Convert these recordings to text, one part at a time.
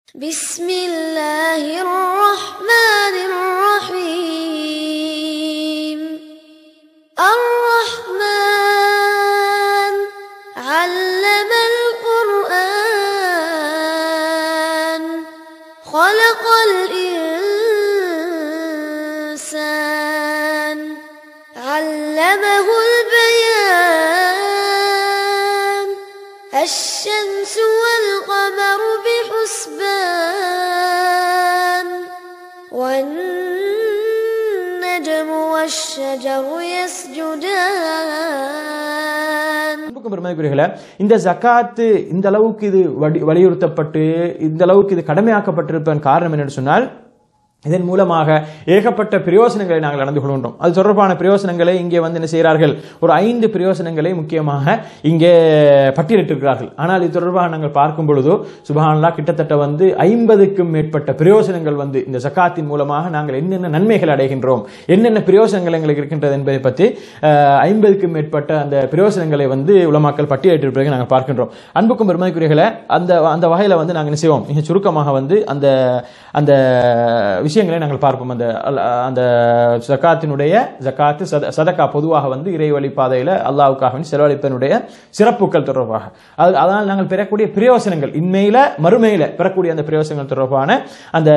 بسم الله الرحمن الرحيم الرحمن علم القرآن خلق الإنسان علمه البيان الشمس والقمر بحسبان والنجم والشجر يسجدان அன்புக்கும் பெருமதிக்குரியர்களே இந்த ஜக்காத்து இந்த அளவுக்கு இது வடி- வலியுறுத்தப்பட்டு இந்த அளவுக்கு இது கடமையாக்கப்பட்டிருப்பதன் காரணம் என்னன்னு சொன்னால் இதன் மூலமாக ஏகப்பட்ட பிரயோசனங்களை நாங்கள் நடந்து கொள்கின்றோம் அது தொடர்பான பிரயோசனங்களை இங்கே வந்து என்ன செய்கிறார்கள் ஒரு ஐந்து பிரயோசனங்களை முக்கியமாக இங்கே பட்டியலிட்டிருக்கிறார்கள் ஆனால் இது தொடர்பாக நாங்கள் பார்க்கும் பொழுதோ சுபஹானல்லா கிட்டத்தட்ட வந்து ஐம்பதுக்கும் மேற்பட்ட பிரயோசனங்கள் வந்து இந்த ஜக்காத்தின் மூலமாக நாங்கள் என்னென்ன நன்மைகள் அடைகின்றோம் என்னென்ன பிரயோசனங்கள் எங்களுக்கு இருக்கின்றது என்பதை பற்றி அஹ், ஐம்பதுக்கும் மேற்பட்ட அந்த பிரயோசனங்களை வந்து உலமாக்கள் பட்டியலிட்டிருப்பதை நாங்கள் பார்க்கின்றோம் அன்புக்கும் பெருமதிக்குரியர்களை அந்த அந்த வகையில் வந்து நாங்கள் என்ன செய்வோம் மிக சுருக்கமாக வந்து அந்த அந்த விஷயங்களை நாங்கள் பார்ப்போம் அந்த அல்- அந்த ஜக்காத்தினுடைய ஜக்காத்து சத சதக்கா பொதுவாக வந்து இறைவழி பாதையில் அல்லாவுக்காக வேண்டி செலவழிப்பதனுடைய சிறப்புகள் தொடர்பாக அது அதனால் நாங்கள் பெறக்கூடிய பிரயோசனங்கள் இன்மையில மறுமையில பெறக்கூடிய அந்த பிரயோசனங்கள் தொடர்பான அந்த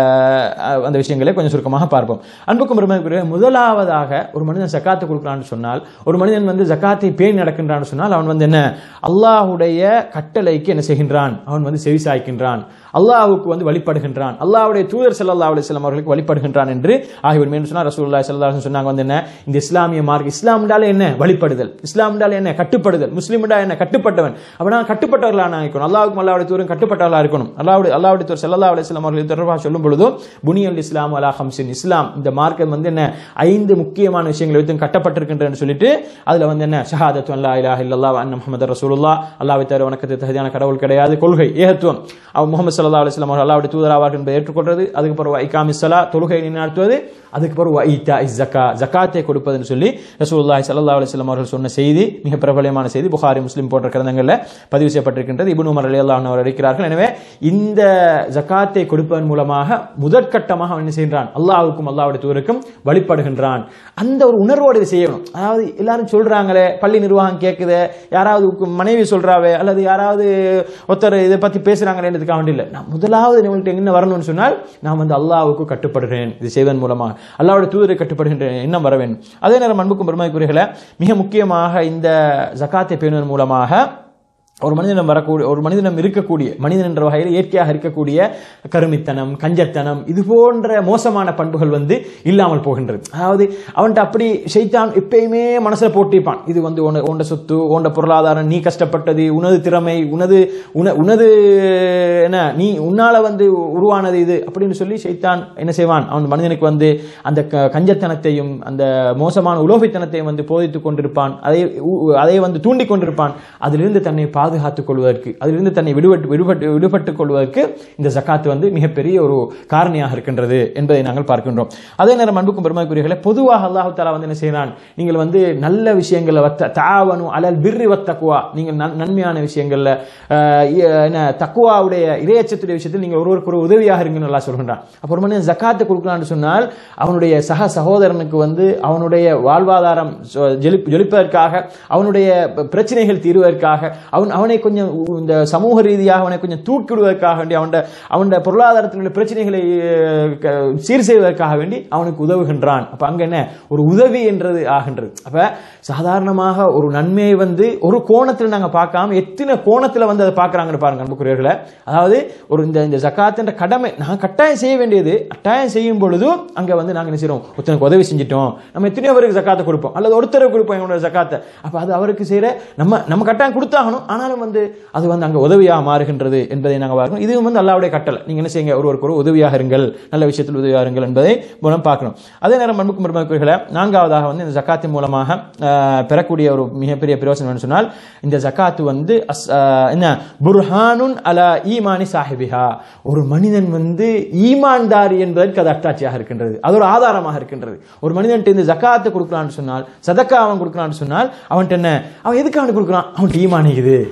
அஹ், அந்த விஷயங்களை கொஞ்சம் சுருக்கமாக பார்ப்போம் அன்புக்கும் பெருமைக்குரிய முதலாவதாக ஒரு மனிதன் ஜக்காத்து கொடுக்குறான்னு சொன்னால் ஒரு மனிதன் வந்து ஜக்காத்தை பேணி நடக்கின்றான்னு சொன்னால் அவன் வந்து என்ன அல்லாஹ்வுடைய கட்டளைக்கு என்ன செய்கின்றான் அவன் வந்து செவிசாய்க்கின்றான் அல்லாஹ்வுக்கு வந்து வழிபடுகின்றான் அல்லாஹ்வுடைய தூதர் ஸல்லல்லாஹு அலைஹி வஸல்லம் அவர்களுக்கு வழிபடுகின்றான் என்று ஆகியோர் மேலும் சொன்னார் ரசூலுல்லாஹி ஸல்லல்லாஹு அலைஹி வஸல்லம் சொன்னாங்க வந்து என்ன இந்த இஸ்லாமிய மார்க் இஸ்லாம் என்றாலே என்ன வழிபடுதல் இஸ்லாம் என்றாலே என்ன கட்டுப்படுதல் முஸ்லீம் என்றால் என்ன கட்டுப்பட்டவன் அப்ப நான் கட்டுப்பட்டவர்களாக நான் இருக்கணும் அல்லாஹ்வுக்கும் அல்லாஹ்வுடைய தூதரும் கட்டுப்பட்டவர்களாக இருக்கணும் அல்லாஹ்வுடைய அல்லாஹ்வுடைய தூதர் ஸல்லல்லாஹு அலைஹி வஸல்லம் அவர்கள் தொடர்பாக சொல்லும் பொழுது புனியல் இஸ்லாம் அலா ஹம்சின் இஸ்லாம் இந்த மார்க்கம் வந்து என்ன ஐந்து முக்கியமான விஷயங்களை வைத்து கட்டப்பட்டிருக்கின்றன்னு சொல்லிட்டு அதுல வந்து என்ன ஷஹாதத்து அல்லா இலாஹ இல்லல்லாஹ் அன்ன முஹம்மது ரசூலுல்லாஹ் அல்லாஹ்வை தவிர வணக்கத்தை தகுதியான கடவுள் கிடையாது கொள்கை ஏகத்துவம் அவ முகமது ஸல்லல்லாஹு அலைஹி வஸல்லம் அவர்கள் அல்லாஹ்வுடைய தூதர் ஆவார்கள் என்பதை ஏற்றுக்கொள்றது அதுக்கு பிறகு ஐகாமி ஸலா தொழுகை நிலைநாட்டுவது அதுக்கு பிறகு வைத்தா இஸ் ஜக்கா ஜக்காத்தை கொடுப்பதுன்னு சொல்லி ரசூலுல்லாஹி ஸல்லல்லாஹு அலைஹி வஸல்லம் அவர்கள் சொன்ன செய்தி மிக பிரபலமான செய்தி புகாரி முஸ்லிம் போன்ற கிரந்தங்களில் பதிவு செய்யப்பட்டிருக்கின்றது இப்னு உமர் ரலியல்லாஹு அன்ஹு அவர் இருக்கிறார்கள் எனவே இந்த ஜக்காத்தை கொடுப்பதன் மூலமாக முதற்கட்டமாக அவன் என்ன செய்கின்றான் அல்லாஹ்வுக்கும் அல்லாஹ்வுடைய தூதருக்கும் வழிபடுகின்றான் அந்த ஒரு உணர்வோடு இதை செய்யணும் அதாவது எல்லாரும் சொல்றாங்களே பள்ளி நிர்வாகம் கேட்குது யாராவது உக்கு மனைவி சொல்றாவே அல்லது யாராவது ஒருத்தர் இதை பத்தி பேசுறாங்களேன்றதுக்காக வேண்டி இல்லை நான் முதலாவது நம்மள்ட்ட என்ன வரணும்னு சொன்னால் நான் வந்து அல்லாஹ்வுக்கு கட்டுப்படுகிறேன் இது செய்வதன் மூலமாக அல்லாஹ்வுடைய தூதரை கட்டுப்படுகின்றேன் எண்ணம் வர வேண்டும் அதே நேரம் அன்புக்கும் பெருமைக்குரியர்களை மிக முக்கியமாக இந்த ஜக்காத்தை பேணுவதன் மூலமாக ஒரு மனிதனம் வரக்கூடிய ஒரு மனிதனம் இருக்கக்கூடிய மனிதன் என்ற வகையில் இயற்கையாக இருக்கக்கூடிய கருமித்தனம் கஞ்சத்தனம் இது போன்ற மோசமான பண்புகள் வந்து இல்லாமல் போகின்றது அதாவது அவன்கிட்ட அப்படி ஷைத்தான் எப்பயுமே மனசுல போட்டிருப்பான் இது வந்து உன உண்ட சொத்து உண்ட பொருளாதாரம் நீ கஷ்டப்பட்டது உனது திறமை உனது உன உனது என்ன நீ உன்னால வந்து உருவானது இது அப்படின்னு சொல்லி ஷைத்தான் என்ன செய்வான் அவன் மனிதனுக்கு வந்து அந்த க- கஞ்சத்தனத்தையும் அந்த மோசமான உலோபித்தனத்தையும் வந்து போதித்துக் கொண்டிருப்பான் அதை உ- அதை வந்து தூண்டிக் கொண்டிருப்பான் அதிலிருந்து தன்னை பாதுகாத்துக் கொள்வதற்கு அதிலிருந்து தன்னை விடுபட்டு விடுபட்டு விடுபட்டுக் கொள்வதற்கு இந்த ஜக்காத் வந்து மிகப்பெரிய ஒரு காரணியாக இருக்கின்றது என்பதை நாங்கள் பார்க்கின்றோம் அதே நேரம் அன்புக்கும் பெருமைக்குரியர்களை பொதுவாக அல்லாஹு தாலா வந்து என்ன செய்கிறான் நீங்கள் வந்து நல்ல விஷயங்களை வத்த தாவனு அலல் பிர்ரி வத்தக்குவா நீங்கள் நன்- நன்மையான விஷயங்கள்ல ஆஹ், இ- என்ன தக்குவாவுடைய இரையச்சத்துடைய விஷயத்தில் நீங்கள் ஒருவருக்கு ஒரு உதவியாக இருங்கன்னு நல்லா சொல்கின்றான் அப்போ ஒரு மனிதன் ஜக்காத்தை கொடுக்கலான்னு சொன்னால் அவனுடைய சக சகோதரனுக்கு வந்து அவனுடைய வாழ்வாதாரம் சொ- ஜொலிப்- ஜொலிப்பதற்காக அவனுடைய ப- பிரச்சனைகள் தீர்வதற்காக அவன் அவனை கொஞ்சம் உ- இந்த சமூக ரீதியாக அவனை கொஞ்சம் தூக்கிவிடுவதற்காக வேண்டி அவன் அவனுடைய பொருளாதாரத்தினுடைய பிரச்சனைகளை அஹ், க- சீர் செய்வதற்காக வேண்டி அவனுக்கு உதவுகின்றான் அப்ப அங்க என்ன ஒரு உதவி என்றது ஆகின்றது அப்ப சாதாரணமாக ஒரு நன்மையை வந்து ஒரு கோணத்தில் நாங்க பார்க்காம எத்தனை கோணத்துல வந்து அதை பார்க்கறாங்கன்னு பாருங்க அன்புக்குரியவர்களே அதாவது ஒரு இந்த இந்த ஜக்காத்துன்ற கடமை நான் கட்டாயம் செய்ய வேண்டியது கட்டாயம் செய்யும் பொழுது அங்க வந்து நாங்க என்ன செய்றோம் ஒருத்தனுக்கு உதவி செஞ்சிட்டோம் நம்ம எத்தனையோ பேருக்கு ஜக்காத்தை கொடுப்போம் அல்லது ஒருத்தருக்கு கொடுப்போம் எங்களோட ஜக்காத்தை அப்ப அது அவருக்கு செய்யற நம்ம நம்ம கட்டாயம் கொடுத்தாகணும் ஆனாலும் வந்து அது வந்து அங்க உதவியாக மாறுகின்றது என்பதை நாங்க பார்க்கணும் இதுவும் வந்து அல்லாவுடைய கட்டளை நீங்க என்ன செய்யுங்க ஒருவருக்கு ஒரு உதவியாக இருங்கள் நல்ல விஷயத்தில் உதவியாக இருங்கள் என்பதை மூலம் பார்க்கணும் அதே நேரம் அன்புக்கும் பெருமக்களை நான்காவதாக வந்து இந்த ஜக்காத்தின் மூலமாக ஆஹ், பெறக்கூடிய ஒரு மிகப்பெரிய பிரயோசனம் என்று சொன்னால் இந்த ஜக்காத்து வந்து அஸ்- ஆஹ், என்ன புர்ஹானுன் அலா ஈமானி சாஹிபிஹா ஒரு மனிதன் வந்து ஈமான்தாரி என்பதற்கு அது அட்டாட்சியாக இருக்கின்றது அது ஒரு ஆதாரமாக இருக்கின்றது ஒரு மனிதன் இந்த ஜக்காத்து கொடுக்கலான்னு சொன்னால் சதக்கா அவன் கொடுக்கலான்னு சொன்னால் அவன்கிட்ட என்ன அவன் எதுக்கு அவனுக்கு கொடுக்குறான் அவன்கிட்ட ஈமான் இருக்குது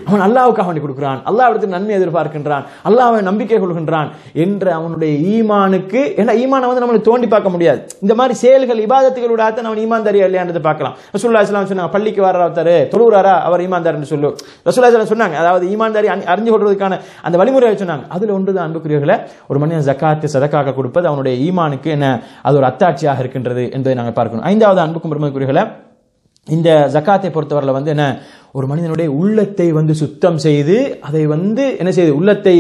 அவன் அல்லாவுக்காக வேண்டி கொடுக்கிறான் அல்லாவிடத்தில் நன்மை எதிர்பார்க்கின்றான் அல்லாஹ்வை நம்பிக்கை கொள்கின்றான் என்ற அவனுடைய ஈமானுக்கு ஏன்னா ஈமானை வந்து நம்மளுக்கு தோண்டி பார்க்க முடியாது இந்த மாதிரி செயல்கள் இபாதத்துகளோட தான் அவன் ஈமான் தரியா இல்லையான்றதை பார்க்கலாம் ரசூல்லா இஸ்லாம் சொன்னாங்க பள்ளிக்கு வர ஒருத்தர் தொழுகிறாரா அவர் ஈமான்தார் என்று சொல்லு ரசூல்லா இஸ்லாம் சொன்னாங்க அதாவது ஈமான்தாரி அறி- அறிஞ்சு கொள்வதற்கான அந்த வழிமுறையை சொன்னாங்க அதுல ஒன்று தான் அன்புக்குரியவர்களை ஒரு மனிதன் ஜக்காத்து சதக்காக கொடுப்பது அவனுடைய ஈமானுக்கு என்ன அது ஒரு அத்தாட்சியாக இருக்கின்றது என்பதை நாங்கள் பார்க்கணும் ஐந்தாவது அன்புக்கும் பெருமதிக்குரியவர்களை இந்த ஜக்காத்தை பொறுத்தவரையில் வந்து என்ன ஒரு மனிதனுடைய உள்ளத்தை வந்து சுத்தம் செய்து அதை வந்து என்ன செய்யுது உள்ளத்தை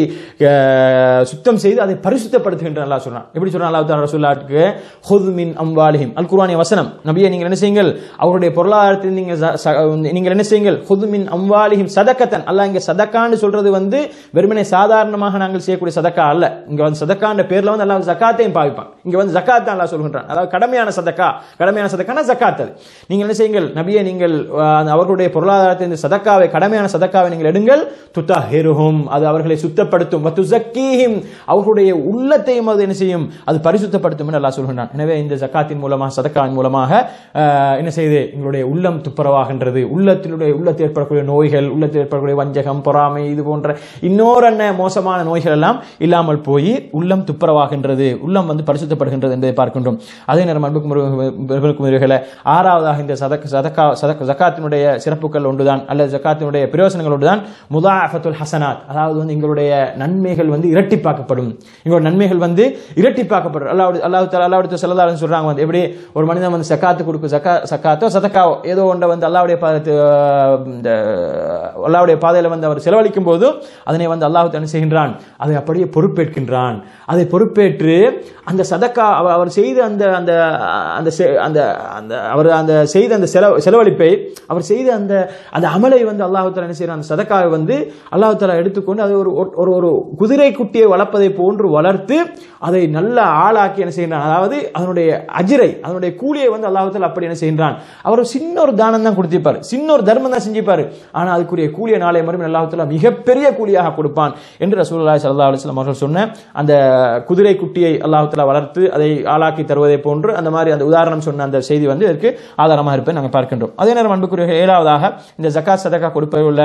அஹ், சுத்தம் செய்து அதை பரிசுத்தப்படுத்துகின்ற அல்லாஹ் சொல்றான் எப்படி சொல்றான் அல்லாஹ் தாலா ரசூலுல்லாஹ்க்கு ஹுத் மின் அம்வாலிஹிம் அல் குர்ஆனிய வசனம் நபியே நீங்கள் என்ன செய்யுங்கள் அவருடைய பொருளாதாரத்தில் நீங்கள் ச- ச- நீங்கள் என்ன செய்யுங்கள் ஹுத் மின் அம்வாலிஹிம் சதக்கத்தன் அல்லாஹ் இங்க சதக்கான்னு சொல்றது வந்து வெறுமனே சாதாரணமாக நாங்கள் செய்யக்கூடிய சதக்கா அல்ல இங்க வந்து சதக்கான்ற பேர்ல வந்து அல்லாஹ் ஜக்காத்தையும் பாவிப்பான் இங்க வந்து ஜக்காத் தான் அல்லாஹ் சொல்கின்றான் அதாவது கடமையான சதக்கா கடமையான சதக்கான ஜக்காத் அது நீங்கள் என்ன செய்யுங்கள் நபியே நீங்கள் அஹ், அவர்களுடைய பொருளாதாரத்தை இந்த சதக்காவை கடமையான சதக்காவை நீங்கள் எடுங்கள் துத்தஹிருஹும் அது அவர்களை சுத்தப்படுத்தும் வத்துசக்கீஹிம் அவர்களுடைய உள்ளத்தையும் அது என்ன செய்யும் அது பரிசுத்தப்படுத்தும் என்று அல்லாஹ் சொல்கின்றான் எனவே இந்த ஜக்காத்தின் மூலமாக சதக்காவின் மூலமாக அஹ், என்ன செய்யுது எங்களுடைய உள்ளம் துப்புரவாகின்றது உள்ளத்தினுடைய உள்ளத்தில் ஏற்படக்கூடிய நோய்கள் உள்ளத்தில் ஏற்படக்கூடிய வஞ்சகம் பொறாமை இது போன்ற இன்னொரு என்ன மோசமான நோய்கள் எல்லாம் இல்லாமல் போய் உள்ளம் துப்புரவாகின்றது உள்ளம் வந்து பரிசுத்தப்படுகின்றது என்பதை பார்க்கின்றோம் அதே நேரம் அன்புக்கும் உறவுகளை ஆறாவதாக இந்த சதக் சதக்கா சதக் ஜக்காத்தினுடைய சிறப்புகள் ஒன்றுதான் அல்லது ஜக்காத்தினுடைய பிரயோசனங்கள் ஒன்றுதான் முதாஃபத்துல் ஹசனாத் அதாவது வந்து எங்களுடைய நன்மைகள் வந்து இரட்டிப்பாக்கப்படும் எங்களுடைய நன்மைகள் வந்து இரட்டிப்பாக்கப்படும் அல்லாஹ் அல்லாஹ் தாலா அல்லாஹ் செல்லதாலும் சொல்றாங்க வந்து எப்படி ஒரு மனிதன் வந்து சக்காத்து கொடுக்கும் சக்கா சக்காத்தோ சதக்காவோ ஏதோ ஒன்றை வந்து அல்லாவுடைய பாதத்து இந்த அல்லாவுடைய பாதையில வந்து அவர் செலவழிக்கும் போது அதனை வந்து அல்லாஹ் என்ன செய்கின்றான் அதை அப்படியே பொறுப்பேற்கின்றான் அதை பொறுப்பேற்று அந்த சதக்கா அவ- அவர் செய்த அந்த அந்த அந்த செ- அந்த அந்த அவர் அந்த செய்த அந்த செலவு செலவழிப்பை அவர் செய்த அந்த அந்த அமலை வந்து அல்லாஹ் தாலா என்ன செய்யறான் அந்த சதக்காவை வந்து அல்லாஹ் தாலா எடுத்துக்கொண்டு அதை ஒரு ஒரு ஒரு குதிரை குட்டியை வளர்ப்பதை போன்று வளர்த்து அதை நல்ல ஆளாக்கி என்ன செய்கின்றான் அதாவது அதனுடைய அஜிரை அதனுடைய கூலியை வந்து அல்லாஹ் தாலா அப்படி என்ன செய்கின்றான் அவர் ஒரு சின்ன ஒரு தானம் தான் கொடுத்திருப்பார் சின்ன ஒரு தர்மம் தான் செஞ்சிருப்பாரு ஆனா அதுக்குரிய கூலிய நாளை மறுமை அல்லாஹ் தாலா மிகப்பெரிய கூலியாக கொடுப்பான் என்று ரசூலுல்லாஹி ஸல்லல்லாஹு அலைஹி வஸல்லம் அவர்கள் சொன்ன அந்த குதிரை குட்டியை அல்லாஹ் தாலா வளர்த்து அதை ஆளாக்கி தருவதை போன்று அந்த மாதிரி அந்த உதாரணம் சொன்ன அந்த செய்தி வந்து இதற்கு ஆதாரமாக இருப்பதை நாங்கள் பார்க்கின்றோம் அதே நேரம் அன்புக்குரிய ஏழாவதாக இந்த ஜக்காத் சதக்கா கொடுப்பதில் உள்ள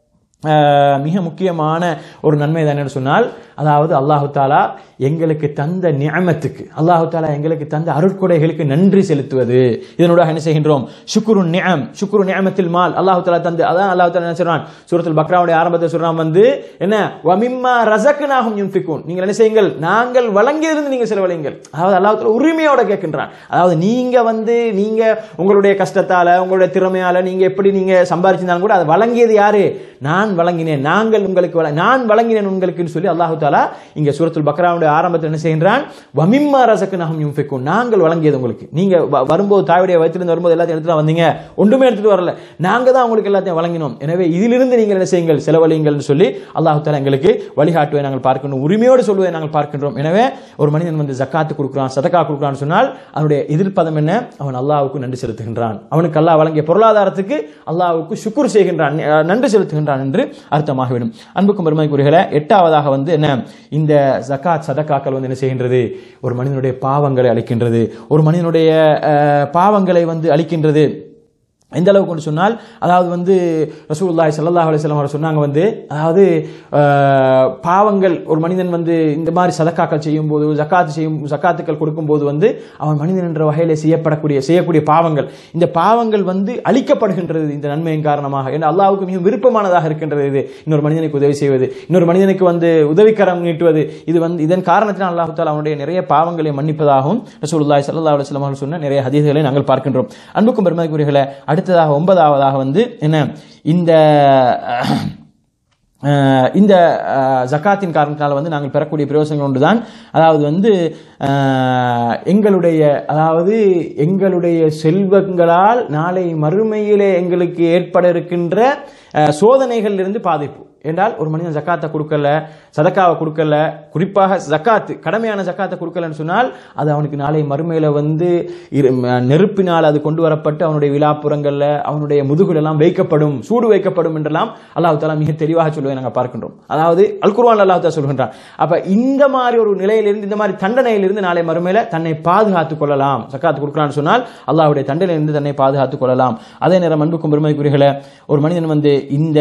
அஹ், மிக முக்கியமான ஒரு நன்மை தான் என்று சொன்னால் அதாவது அல்லாஹு தாலா எங்களுக்கு தந்த நியமத்துக்கு அல்லாஹு தாலா எங்களுக்கு தந்த அருட்கொடைகளுக்கு நன்றி செலுத்துவது இதனூடாக என்ன செய்கின்றோம் சுக்குரு நியம் சுக்குரு நியமத்தில் மால் அல்லாஹு தாலா தந்து அதான் அல்லாஹு தாலா என்ன சொல்றான் சூரத்துல் பக்ராவுடைய ஆரம்பத்தை சொல்றான் வந்து என்ன வமிம்மா ரசக்னாஹும் யுன்ஃபிகூன் நீங்கள் என்ன செய்யுங்கள் நாங்கள் வழங்கியிருந்து நீங்கள் செலவழிங்கள் அதாவது அல்லாஹ் தாலா உரிமையோட கேட்கின்றான் அதாவது நீங்க வந்து நீங்க உங்களுடைய கஷ்டத்தால உங்களுடைய திறமையால நீங்க எப்படி நீங்க சம்பாதிச்சிருந்தாலும் கூட அதை வழங்கியது யாரு நான் வழங்கினேன் நாங்கள் உங்களுக்கு வழ- நான் வழங்கினேன் உங்களுக்குன்னு சொல்லி அல்லாஹு தாலா இங்க சூரத்துல் பக்ராவுடைய ஆரம்பத்தில் என்ன செய்கின்றான் வமிம்மா ரசக்கு நகம் யுன்ஃபிகூன் நாங்கள் வழங்கியது உங்களுக்கு நீங்க வ- வரும்போது தாயுடைய வயிற்றிலிருந்து வரும்போது எல்லாத்தையும் எடுத்துட்டு வந்தீங்க ஒன்றுமே எடுத்துட்டு வரல நாங்க தான் உங்களுக்கு எல்லாத்தையும் வழங்கினோம் எனவே இதிலிருந்து நீங்கள் என்ன செய்யுங்கள் செலவழிங்கள்னு சொல்லி அல்லாஹு தாலா எங்களுக்கு வழிகாட்டுவதை நாங்கள் பார்க்கணும் உரிமையோடு சொல்வதை நாங்கள் பார்க்கின்றோம் எனவே ஒரு மனிதன் வந்து ஜக்காத்து கொடுக்குறான் சதக்கா கொடுக்குறான்னு சொன்னால் அவனுடைய எதிர்ப்பதம் என்ன அவன் அல்லாஹ்வுக்கு நன்றி செலுத்துகின்றான் அவனுக்கு அல்லாஹ் வழங்கிய பொருளாதாரத்துக்கு அல்லாஹ்வுக்கு சுக்குர் செய்கின்றான் அஹ் நன்றி செலுத்துகின்றான் என்று அர்த்தமாகிவிடும் அன்புக்கும் பெருமைக்குரியகளை எட்டாவதாக வந்து என்ன இந்த ஜக்காத் சதக்காக்கள் வந்து என்ன செய்கின்றது ஒரு மனிதனுடைய பாவங்களை அளிக்கின்றது ஒரு மனிதனுடைய அஹ், பாவங்களை வந்து அளிக்கின்றது எந்த அளவுக்கு கொண்டு சொன்னால் அதாவது வந்து ரசூலுல்லாஹி ஸல்லல்லாஹு அலைஹி வஸல்லம் அவர் சொன்னாங்க வந்து அதாவது அஹ், பாவங்கள் ஒரு மனிதன் வந்து இந்த மாதிரி சதக்காக்கள் செய்யும் போது ஜக்காத்து செய்யும் ஜக்காத்துக்கள் கொடுக்கும்போது வந்து அவன் மனிதன் என்ற வகையில் செய்யப்படக்கூடிய செய்யக்கூடிய பாவங்கள் இந்த பாவங்கள் வந்து அழிக்கப்படுகின்றது இந்த நன்மையின் காரணமாக ஏன்னா அல்லாஹ்வுக்கு மிக விருப்பமானதாக இருக்கின்றது இது இன்னொரு மனிதனுக்கு உதவி செய்வது இன்னொரு மனிதனுக்கு வந்து உதவிக்கரம் நீட்டுவது இது வந்து இதன் காரணத்தினால் அல்லாஹ் தாலா அவனுடைய நிறைய பாவங்களை மன்னிப்பதாகவும் ரசூலுல்லாஹி ஸல்லல்லாஹு அலைஹி வஸல்லம் அவர்கள் சொன்ன நிறைய ஹதீஸ்களை நாங்கள் பார்க்கின்றோம் அன்புக்கும் பெருமதிக்குரியர்களே அடுத்ததாக ஒன்பதாவதாக வந்து என்ன இந்த அஹ், இந்த அஹ், ஜக்காத்தின் காரணத்தினால வந்து நாங்கள் பெறக்கூடிய பிரயோசனங்கள் ஒன்றுதான் அதாவது வந்து அஹ், எங்களுடைய அதாவது எங்களுடைய செல்வங்களால் நாளை மறுமையிலே எங்களுக்கு ஏற்பட இருக்கின்ற அஹ், சோதனைகளிலிருந்து பாதிப்பு என்றால் ஒரு மனிதன் ஜக்காத்தை கொடுக்கல சதக்காவை கொடுக்கல குறிப்பாக ஜக்காத்து கடமையான ஜக்காத்தை கொடுக்கலன்னு சொன்னால் அது அவனுக்கு நாளை மறுமையில வந்து இரு- ம- நெருப்பினால் அது கொண்டு வரப்பட்டு அவனுடைய விழாப்புறங்கள்ல அவனுடைய முதுகுல எல்லாம் வைக்கப்படும் சூடு வைக்கப்படும் என்றெல்லாம் அல்லாஹ் தாலா மிக தெளிவாக சொல்லுவதை நாங்கள் பார்க்கின்றோம் அதாவது அல் குர்ஆன் அல்லாஹ் தாலா சொல்கின்றான் அப்ப இந்த மாதிரி ஒரு நிலையிலிருந்து இந்த மாதிரி தண்டனையிலிருந்து நாளை மறுமையில தன்னை பாதுகாத்துக் கொள்ளலாம் ஜக்காத்து கொடுக்கலாம்னு சொன்னால் அல்லாஹ்வுடைய தண்டனையிலிருந்து தன்னை பாதுகாத்துக் கொள்ளலாம் அதே நேரம் அன்புக்கும் பெருமைக்குரியர்களே ஒரு மனிதன் வந்து இந்த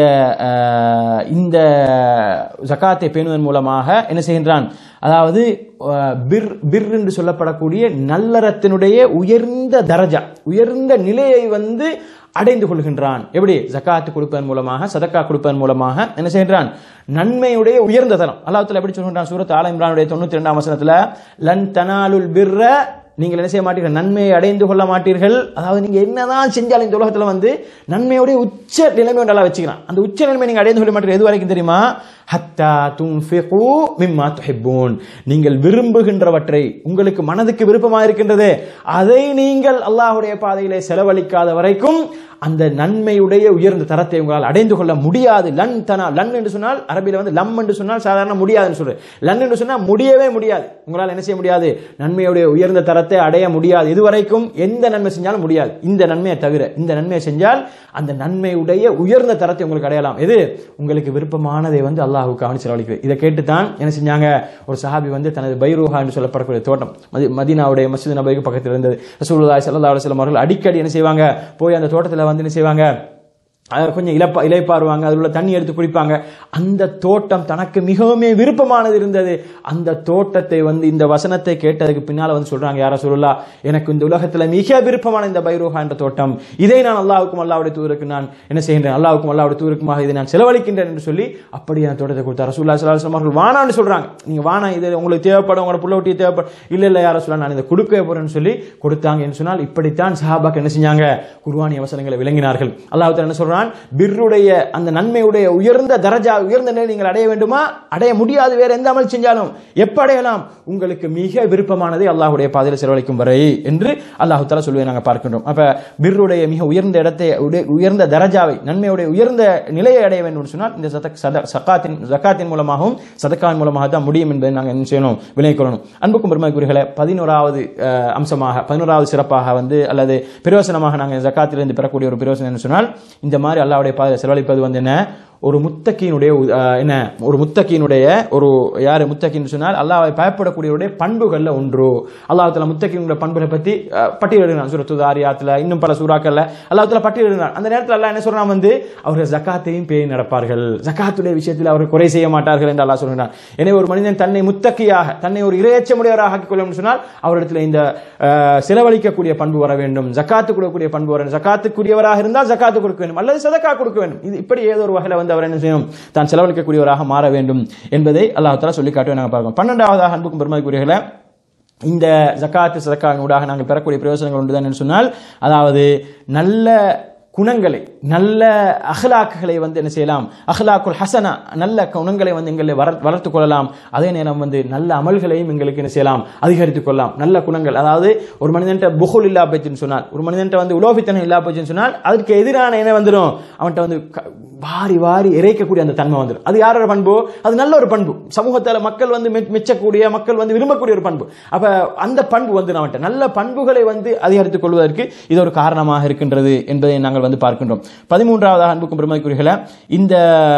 அஹ், இந்த ஜக்காத்தை பேணுவதன் மூலமாக என்ன செய்கின்றான் அதாவது அஹ், பிர் பிர் என்று சொல்லப்படக்கூடிய நல்லறத்தினுடைய உயர்ந்த தரஜா உயர்ந்த நிலையை வந்து அடைந்து கொள்கின்றான் எப்படி ஜக்காத்து கொடுப்பதன் மூலமாக சதக்கா கொடுப்பதன் மூலமாக என்ன செய்கின்றான் நன்மையுடைய உயர்ந்த தரம் அல்லாஹ் தஆலா எப்படி சொல்கின்றான் சூரத் ஆல இம்ரானுடைய தொண்ணூத்தி ரெண்டாம் வசனத்துல லன் தனாலுல் பிர்ர நீங்கள் என்ன செய்ய மாட்டீர்கள் நன்மையை அடைந்து கொள்ள மாட்டீர்கள் அதாவது நீங்க என்னதான் செஞ்சாலும் இந்த உலகத்துல வந்து நன்மையுடைய உச்ச நிலைமை ஒன்று நல்லா வச்சுக்கிறான் அந்த உச்ச நிலைமை நீங்க அடைந்து கொள்ள மாட்டீர்கள் எது வரைக்கும் தெரியுமா ஹத்தா துன்ஃபிகு மிம்மா துஹிப்பூன் நீங்கள் விரும்புகின்றவற்றை உங்களுக்கு மனதுக்கு விருப்பமாக இருக்கின்றது அதை நீங்கள் அல்லாஹ்வுடைய பாதையிலே செலவழிக்காத வரைக்கும் அந்த நன்மையுடைய உயர்ந்த தரத்தை உங்களால் அடைந்து கொள்ள முடியாது லன் தனா லன் என்று சொன்னால் அரபியில் வந்து லம் என்று சொன்னால் சாதாரண முடியாதுன்னு சொல்றது லன் என்று சொன்னால் முடியவே முடியாது உங்களால் என்ன செய்ய முடியாது நன்மையுடைய உயர்ந்த தரத்தை அடைய முடியாது இதுவரைக்கும் எந்த நன்மை செஞ்சாலும் முடியாது இந்த நன்மையை தவிர இந்த நன்மையை செஞ்சால் அந்த நன்மையுடைய உயர்ந்த தரத்தை உங்களுக்கு அடையலாம் எது உங்களுக்கு விருப்பமானதை வந்து அல்லாஹ்வுக்கு அவனி செலவழிக்கிறது இதை கேட்டு தான் என்ன செஞ்சாங்க ஒரு சஹாபி வந்து தனது பைரூஹா என்று சொல்லப்படக்கூடிய தோட்டம் மதி மதீனாவுடைய மஸ்ஜித் நபைக்கு பக்கத்தில் இருந்தது ரசூலுல்லாஹி ஸல்லல்லாஹு அலைஹி வஸல்லம் அவர்கள் அடிக்கடி என்ன செய்வாங்க போய் அந்த தோட்டத்தில் வந்து என்ன செய்வாங்க அதை கொஞ்சம் இலப்பா இலைப்பாருவாங்க அதில் உள்ள தண்ணி எடுத்து குடிப்பாங்க அந்த தோட்டம் தனக்கு மிகவும் விருப்பமானது இருந்தது அந்த தோட்டத்தை வந்து இந்த வசனத்தை கேட்டதுக்கு பின்னால வந்து சொல்றாங்க யார சொல்லலா எனக்கு இந்த உலகத்துல மிக விருப்பமான இந்த பைரோஹா என்ற தோட்டம் இதை நான் அல்லாவுக்கும் அல்லாவுடைய தூருக்கு நான் என்ன செய்கின்றேன் அல்லாவுக்கும் அல்லாவுடைய தூருக்குமாக இதை நான் செலவழிக்கின்றேன் என்று சொல்லி அப்படி அந்த தோட்டத்தை கொடுத்தார் ரசூல்லா ஸல்லல்லாஹு அலைஹி வஸல்லம் அவர்கள் வானான்னு சொல்றாங்க நீங்க வானா இது உங்களுக்கு தேவைப்படும் உங்களோட புள்ள ஒட்டி தேவைப்படும் இல்ல இல்ல யார சொல்ல நான் இதை கொடுக்க போறேன்னு சொல்லி கொடுத்தாங்க என்று சொன்னால் இப்படித்தான் சஹாபாக்கு என்ன செஞ்சாங்க குர்ஆனி அவசரங்களை விளங்கினார்கள் அல்லாஹ் தஆலா என்ன சொல்றான் பிர்ருடைய அந்த நன்மையுடைய உயர்ந்த தரஜா உயர்ந்த நிலை நீங்கள் அடைய வேண்டுமா அடைய முடியாது வேற எந்த அமல் செஞ்சாலும் எப்ப அடையலாம் உங்களுக்கு மிக விருப்பமானதை அல்லாஹ்வுடைய பாதையில் செலவழிக்கும் வரை என்று அல்லாஹ் தஆலா சொல்லுவதை நாங்கள் பார்க்கின்றோம் அப்ப பிர்ருடைய மிக உயர்ந்த இடத்தை உடைய- உயர்ந்த தரஜாவை நன்மையுடைய உயர்ந்த நிலையை அடைய வேண்டும் என்று சொன்னால் இந்த சதக் சத சக்காத்தின் ஜக்காத்தின் மூலமாகவும் சதக்காவின் மூலமாக தான் முடியும் என்பதை நாங்கள் என்ன செய்யணும் விலை கொள்ளணும் அன்புக்கும் பெருமைக்குரியர்களே பதினோராவது அஹ், அம்சமாக பதினோராவது சிறப்பாக வந்து அல்லது பிரயோசனமாக நாங்கள் ஜக்காத்திலிருந்து பெறக்கூடிய ஒரு பிரயோசனம் என்று சொன்னால் இந்த மாதிரி அல்லாஹ்வுடைய பாதையில் செலவழிப்பது வந்து என்ன ஒரு முத்தக்கியினுடைய உ- அஹ், என்ன ஒரு முத்தக்கியினுடைய ஒரு யாரு முத்தக்கின்னு சொன்னால் அல்லாஹ்வை பயப்படக்கூடியவருடைய பண்புகள்ல ஒன்று அல்லாஹ் தஆலா முத்தக்கியினுடைய பண்புகளை பத்தி அஹ், பட்டியலிடுகிறான் சூரத்து தாரியாத்துல இன்னும் பல சூறாக்கள்ல அல்லாஹ் தஆலா பட்டியலிடுகிறான் அந்த நேரத்தில் அல்லாஹ் என்ன சொல்றான் வந்து அவர்கள் ஜக்காத்தையும் பேணி நடப்பார்கள் ஜக்காத்துடைய விஷயத்தில் அவர்கள் குறை செய்ய மாட்டார்கள் என்று அல்லாஹ் சொல்கிறான் எனவே ஒரு மனிதன் தன்னை முத்தக்கியாக தன்னை ஒரு இரையச்சமுடையவராக ஆக்கிக் கொள்ளும் சொன்னால் அவரிடத்தில் இந்த அஹ், செலவழிக்கக்கூடிய பண்பு வர வேண்டும் ஜக்காத்து கொடுக்கக்கூடிய பண்பு வர வேண்டும் ஜக்காத்துக்குரியவராக இருந்தால் ஜக்காத்து கொடுக்க வேண்டும் அல்லது சதக்கா கொடுக்க வேண்டும் இது இப்படி ஏதோ ஒரு வகையில் வந்து அவர் என்ன செய்யணும் தான் செலவழிக்கக்கூடியவராக மாற வேண்டும் என்பதை அல்லாஹ் தஆலா சொல்லி காட்டுவதை நாங்கள் பார்க்கிறோம் பன்னெண்டாவதாக அன்புக்கும் பெருமதிக்குரியவர்களே இந்த ஜக்காத்து சதக்காவின் ஊடாக நாங்கள் பெறக்கூடிய பிரயோசனங்கள் உண்டுதான் என்று சொன்னால் அதாவது நல்ல குணங்களை நல்ல அஹ்லாக்குகளை வந்து என்ன செய்யலாம் அஹ்லாக்குல் ஹசனா நல்ல குணங்களை வந்து எங்களை வளர் வளர்த்துக் கொள்ளலாம் அதே நேரம் வந்து நல்ல அமல்களையும் எங்களுக்கு என்ன செய்யலாம் அதிகரித்துக் கொள்ளலாம் நல்ல குணங்கள் அதாவது ஒரு மனிதன்ட்ட புகுல் இல்லா போச்சுன்னு சொன்னால் ஒரு மனிதன்ட்ட வந்து உலோபித்தனம் இல்லா போச்சுன்னு சொன்னால் அதற்கு எதிரான என்ன வந்துடும் அவன்கிட்ட வந்து க- வாரி வாரி இறைக்கக்கூடிய அந்த தன்மை வந்துடும் அது யாரோட பண்பு அது நல்ல ஒரு பண்பு சமூகத்தில் மக்கள் வந்து மெச்- மெச்சக்கூடிய மக்கள் வந்து விரும்பக்கூடிய ஒரு பண்பு அப்ப அந்த பண்பு வந்து நம்மகிட்ட நல்ல பண்புகளை வந்து அதிகரித்துக் கொள்வதற்கு இது ஒரு காரணமாக இருக்கின்றது என்பதை நாங்கள் வந்து பார்க்கின்றோம் பதிமூன்றாவதாக அன்புக்கும் பெருமதிக்குரியர்களே இந்த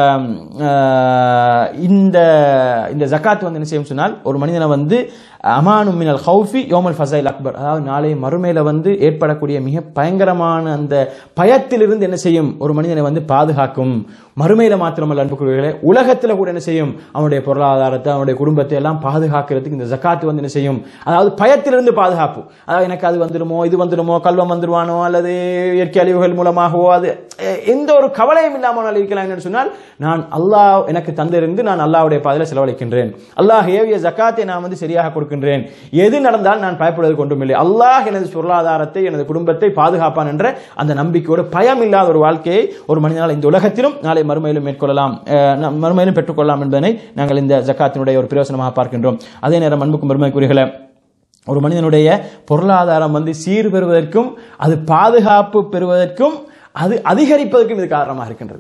ஆஹ், இந்த இந்த ஜக்காத் வந்து என்ன செய்யும் சொன்னால் ஒரு மனிதனை வந்து அமானு மினல் ஹவுஃபி யோமல் ஃபசைல் அக்பர் அதாவது நாளை மறுமையில வந்து ஏற்படக்கூடிய மிக பயங்கரமான அந்த பயத்திலிருந்து என்ன செய்யும் ஒரு மனிதனை வந்து பாதுகாக்கும் மறுமையில மாத்திரமல்ல அன்புக்குரியவர்களே உலகத்துல கூட என்ன செய்யும் அவனுடைய பொருளாதாரத்தை அவனுடைய குடும்பத்தை எல்லாம் பாதுகாக்கிறதுக்கு இந்த ஜக்காத்து வந்து என்ன செய்யும் அதாவது பயத்திலிருந்து பாதுகாப்பு அதாவது எனக்கு அது வந்துடுமோ இது வந்துடுமோ கல்வம் வந்துடுவானோ அல்லது இயற்கை அழிவுகள் மூலமாகவோ அது எ- எந்த ஒரு கவலையும் இல்லாமல் இருக்கலாம் என்று சொன்னால் நான் அல்லாஹ் எனக்கு தந்திருந்து நான் அல்லாஹ்வுடைய பாதையில் செலவழிக்கின்றேன் அல்லாஹ் ஏவிய ஜக்காத்தை நான் வந்து சரியாக கொடுக்கின்றேன் எது நடந்தால் நான் பயப்படுவதற்கு ஒன்றுமில்லை அல்லாஹ் எனது பொருளாதாரத்தை எனது குடும்பத்தை பாதுகாப்பான் என்ற அந்த நம்பிக்கையோடு பயம் இல்லாத ஒரு வாழ்க்கையை ஒரு மனிதனால் இந்த உலகத்திலும் நாளை மறுமையிலும் மேற்கொள்ளலாம் அஹ், நம் மறுமையிலும் பெற்றுக்கொள்ளலாம் என்பதனை நாங்கள் இந்த ஜக்காத்தினுடைய ஒரு பிரயோசனமாக பார்க்கின்றோம் அதே நேரம் அன்புக்கும் பெருமைக்குரியர்களே ஒரு மனிதனுடைய பொருளாதாரம் வந்து சீர் பெறுவதற்கும் அது பாதுகாப்பு பெறுவதற்கும் அது அதிகரிப்பதற்கும் இது காரணமாக இருக்கின்றது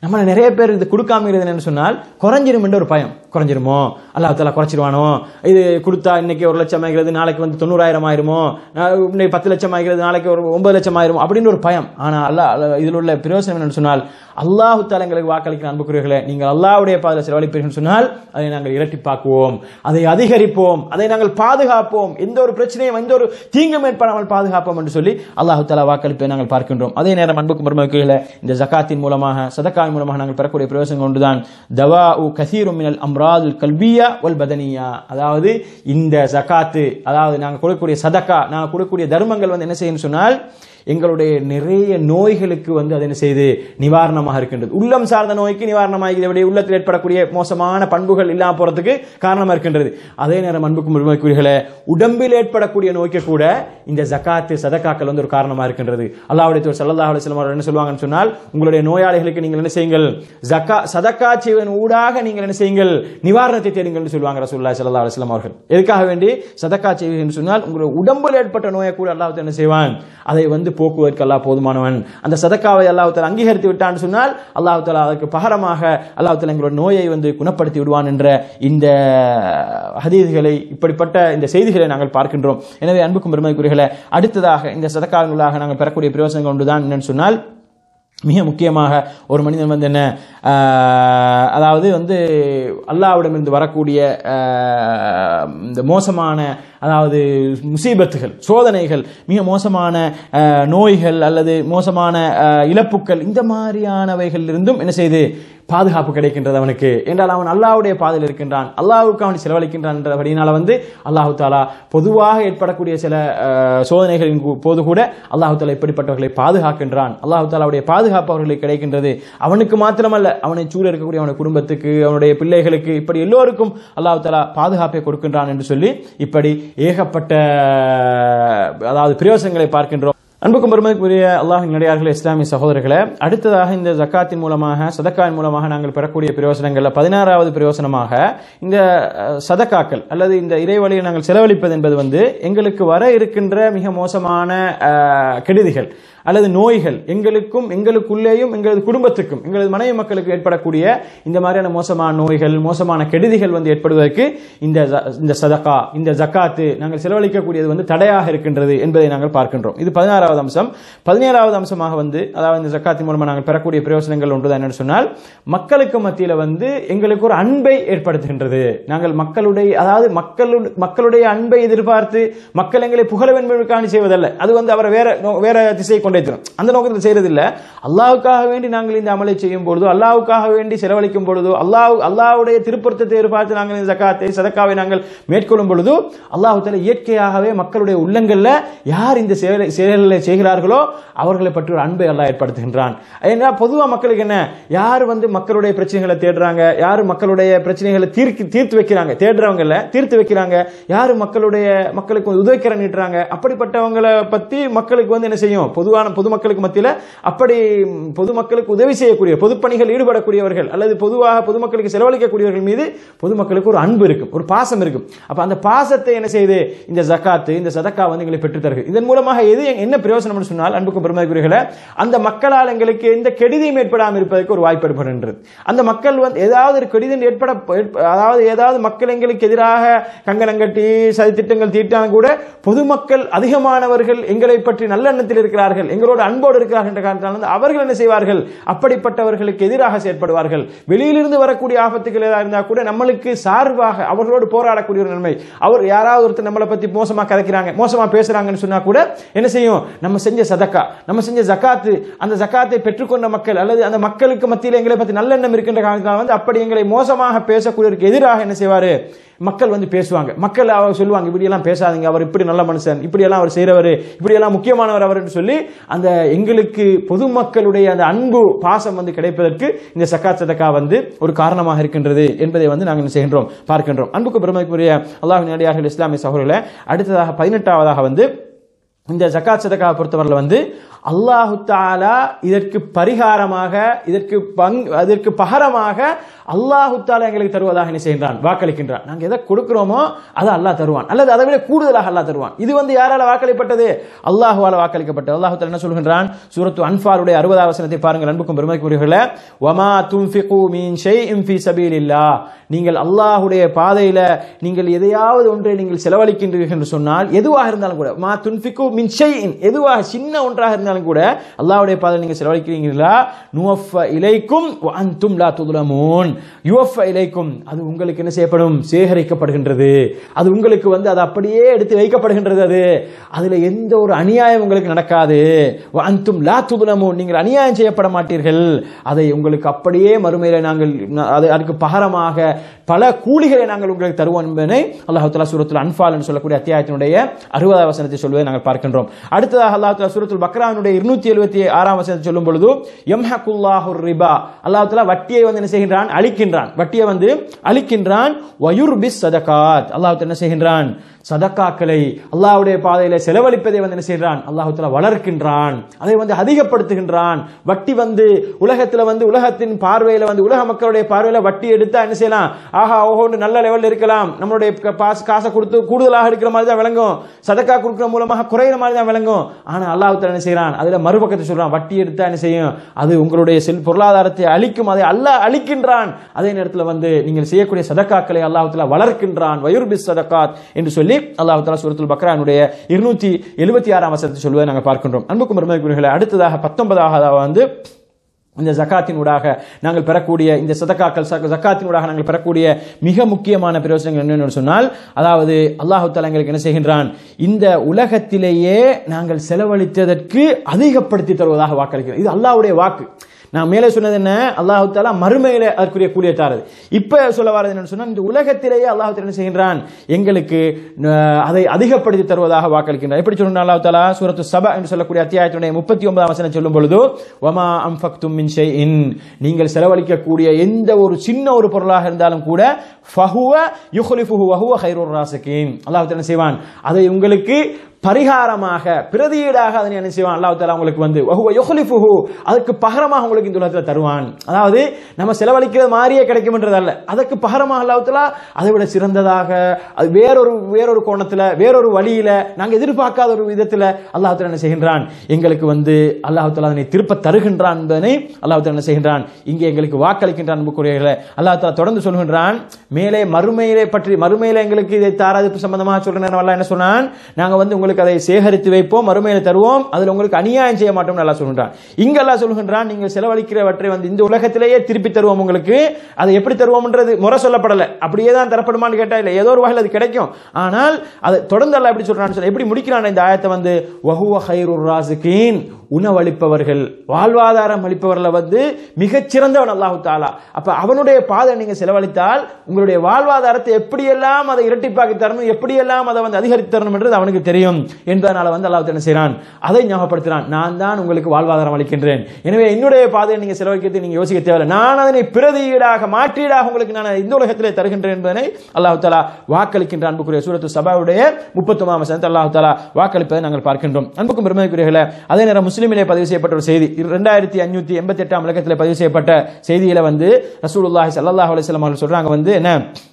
நம்மள நிறைய பேர் இது கொடுக்காம என்னன்னு சொன்னால் குறைஞ்சிரும் என்ற ஒரு பயம் குறைஞ்சிருமோ அல்லாஹ் தாலா குறைச்சிருவானோ இது கொடுத்தா இன்னைக்கு ஒரு லட்சம் ஆகிறது நாளைக்கு வந்து தொண்ணூறாயிரம் ஆயிருமோ நான் இன்னைக்கு பத்து லட்சம் ஆகிறது நாளைக்கு ஒரு ஒன்பது லட்சம் ஆயிரும் அப்படின்னு ஒரு பயம் ஆனா அல்லாஹ் அல்லாஹ் இதில் உள்ள பிரயோசனம் என்னன்னு சொன்னால் அல்லாஹு தாலா எங்களுக்கு வாக்களிக்கிற அன்புக்குரியவர்களே நீங்கள் அல்லாஹ்வுடைய பாதையில் செலவழிப்பீர்கள் சொன்னால் அதை நாங்கள் இரட்டிப்பாக்குவோம் அதை அதிகரிப்போம் அதை நாங்கள் பாதுகாப்போம் எந்த ஒரு பிரச்சனையும் எந்த ஒரு தீங்கும் ஏற்படாமல் பாதுகாப்போம் என்று சொல்லி அல்லாஹு தாலா வாக்களிப்பை நாங்கள் பார்க்கின்றோம் அதே நேரம் அன்புக்கும் பெருமக்களே இந்த ஜகாத்தின் மூலமாக சதக்காவின் மூலமாக நாங்கள் பெறக்கூடிய பிரயோசனம் ஒன்றுதான் தவா உ கசீரும் மினல் அம்ராதுல் கல்வியா வல் பதனியா அதாவது இந்த ஜகாத்து அதாவது நாங்கள் கொடுக்கக்கூடிய சதக்கா நாங்கள் கொடுக்கக்கூடிய தர்மங்கள் வந்து என்ன செய்யணும்னு சொன்னால் எங்களுடைய நிறைய நோய்களுக்கு வந்து அது என்ன செய்து நிவாரணமாக இருக்கின்றது உள்ளம் சார்ந்த நோய்க்கு நிவாரணமாக இதனுடைய உள்ளத்தில் ஏற்படக்கூடிய மோசமான பண்புகள் இல்லாம போறதுக்கு காரணமாக இருக்கின்றது அதே நேரம் அன்புக்கும் உரிமைக்குரியர்களே உடம்பில் ஏற்படக்கூடிய நோய்க்கு கூட இந்த ஜகாத்து சதக்காக்கள் வந்து ஒரு காரணமாக இருக்கின்றது அல்லாஹ்வுடைய தூதர் ஸல்லல்லாஹு அலைஹி வஸல்லம் அவர்கள் என்ன சொல்லுவாங்கன்னு சொன்னால் உங்களுடைய நோயாளிகளுக்கு நீங்கள் என்ன செய்யுங்கள் ஜக்கா சதக்கா செய்வதன் ஊடாக நீங்கள் என்ன செய்யுங்கள் நிவாரணத்தை தேடுங்கள்னு சொல்லுவாங்க ரசூலுல்லாஹி ஸல்லல்லாஹு அலைஹி வஸல்லம் அவர்கள் எதுக்காக வேண்டி சதக்கா செய்வீர்கள் சொன்னால் உங்களுடைய உடம்பில் ஏற்பட்ட நோயை கூட அல்லாஹ் என்ன செய்வான் அதை வந்து போக்குவதற்கு அல்லாஹ் போதுமானவன் அந்த சதக்காவை அல்லாஹ் தஆலா அங்கீகரித்து விட்டான்னு சொன்னால் அல்லாஹ் தஆலா அதற்கு பகரமாக அல்லாஹ் தஆலா எங்களுடைய நோயை வந்து குணப்படுத்தி விடுவான் என்ற இந்த ஹதீதுகளை இப்படிப்பட்ட இந்த செய்திகளை நாங்கள் பார்க்கின்றோம் எனவே அன்புக்கும் பெருமதிக்குரியர்களே அடுத்ததாக இந்த சதக்காவினூடாக நாங்கள் பெறக்கூடிய பிரயோசனங்கள் ஒன்றுதான் என்னன்னு சொன்னால் மிக முக்கியமாக ஒரு மனிதன் வந்து என்ன ஆஹ், அதாவது வந்து அல்லாவிடமிருந்து வரக்கூடிய ஆஹ், இந்த மோசமான அதாவது முசீபத்துகள் சோதனைகள் மிக மோசமான ஆஹ், நோய்கள் அல்லது மோசமான ஆஹ், இழப்புக்கள் இந்த மாதிரியானவைகளிலிருந்தும் என்ன செய்து பாதுகாப்பு கிடைக்கின்றது அவனுக்கு என்றால் அவன் அல்லாஹ்வுடைய பாதையில் இருக்கின்றான் அல்லாஹ்வுக்கு அவன் செலவழிக்கின்றான் என்றபடியினால வந்து அல்லாஹு தாலா பொதுவாக ஏற்படக்கூடிய சில ஆஹ், சோதனைகளின் கு- போது கூட அல்லாஹு தாலா இப்படிப்பட்டவர்களை பாதுகாக்கின்றான் அல்லாஹு தாலாவுடைய பாதுகாப்பு அவர்களுக்கு கிடைக்கின்றது அவனுக்கு மாத்திரமல்ல அவனை சூழ இருக்கக்கூடிய அவனுடைய குடும்பத்துக்கு அவனுடைய பிள்ளைகளுக்கு இப்படி எல்லோருக்கும் அல்லாஹு தாலா பாதுகாப்பை கொடுக்கின்றான் என்று சொல்லி இப்படி ஏகப்பட்ட அதாவது பிரயோசனங்களை பார்க்கின்றோம் அன்புக்கும் பெருமதிக்குரிய அல்லாஹின் நடிகார்களே இஸ்லாமிய சகோதரர்களே அடுத்ததாக இந்த ஜக்காத்தின் மூலமாக சதக்காவின் மூலமாக நாங்கள் பெறக்கூடிய பிரயோசனங்கள்ல பதினாறாவது பிரயோசனமாக இந்த அஹ், சதக்காக்கள் அல்லது இந்த இறைவழியை நாங்கள் செலவழிப்பது என்பது வந்து எங்களுக்கு வர இருக்கின்ற மிக மோசமான அஹ், கெடுதிகள் அல்லது நோய்கள் எங்களுக்கும் எங்களுக்குள்ளேயும் எங்களது குடும்பத்துக்கும் எங்களது மனைவி மக்களுக்கு ஏற்படக்கூடிய இந்த மாதிரியான மோசமான நோய்கள் மோசமான கெடுதிகள் வந்து ஏற்படுவதற்கு இந்த ஜ- இந்த சதகா இந்த ஜக்காத்து நாங்கள் செலவழிக்கக்கூடியது வந்து தடையாக இருக்கின்றது என்பதை நாங்கள் பார்க்கின்றோம் இது பதினாறாவது அம்சம் பதினேழாவது அம்சமாக வந்து அதாவது இந்த ஜக்காத்தின் மூலமாக நாங்கள் பெறக்கூடிய பிரயோசனங்கள் ஒன்றுதான் என்னன்னு சொன்னால் மக்களுக்கு மத்தியில் வந்து எங்களுக்கு ஒரு அன்பை ஏற்படுத்துகின்றது நாங்கள் மக்களுடைய அதாவது மக்களுடைய மக்களுடைய அன்பை எதிர்பார்த்து மக்கள் எங்களை புகழ வேண்டும் என்பதற்காக செய்வதல்ல அது வந்து அவரை வேற நோ- வேற திசை கொண்டே தரும் அந்த நோக்கத்தில் செய்யறதில்ல அல்லாஹ்வுக்காக வேண்டி நாங்கள் இந்த அமலை செய்யும் பொழுதோ அல்லாஹ்வுக்காக வேண்டி செலவழிக்கும் பொழுதோ அல்லாஹ் அல்லாஹ்வுடைய திருப்பொருத்தத்தை எதிர்பார்த்து நாங்கள் இந்த ஜக்காத்தை சதக்காவை நாங்கள் மேற்கொள்ளும் பொழுதோ அல்லாஹ் தஆலா இயற்கையாகவே மக்களுடைய உள்ளங்கள்ல யார் இந்த செயலை செயல்களை செய்கிறார்களோ அவர்களை பற்றி ஒரு அன்பை அல்லாஹ் ஏற்படுத்துகின்றான் ஏன்னா பொதுவா மக்களுக்கு என்ன யார் வந்து மக்களுடைய பிரச்சனைகளை தேடுறாங்க யார் மக்களுடைய பிரச்சனைகளை தீர்க்கு தீர்த்து வைக்கிறாங்க தேடுறவங்கள தீர்த்து வைக்கிறாங்க யார் மக்களுடைய மக்களுக்கு வந்து உதவிக்கரம் நீட்டுறாங்க அப்படிப்பட்டவங்களை பத்தி மக்களுக்கு வந்து என்ன செய்யும் பொதுவான பொதுமக்களுக்கு மத்தியில அப்படி ம், பொதுமக்களுக்கு உதவி செய்யக்கூடிய பொதுப்பணிகள் ஈடுபடக்கூடியவர்கள் அல்லது பொதுவாக பொதுமக்களுக்கு செலவழிக்கக்கூடியவர்கள் மீது பொதுமக்களுக்கு ஒரு அன்பு இருக்கும் ஒரு பாசம் இருக்கும் அப்ப அந்த பாசத்தை என்ன செய்யுது இந்த ஜக்காத்து இந்த சதக்கா வந்து எங்களை பெற்றுத் தருகிறது இதன் மூலமாக எது என்ன பிரயோசனம்னு சொன்னால் அன்புக்கும் பெருமதிக்குரியர்களே அந்த மக்களால் எங்களுக்கு எந்த கெடுதியும் ஏற்படாமல் இருப்பதற்கு ஒரு வாய்ப்பு ஏற்படுகின்றது அந்த மக்கள் வந்து ஏதாவது ஒரு கெடுதல் ஏற்பட ஏற்ப- அதாவது ஏதாவது மக்கள் எங்களுக்கு எதிராக கங்கணம் கட்டி சதி திட்டங்கள் தீட்டாலும் கூட பொதுமக்கள் அதிகமானவர்கள் எங்களை பற்றி நல்லெண்ணத்தில் இருக்கிறார்கள் எங்களோட அன்போடு இருக்கிறார்கள் என்ற காரணத்தால் வந்து அவர்கள் என்ன செய்வார்கள் அப்படிப்பட்டவர்களுக்கு எதிராக செயற்படுவார்கள் வெளியிலிருந்து வரக்கூடிய ஆபத்துகள் ஏதாவது இருந்தால் கூட நம்மளுக்கு சார்பாக அவர்களோடு போராடக்கூடிய ஒரு நன்மை அவர் யாராவது ஒருத்தர் நம்மளை பத்தி மோசமா கதைக்கிறாங்க மோசமா பேசுறாங்கன்னு சொன்னா கூட என்ன செய்யும் நம்ம செஞ்ச சதக்கா நம்ம செஞ்ச ஜகாத்து அந்த ஜகாத்தை பெற்றுக்கொண்ட மக்கள் அல்லது அந்த மக்களுக்கு மத்தியில் எங்களை பத்தி நல்லெண்ணம் இருக்கின்ற காரணத்தால் வந்து அப்படி எங்களை மோசமாக பேசக்கூடியவருக்கு எதிராக என்ன செய்வாரு மக்கள் வந்து பேசுவாங்க மக்கள் அவர் சொல்லுவாங்க இப்படி எல்லாம் பேசாதீங்க அவர் இப்படி நல்ல மனுஷன் இப்படி எல்லாம் அவர் செய்றவர் இப்படி எல்லாம் முக்கியமானவர் அவர் என்று சொல்லி அந்த எங்களுக்கு பொதுமக்களுடைய அந்த அன்பு பாசம் வந்து கிடைப்பதற்கு இந்த சக்காத் சதக்கா வந்து ஒரு காரணமாக இருக்கின்றது என்பதை வந்து நாங்கள் என்ன செய்கின்றோம் பார்க்கின்றோம் அன்புக்கு பெருமைக்குரிய அல்லாஹ் நடிகார்கள் இஸ்லாமிய சகோதரர்களே அடுத்ததாக பதினெட்டாவதாக வந்து இந்த ஜக்காத் சதக்காவை பொறுத்தவரையில் வந்து அல்லாஹு தாலா இதற்கு பரிகாரமாக இதற்கு பங் அதற்கு பகரமாக அல்லாஹு தாலா எங்களுக்கு தருவதாக என்ன செய்கின்றான் வாக்களிக்கின்றான் நாங்கள் எதை கொடுக்கிறோமோ அதை அல்லாஹ் தருவான் அல்லது அதை விட கூடுதலாக அல்லாஹ் தருவான் இது வந்து யாரால வாக்களிப்பட்டது அல்லாஹுவால வாக்களிக்கப்பட்டது அல்லாஹு தாலா என்ன சொல்கின்றான் சூரத்து அன்பாருடைய அறுபதாவது வசனத்தை பாருங்கள் அன்புக்கும் பெருமதிக்குரியவர்களே வமா துன்ஃபிகு மீன் ஷைஇன் ஃபீ சபீலில்லாஹ் நீங்கள் அல்லாஹ்வுடைய பாதையில நீங்கள் எதையாவது ஒன்றை நீங்கள் செலவழிக்கின்றீர்கள் என்று சொன்னால் எதுவாக இருந்தாலும் கூட மா துன்ஃபிகு மின் ஷைஇன் எதுவாக சின்ன ஒன்றாக இருந்தாலும் கூட அல்லாஹ்வுடைய பாதையில் நீங்கள் செலவழிக்கிறீங்களா நுவஃப இலைக்கும் வ அன்தும் லா துதுலமூன் யுவஃப இலைக்கும் அது உங்களுக்கு என்ன செய்யப்படும் சேகரிக்கப்படுகின்றது அது உங்களுக்கு வந்து அது அப்படியே எடுத்து வைக்கப்படுகின்றது அது அதுல எந்த ஒரு அநியாயம் உங்களுக்கு நடக்காது வ அன்தும் லா துதுலமூன் நீங்கள் அநியாயம் செய்யப்பட மாட்டீர்கள் அதை உங்களுக்கு அப்படியே மறுமையில நாங்கள் அது அதுக்கு பகரமாக பல கூலிகளை நாங்கள் உங்களுக்கு தருவோம் என்பதை அல்லாஹ் தலா சூரத்துல் அன்பால் என்று சொல்லக்கூடிய அத்தியாயத்தினுடைய அறுபதாம் வசனத்தை சொல்வதை நாங்கள் பார்க்கின்றோம் அடுத்ததாக அல்லாஹ் தலா சூரத்துல் பக்ரானுடைய இருநூத்தி எழுபத்தி ஆறாம் வசனத்தை சொல்லும் பொழுது எம்ஹகுல்லாஹுர் ரிபா அல்லாஹ் தலா வட்டியை வந்து என்ன செய்கின்றான் அழிக்கின்றான் வட்டியை வந்து அழிக்கின்றான் வயுர் பிஸ் சதகாத் அல்லாஹ் என்ன செய்கின்றான் சதக்காக்களை அல்லாஹ்வுடைய பாதையில செலவழிப்பதை வந்து என்ன செய்கிறான் அல்லாஹ் தலா வளர்க்கின்றான் அதை வந்து அதிகப்படுத்துகின்றான் வட்டி வந்து உலகத்துல வந்து உலகத்தின் பார்வையில வந்து உலக மக்களுடைய பார்வையில வட்டி எடுத்தா என்ன செய்யலாம் ஆஹா ஓஹோன்னு நல்ல லெவல்ல இருக்கலாம் நம்மளுடைய க- பாஸ் காசை கொடுத்து கூடுதலாக எடுக்கிற மாதிரி தான் விளங்கும் சதக்கா கொடுக்கிற மூலமாக குறையிற மாதிரி தான் விளங்கும் ஆனா அல்லாஹ் தஆலா என்ன செய்யறான் அதுல மறுபக்கத்தை சொல்றான் வட்டி எடுத்தா என்ன செய்யும் அது உங்களுடைய செல் பொருளாதாரத்தை அழிக்கும் அதை அல்லாஹ் அழிக்கின்றான் அதே நேரத்தில் வந்து நீங்கள் செய்யக்கூடிய சதக்காக்களை அல்லாஹ் தஆலா வளர்க்கின்றான் வயுர்பிஸ் சதக்காத் என்று சொல்லி அல்லாஹ் தஆலா சூரத்துல் பக்ரானுடைய இருநூத்தி எழுபத்தி ஆறாம் வசனத்தை சொல்வதை நாங்கள் பார்க்கின்றோம் அன்புக்கும் பெருமைக்குரியவர்களே அடுத்ததாக பத்தொன்பதாக வந்து இந்த ஜக்காத்தின் ஊடாக நாங்கள் பெறக்கூடிய இந்த சதக்காக்கள் ச- ஜக்காத்தின் ஊடாக நாங்கள் பெறக்கூடிய மிக முக்கியமான பிரயோசனங்கள் என்னென்னு சொன்னால் அதாவது அல்லாஹு தஆலா எங்களுக்கு என்ன செய்கின்றான் இந்த உலகத்திலேயே நாங்கள் செலவழித்ததற்கு அதிகப்படுத்தி தருவதாக வாக்களிக்கிறோம் இது அல்லாஹ்வுடைய வாக்கு நான் மேலே சொன்னது என்ன அல்லாஹு தாலா மறுமையில அதற்குரிய கூலியை தாரது இப்ப சொல்ல வரது என்னன்னு சொன்னா இந்த உலகத்திலேயே அல்லாஹு தாலா என்ன செய்கின்றான் எங்களுக்கு அஹ், அதை அதிகப்படுத்தி தருவதாக வாக்களிக்கின்றான் எப்படி சொல்றான் அல்லாஹு தாலா சூரத்து சபா என்று சொல்லக்கூடிய அத்தியாயத்தினுடைய முப்பத்தி ஒன்பதாம் வசனம் சொல்லும் பொழுது வமா அம்ஃபக்தும் மின் ஷைஇன் நீங்கள் செலவழிக்கக்கூடிய எந்த ஒரு சின்ன ஒரு பொருளாக இருந்தாலும் கூட ஃபஹுவ யுஹ்லிஃபுஹு வஹுவ கைருர் ராசிகீன் அல்லாஹ் தாலா என்ன செய்வான் அதை உங்களுக்கு பரிகாரமாக பிரதியீடாக அதனை என்ன செய்வான் அல்லாஹ் தாலா உங்களுக்கு வந்து வஹுவ யுஹ்லிஃபுஹு அதுக்கு பகரமாக உங்களுக்கு இந்த உலகத்தில் தருவான் அதாவது நம்ம செலவழிக்கிறது மாதிரியே கிடைக்கும்ன்றது அல்ல அதற்கு பகரமாக அல்லாஹ் தாலா அதை விட சிறந்ததாக அது வேறொரு வேறொரு கோணத்தில் வேறொரு வழியில நாங்கள் எதிர்பார்க்காத ஒரு விதத்தில் அல்லாஹ் தாலா என்ன செய்கின்றான் எங்களுக்கு வந்து அல்லாஹ் தாலா அதனை திருப்ப தருகின்றான் என்பதனை அல்லாஹ் தாலா என்ன செய்கின்றான் இங்கே எங்களுக்கு வாக்களிக்கின்றான் அன்புக்குரியவர்களே அல்லாஹ் தாலா தொடர்ந்து சொல்கின்றான் மேலே மறுமையிலே பற்றி மறுமையில எங்களுக்கு இதை தாராது சம்பந்தமாக சொல்றேன் அல்லாஹ் என்ன சொன்னான் நாங்க வந்து உங்களுக்கு அதை சேகரித்து வைப்போம் மறுமையில தருவோம் அதுல உங்களுக்கு அநியாயம் செய்ய மாட்டோம் நல்லா சொல்கின்றான் இங்க அல்லாஹ் சொல்கின்றான் நீங்கள் செலவழிக்கிறவற்றை வந்து இந்த உலகத்திலேயே திருப்பி தருவோம் உங்களுக்கு அதை எப்படி தருவோம்ன்றது முறை சொல்லப்படல அப்படியே தான் தரப்படுமான்னு கேட்டா இல்ல ஏதோ ஒரு வகையில் அது கிடைக்கும் ஆனால் அதை தொடர்ந்து அல்லாஹ் எப்படி சொல்றான்னு சொல்ல எப்படி முடிக்கிறான் இந்த ஆயத்தை வந்து வஹுவ ஹைருர் ராசிகீன் உணவளிப்பவர்கள் வாழ்வாதாரம் அளிப்பவர்களை வந்து மிகச் சிறந்தவன் அல்லாஹு தாலா அப்ப அவனுடைய பாதை நீங்க செலவழித்தால் உங்களுடைய வாழ்வாதாரத்தை எப்படியெல்லாம் அதை இரட்டிப்பாக்கி தரணும் எப்படியெல்லாம் அதை வந்து அதிகரித்து தரணும் என்றது அவனுக்கு தெரியும் என்பதனால வந்து அல்லாஹ் என்ன செய்றான் அதை ஞாபகப்படுத்துறான் நான் தான் உங்களுக்கு வாழ்வாதாரம் அளிக்கின்றேன் எனவே என்னுடைய பாதையை நீங்க செலவழிக்கிறது நீங்க யோசிக்க தேவையில்லை நான் அதனை பிரதியீடாக மாற்றீடாக உங்களுக்கு நான் இந்த உலகத்திலே தருகின்றேன் என்பதனை அல்லாஹ் தாலா வாக்களிக்கின்ற அன்புக்குரிய சூரத்து சபாவுடைய முப்பத்தொன்பதாம் வசனத்தை அல்லாஹ் தாலா வாக்களிப்பதை நாங்கள் பார்க்கின்றோம் அன்புக்கும் பெருமைக்குரியர்களே அதே நேரம் முஸ்லிமிலே பதிவு செய்யப்பட்ட ஒரு செய்தி ரெண்டாயிரத்தி அஞ்சூத்தி எண்பத்தி எட்டாம் இலக்கத்தில் பதிவு செய்யப்பட்ட செய்தியில வந்து ரசூலுல்லாஹி ஸல்லல்லாஹு அலைஹி வஸல்லம் அவர்கள் சொல்றாங்க வந்து என்ன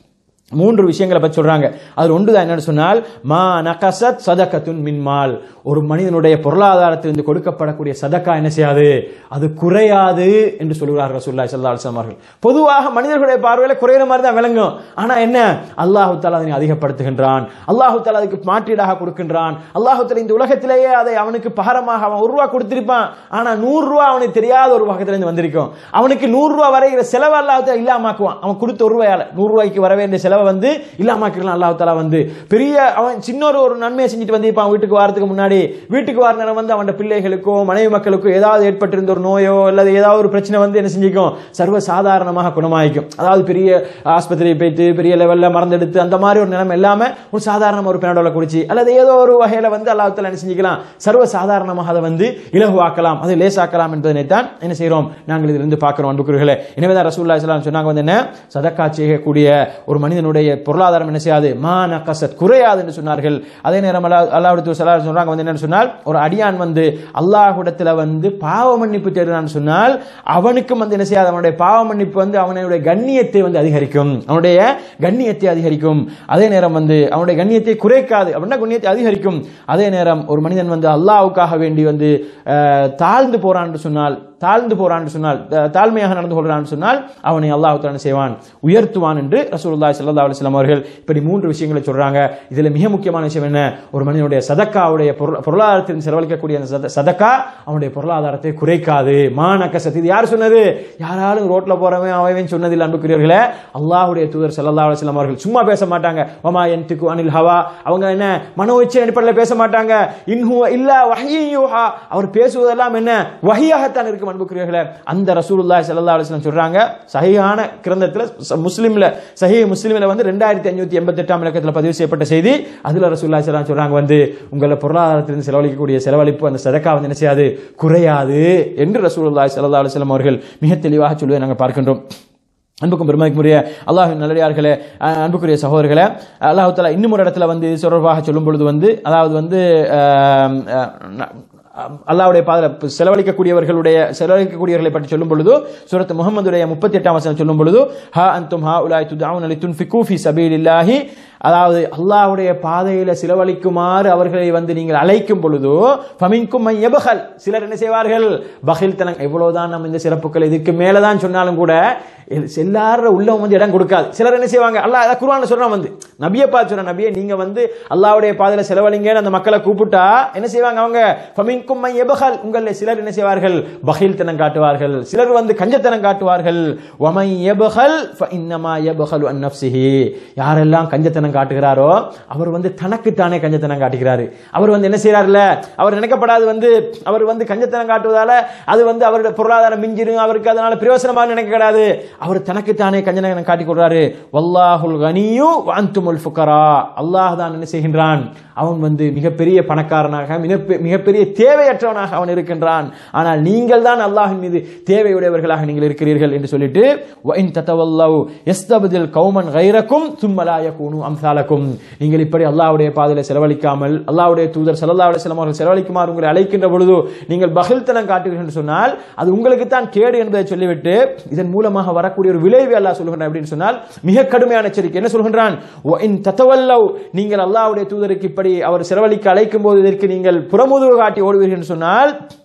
மூன்று விஷயங்களை பற்றி சொல்றாங்க அது ஒன்று தான் என்னன்னு சொன்னால் மா நகசத் சதகத்துன் மின்மால் ஒரு மனிதனுடைய பொருளாதாரத்திலிருந்து கொடுக்கப்படக்கூடிய சதக்கா என்ன செய்யாது அது குறையாது என்று சொல்கிறார் ரசூல்லாய் சல்லா அலுவலம் அவர்கள் பொதுவாக மனிதர்களுடைய பார்வையில குறையிற மாதிரி தான் விளங்கும் ஆனா என்ன அல்லாஹு தாலா அதனை அதிகப்படுத்துகின்றான் அல்லாஹு தாலா அதுக்கு மாற்றீடாக கொடுக்கின்றான் அல்லாஹு தாலா இந்த உலகத்திலேயே அதை அவனுக்கு பகரமாக அவன் ஒரு ரூபா கொடுத்திருப்பான் ஆனா நூறு ரூபா அவனுக்கு தெரியாத ஒரு பக்கத்திலிருந்து வந்திருக்கும் அவனுக்கு நூறு ரூபா வரைகிற செலவு அல்லாஹ் தாலா இல்லாமாக்குவான் அவன் கொடுத்த ஒரு ரூபாயால நூறு ரூபாய்க்கு வர வேண்டிய செலவை வந்து இல்லாமாக்கலாம் அல்லாஹ் தாலா வந்து பெரிய அவன் சின்ன ஒரு ஒரு நன்மையை செஞ்சுட்டு வந்திருப்பான் வீட்டுக்கு வாரத்துக்கு முன்னாடி வீட்டுக்கு வர நேரம் வந்து அவன் பிள்ளைகளுக்கோ மனைவி மக்களுக்கோ ஏதாவது ஏற்பட்டிருந்த ஒரு நோயோ அல்லது ஏதாவது ஒரு பிரச்சனை வந்து என்ன செஞ்சுக்கும் சர்வ சாதாரணமாக குணமாயிக்கும் அதாவது பெரிய ஆஸ்பத்திரி போயிட்டு பெரிய லெவல்ல மறந்தெடுத்து அந்த மாதிரி ஒரு நிலைமை இல்லாம ஒரு சாதாரண ஒரு பெனடோல குடிச்சு அல்லது ஏதோ ஒரு வகையில வந்து அல்லாஹ் தாலா என்ன செஞ்சுக்கலாம் சர்வ சாதாரணமாக அதை வந்து இலகுவாக்கலாம் அதை லேசாக்கலாம் என்பதனை தான் என்ன செய்றோம் நாங்கள் இதிலிருந்து பார்க்கிறோம் அன்புக்குரியர்களே எனவே தான் ரசூல்லா இஸ்லாம் சொன்னாங்க வந்து என்ன சதக்கா செய்யக்கூடிய ஒரு மனிதனுடைய மனிதனுடைய பொருளாதாரம் என்ன செய்யாது மான கசத் குறையாது என்று சொன்னார்கள் அதே நேரம் அல்லா அல்லாஹ் சலாஹ் சொல்றாங்க வந்து என்னன்னு சொன்னால் ஒரு அடியான் வந்து அல்லாஹ்விடத்துல வந்து பாவ மன்னிப்பு தேடுறான்னு சொன்னால் அவனுக்கும் வந்து என்ன செய்யாது அவனுடைய பாவ மன்னிப்பு வந்து அவனுடைய கண்ணியத்தை வந்து அதிகரிக்கும் அவனுடைய கண்ணியத்தை அதிகரிக்கும் அதே நேரம் வந்து அவனுடைய கண்ணியத்தை குறைக்காது அப்படின்னா கண்ணியத்தை அதிகரிக்கும் அதே நேரம் ஒரு மனிதன் வந்து அல்லாஹ்வுக்காக வேண்டி வந்து அஹ், தாழ்ந்து போறான் என்று சொன்னால் தாழ்ந்து போறான் என்று சொன்னால் த- தாழ்மையாக நடந்து கொள்றான் என்று சொன்னால் அவனை அல்லாஹ் தஆலா என்ன செய்வான் உயர்த்துவான் என்று ரசூலுல்லாஹி ஸல்லல்லாஹு அலைஹி வஸல்லம் அவர்கள் இப்படி மூன்று விஷயங்களை சொல்றாங்க இதுல மிக முக்கியமான விஷயம் என்ன ஒரு மனிதனுடைய சதக்காவுடைய பொருள்- பொருளாதாரத்தில் செலவழிக்கக்கூடிய அந்த சத- சதக்கா அவனுடைய பொருளாதாரத்தை குறைக்காது மானக்கசத் இது யார் சொன்னது யாராலும் ரோட்ல போறவன் அவன் சொன்னதில்லை அன்புக்குரியவர்களே அல்லாஹ்வுடைய தூதர் ஸல்லல்லாஹு அலைஹி வஸல்லம் அவர்கள் சும்மா பேச மாட்டாங்க வமா யன்திகு அனில் ஹவா அவங்க என்ன மனோ இச்சை அடிப்படையில் பேச மாட்டாங்க இன்ஹுவ இல்லா வஹ்யி யூஹா அவர் பேசுவதெல்லாம் என்ன வஹியாகத்தான் இருக்கும் அன்புக்குரியவர்களே அந்த ரசூலுல்லாஹி ஸல்லல்லாஹு அலைஹி வஸல்லம் சொல்றாங்க சஹீஹான கிரந்தத்துல ச- முஸ்லிம்ல சஹீஹ் முஸ்லிம்ல வந்து 2558 எண்பத்தி எட்டாம் இலக்கத்தில் பதிவு செய்யப்பட்ட செய்தி அதுல ரசூலுல்லாஹி ஸல்லல்லாஹு அலைஹி சொல்றாங்க வந்து உங்கள பொருளாதாரத்திலிருந்து செலவழிக்கக்கூடிய செலவழிப்பு அந்த சதக்கா வந்து என்ன செய்யாது குறையாது என்று ரசூலுல்லாஹி ஸல்லல்லாஹு அலைஹி வஸல்லம் அவர்கள் மிக தெளிவாக சொல்வதை நாங்கள் பார்க்கின்றோம் அன்புக்கும் பெருமைக்குரிய அல்லாஹின் நல்லடியார்களே அஹ், அன்புக்குரிய சகோதரர்களே அல்லாஹ் தஆலா இன்னும் ஒரு இடத்துல வந்து இது தொடர்பாக சொல்லும் பொழுது வந்து அதாவது வந்து அஹ், அஹ், அல்லாஹ்வுடைய பாதையில் செலவழிக்கக்கூடியவர்களுடைய செலவழிக்கக்கூடியவர்களை பற்றி சொல்லும் பொழுது சூரத் முகமதுடைய முப்பத்தி எட்டாம் வசனம் சொல்லும் பொழுது ஹா அன்தும் ஹா உலாய் துதாவுன் அலி துன்ஃபிகு ஃபி சபீலில்லாஹி அதாவது அல்லாஹ்வுடைய பாதையில செலவழிக்குமாறு அவர்களை வந்து நீங்கள் அழைக்கும் பொழுது ஃபமின்கும் மை யபஹல் சிலர் என்ன செய்வார்கள் பகில் தனங் எவ்வளவுதான் நம்ம இந்த சிறப்புகள் இதுக்கு மேலதான் சொன்னாலும் கூட எல்லார உள்ளவங்க வந்து இடம் கொடுக்காது சிலர் என்ன செய்வாங்க அல்லாஹ் அதான் குர்ஆன்ல சொல்றான் வந்து நபியை பார்த்து சொல்ற நபியை நீங்க வந்து அல்லாஹ்வுடைய பாதையில செலவழிங்கன்னு அந்த மக்களை கூப்பிட்டா என்ன செய்வாங்க அவங்க ஃபமின்கும் மை யபஹல் உங்களில் சிலர் என்ன செய்வார்கள் பகில் தனம் காட்டுவார்கள் சிலர் வந்து கஞ்சத்தனம் காட்டுவார்கள் வமை யபஹல் ஃபஇன்னமா யபஹலு அன் நஃப்ஸிஹி யாரெல்லாம் கஞ்சத்தனம் காட்டுகிறாரோ அவர் வந்து தனக்குத்தானே கஞ்சத்தனம் காட்டுகிறாரு அவர் வந்து என்ன செய்யறாருல அவர் நினைக்கப்படாது வந்து அவர் வந்து கஞ்சத்தனம் காட்டுவதால அது வந்து அவருடைய பொருளாதாரம் மிஞ்சிடும் அவருக்கு அதனால பிரயோசனமாக நினைக்கக்கூடாது அவர் தனக்குத்தானே கஞ்சத்தனம் காட்டிக் கொள்றாரு வல்லாஹுல் கனியு வாந்துமுல் ஃபுகரா அல்லாஹ் தான் என்ன செய்கின்றான் அவன் வந்து மிகப்பெரிய பணக்காரனாக மிகப்பெ- மிகப்பெரிய தேவையற்றவனாக அவன் இருக்கின்றான் ஆனால் நீங்கள் தான் அல்லாஹின் மீது தேவையுடையவர்களாக நீங்கள் இருக்கிறீர்கள் என்று சொல்லிட்டு وَإِن تَتَوَلَّوْا يَسْتَبْدِلْ قَوْمًا غَيْرَكُمْ ثُمَّ لَا يَكُونُوا أَمْثَالَكُمْ நீங்கள் இப்படி அல்லாஹ்வுடைய பாதையில செலவழிக்காமல் அல்லாஹ்வுடைய தூதர் ஸல்லல்லாஹு அலைஹி வஸல்லம் அவர்கள் செலவழிக்குமாறு உங்களை அழைக்கின்ற பொழுது நீங்கள் பகில்தனம் காட்டுகிறீர்கள் என்று சொன்னால் அது உங்களுக்கு தான் கேடு என்பதை சொல்லிவிட்டு இதன் மூலமாக வரக்கூடிய ஒரு விளைவு அல்லாஹ் சொல்கின்றான் அப்படின்னு சொன்னால் மிக கடுமையான எச்சரிக்கை என்ன சொல்கின்றான் وَإِن تَتَوَلَّوْا நீங்கள் அல்லாஹ்வுடைய தூதருக்கு இப்படி அவர் செலவழிக்க அழைக்கும் போது இதற்கு நீங்கள் புறமுதுகு காட்டி ஓடுவீர்கள் என்று சொன்னால்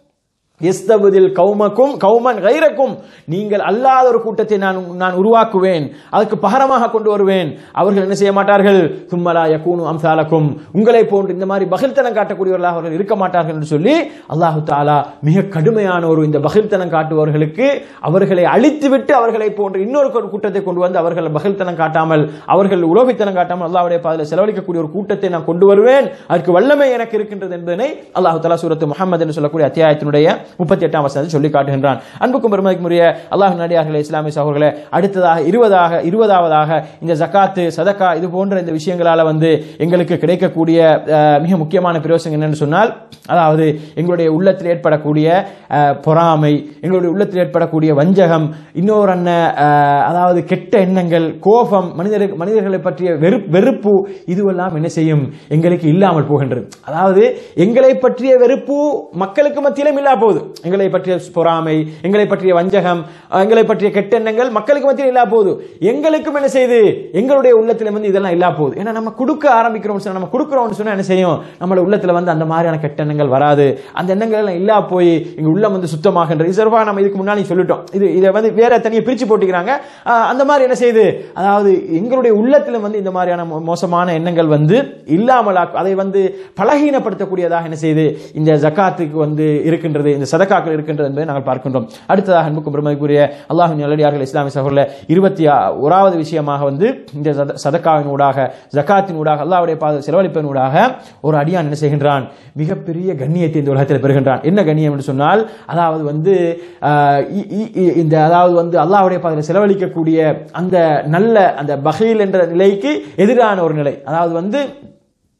எஸ்தபுதில் கௌமக்கும் கௌமன் கைரக்கும் நீங்கள் அல்லாத ஒரு கூட்டத்தை நான் நான் உருவாக்குவேன் அதுக்கு பகரமாக கொண்டு வருவேன் அவர்கள் என்ன செய்ய மாட்டார்கள் தும்மலா யகூனு அம்சாலக்கும் உங்களை போன்று இந்த மாதிரி பகிர்த்தனம் காட்டக்கூடியவர்களாக அவர்கள் இருக்க மாட்டார்கள் என்று சொல்லி அல்லாஹு தாலா மிக கடுமையான ஒரு இந்த பகிர்த்தனம் காட்டுபவர்களுக்கு அவர்களை அழித்துவிட்டு அவர்களை போன்று இன்னொரு ஒரு கூட்டத்தை கொண்டு வந்து அவர்கள் பகிர்த்தனம் காட்டாமல் அவர்கள் உலோகித்தனம் காட்டாமல் அல்லாஹ்வுடைய பாதையில் செலவழிக்கக்கூடிய ஒரு கூட்டத்தை நான் கொண்டு வருவேன் அதற்கு வல்லமை எனக்கு இருக்கின்றது என்பதனை அல்லாஹு தலா சூரத்து முகமது என்று சொல்லக்கூடிய அத்தியாயத்தினுடைய முப்பத்தி எட்டாம் வசனத்தில் சொல்லி காட்டுகின்றான் அன்புக்கும் பெருமதிக்குரிய அல்லாஹ் நடிகார்களே இஸ்லாமிய சகோதரர்களே அடுத்ததாக இருபதாக இருபதாவதாக இந்த ஜகாத்து சதக்கா இது போன்ற இந்த விஷயங்களால வந்து எங்களுக்கு கிடைக்கக்கூடிய அஹ், மிக முக்கியமான பிரயோசனம் என்னன்னு சொன்னால் அதாவது எங்களுடைய உள்ளத்தில் ஏற்படக்கூடிய அஹ், பொறாமை எங்களுடைய உள்ளத்தில் ஏற்படக்கூடிய வஞ்சகம் இன்னொரு அண்ண அஹ், அதாவது கெட்ட எண்ணங்கள் கோபம் மனிதர் மனிதர்களை பற்றிய வெறு வெறுப்பு இதுவெல்லாம் என்ன செய்யும் எங்களுக்கு இல்லாமல் போகின்றது அதாவது எங்களை பற்றிய வெறுப்பு மக்களுக்கு மத்தியிலும் இல்லா போகுது எங்களை பற்றிய பொறாமை எங்களை பற்றிய வஞ்சகம் அஹ், எங்களை பற்றிய கெட்ட எண்ணங்கள் மக்களுக்கு மத்தியில் இல்லா போகுது எங்களுக்கும் என்ன செய்யுது எங்களுடைய உள்ளத்துல வந்து இதெல்லாம் இல்லா போகுது ஏன்னா நம்ம கொடுக்க ஆரம்பிக்கிறோம் சொன்னா நம்ம கொடுக்குறோம்னு சொன்னா என்ன செய்யும் நம்மளோட உள்ளத்துல வந்து அந்த மாதிரியான கெட்ட எண்ணங்கள் வராது அந்த எண்ணங்கள் எல்லாம் இல்லா போய் எங்க உள்ளம் வந்து சுத்தமாகின்ற இது சார்பாக நம்ம இதுக்கு முன்னாடி சொல்லிட்டோம் இது இதை வந்து வேற தனியாக பிரிச்சு போட்டுக்கிறாங்க அஹ், அந்த மாதிரி என்ன செய்யுது அதாவது எங்களுடைய உள்ளத்துல வந்து இந்த மாதிரியான மோ- மோசமான எண்ணங்கள் வந்து இல்லாமல் ஆக்கு- அதை வந்து பலகீனப்படுத்தக்கூடியதாக என்ன செய்யுது இந்த ஜக்காத்துக்கு வந்து இருக்கின்றது இந்த சதக்காக்கள் இருக்கின்றது என்பதை நாங்கள் பார்க்கின்றோம் அடுத்ததாக அன்புக்கும் பெருமைக்குரிய அல்லாஹின் நல்லடியார்கள் இஸ்லாமிய சகோதரர் இருபத்தி ஆ- ஓராவது விஷயமாக வந்து இந்த சத- சதக்காவின் ஊடாக ஜக்காத்தின் ஊடாக அல்லாஹ்வுடைய பாத செலவழிப்பின் ஊடாக ஒரு அடியான் என்ன செய்கின்றான் மிகப்பெரிய கண்ணியத்தை இந்த உலகத்தில் பெறுகின்றான் என்ன கண்ணியம் என்று சொன்னால் அதாவது வந்து ஆஹ், இ- இ- இ- இந்த அதாவது வந்து அல்லாஹ்வுடைய பாதையில் செலவழிக்கக்கூடிய அந்த நல்ல அந்த பகீல் என்ற நிலைக்கு எதிரான ஒரு நிலை அதாவது வந்து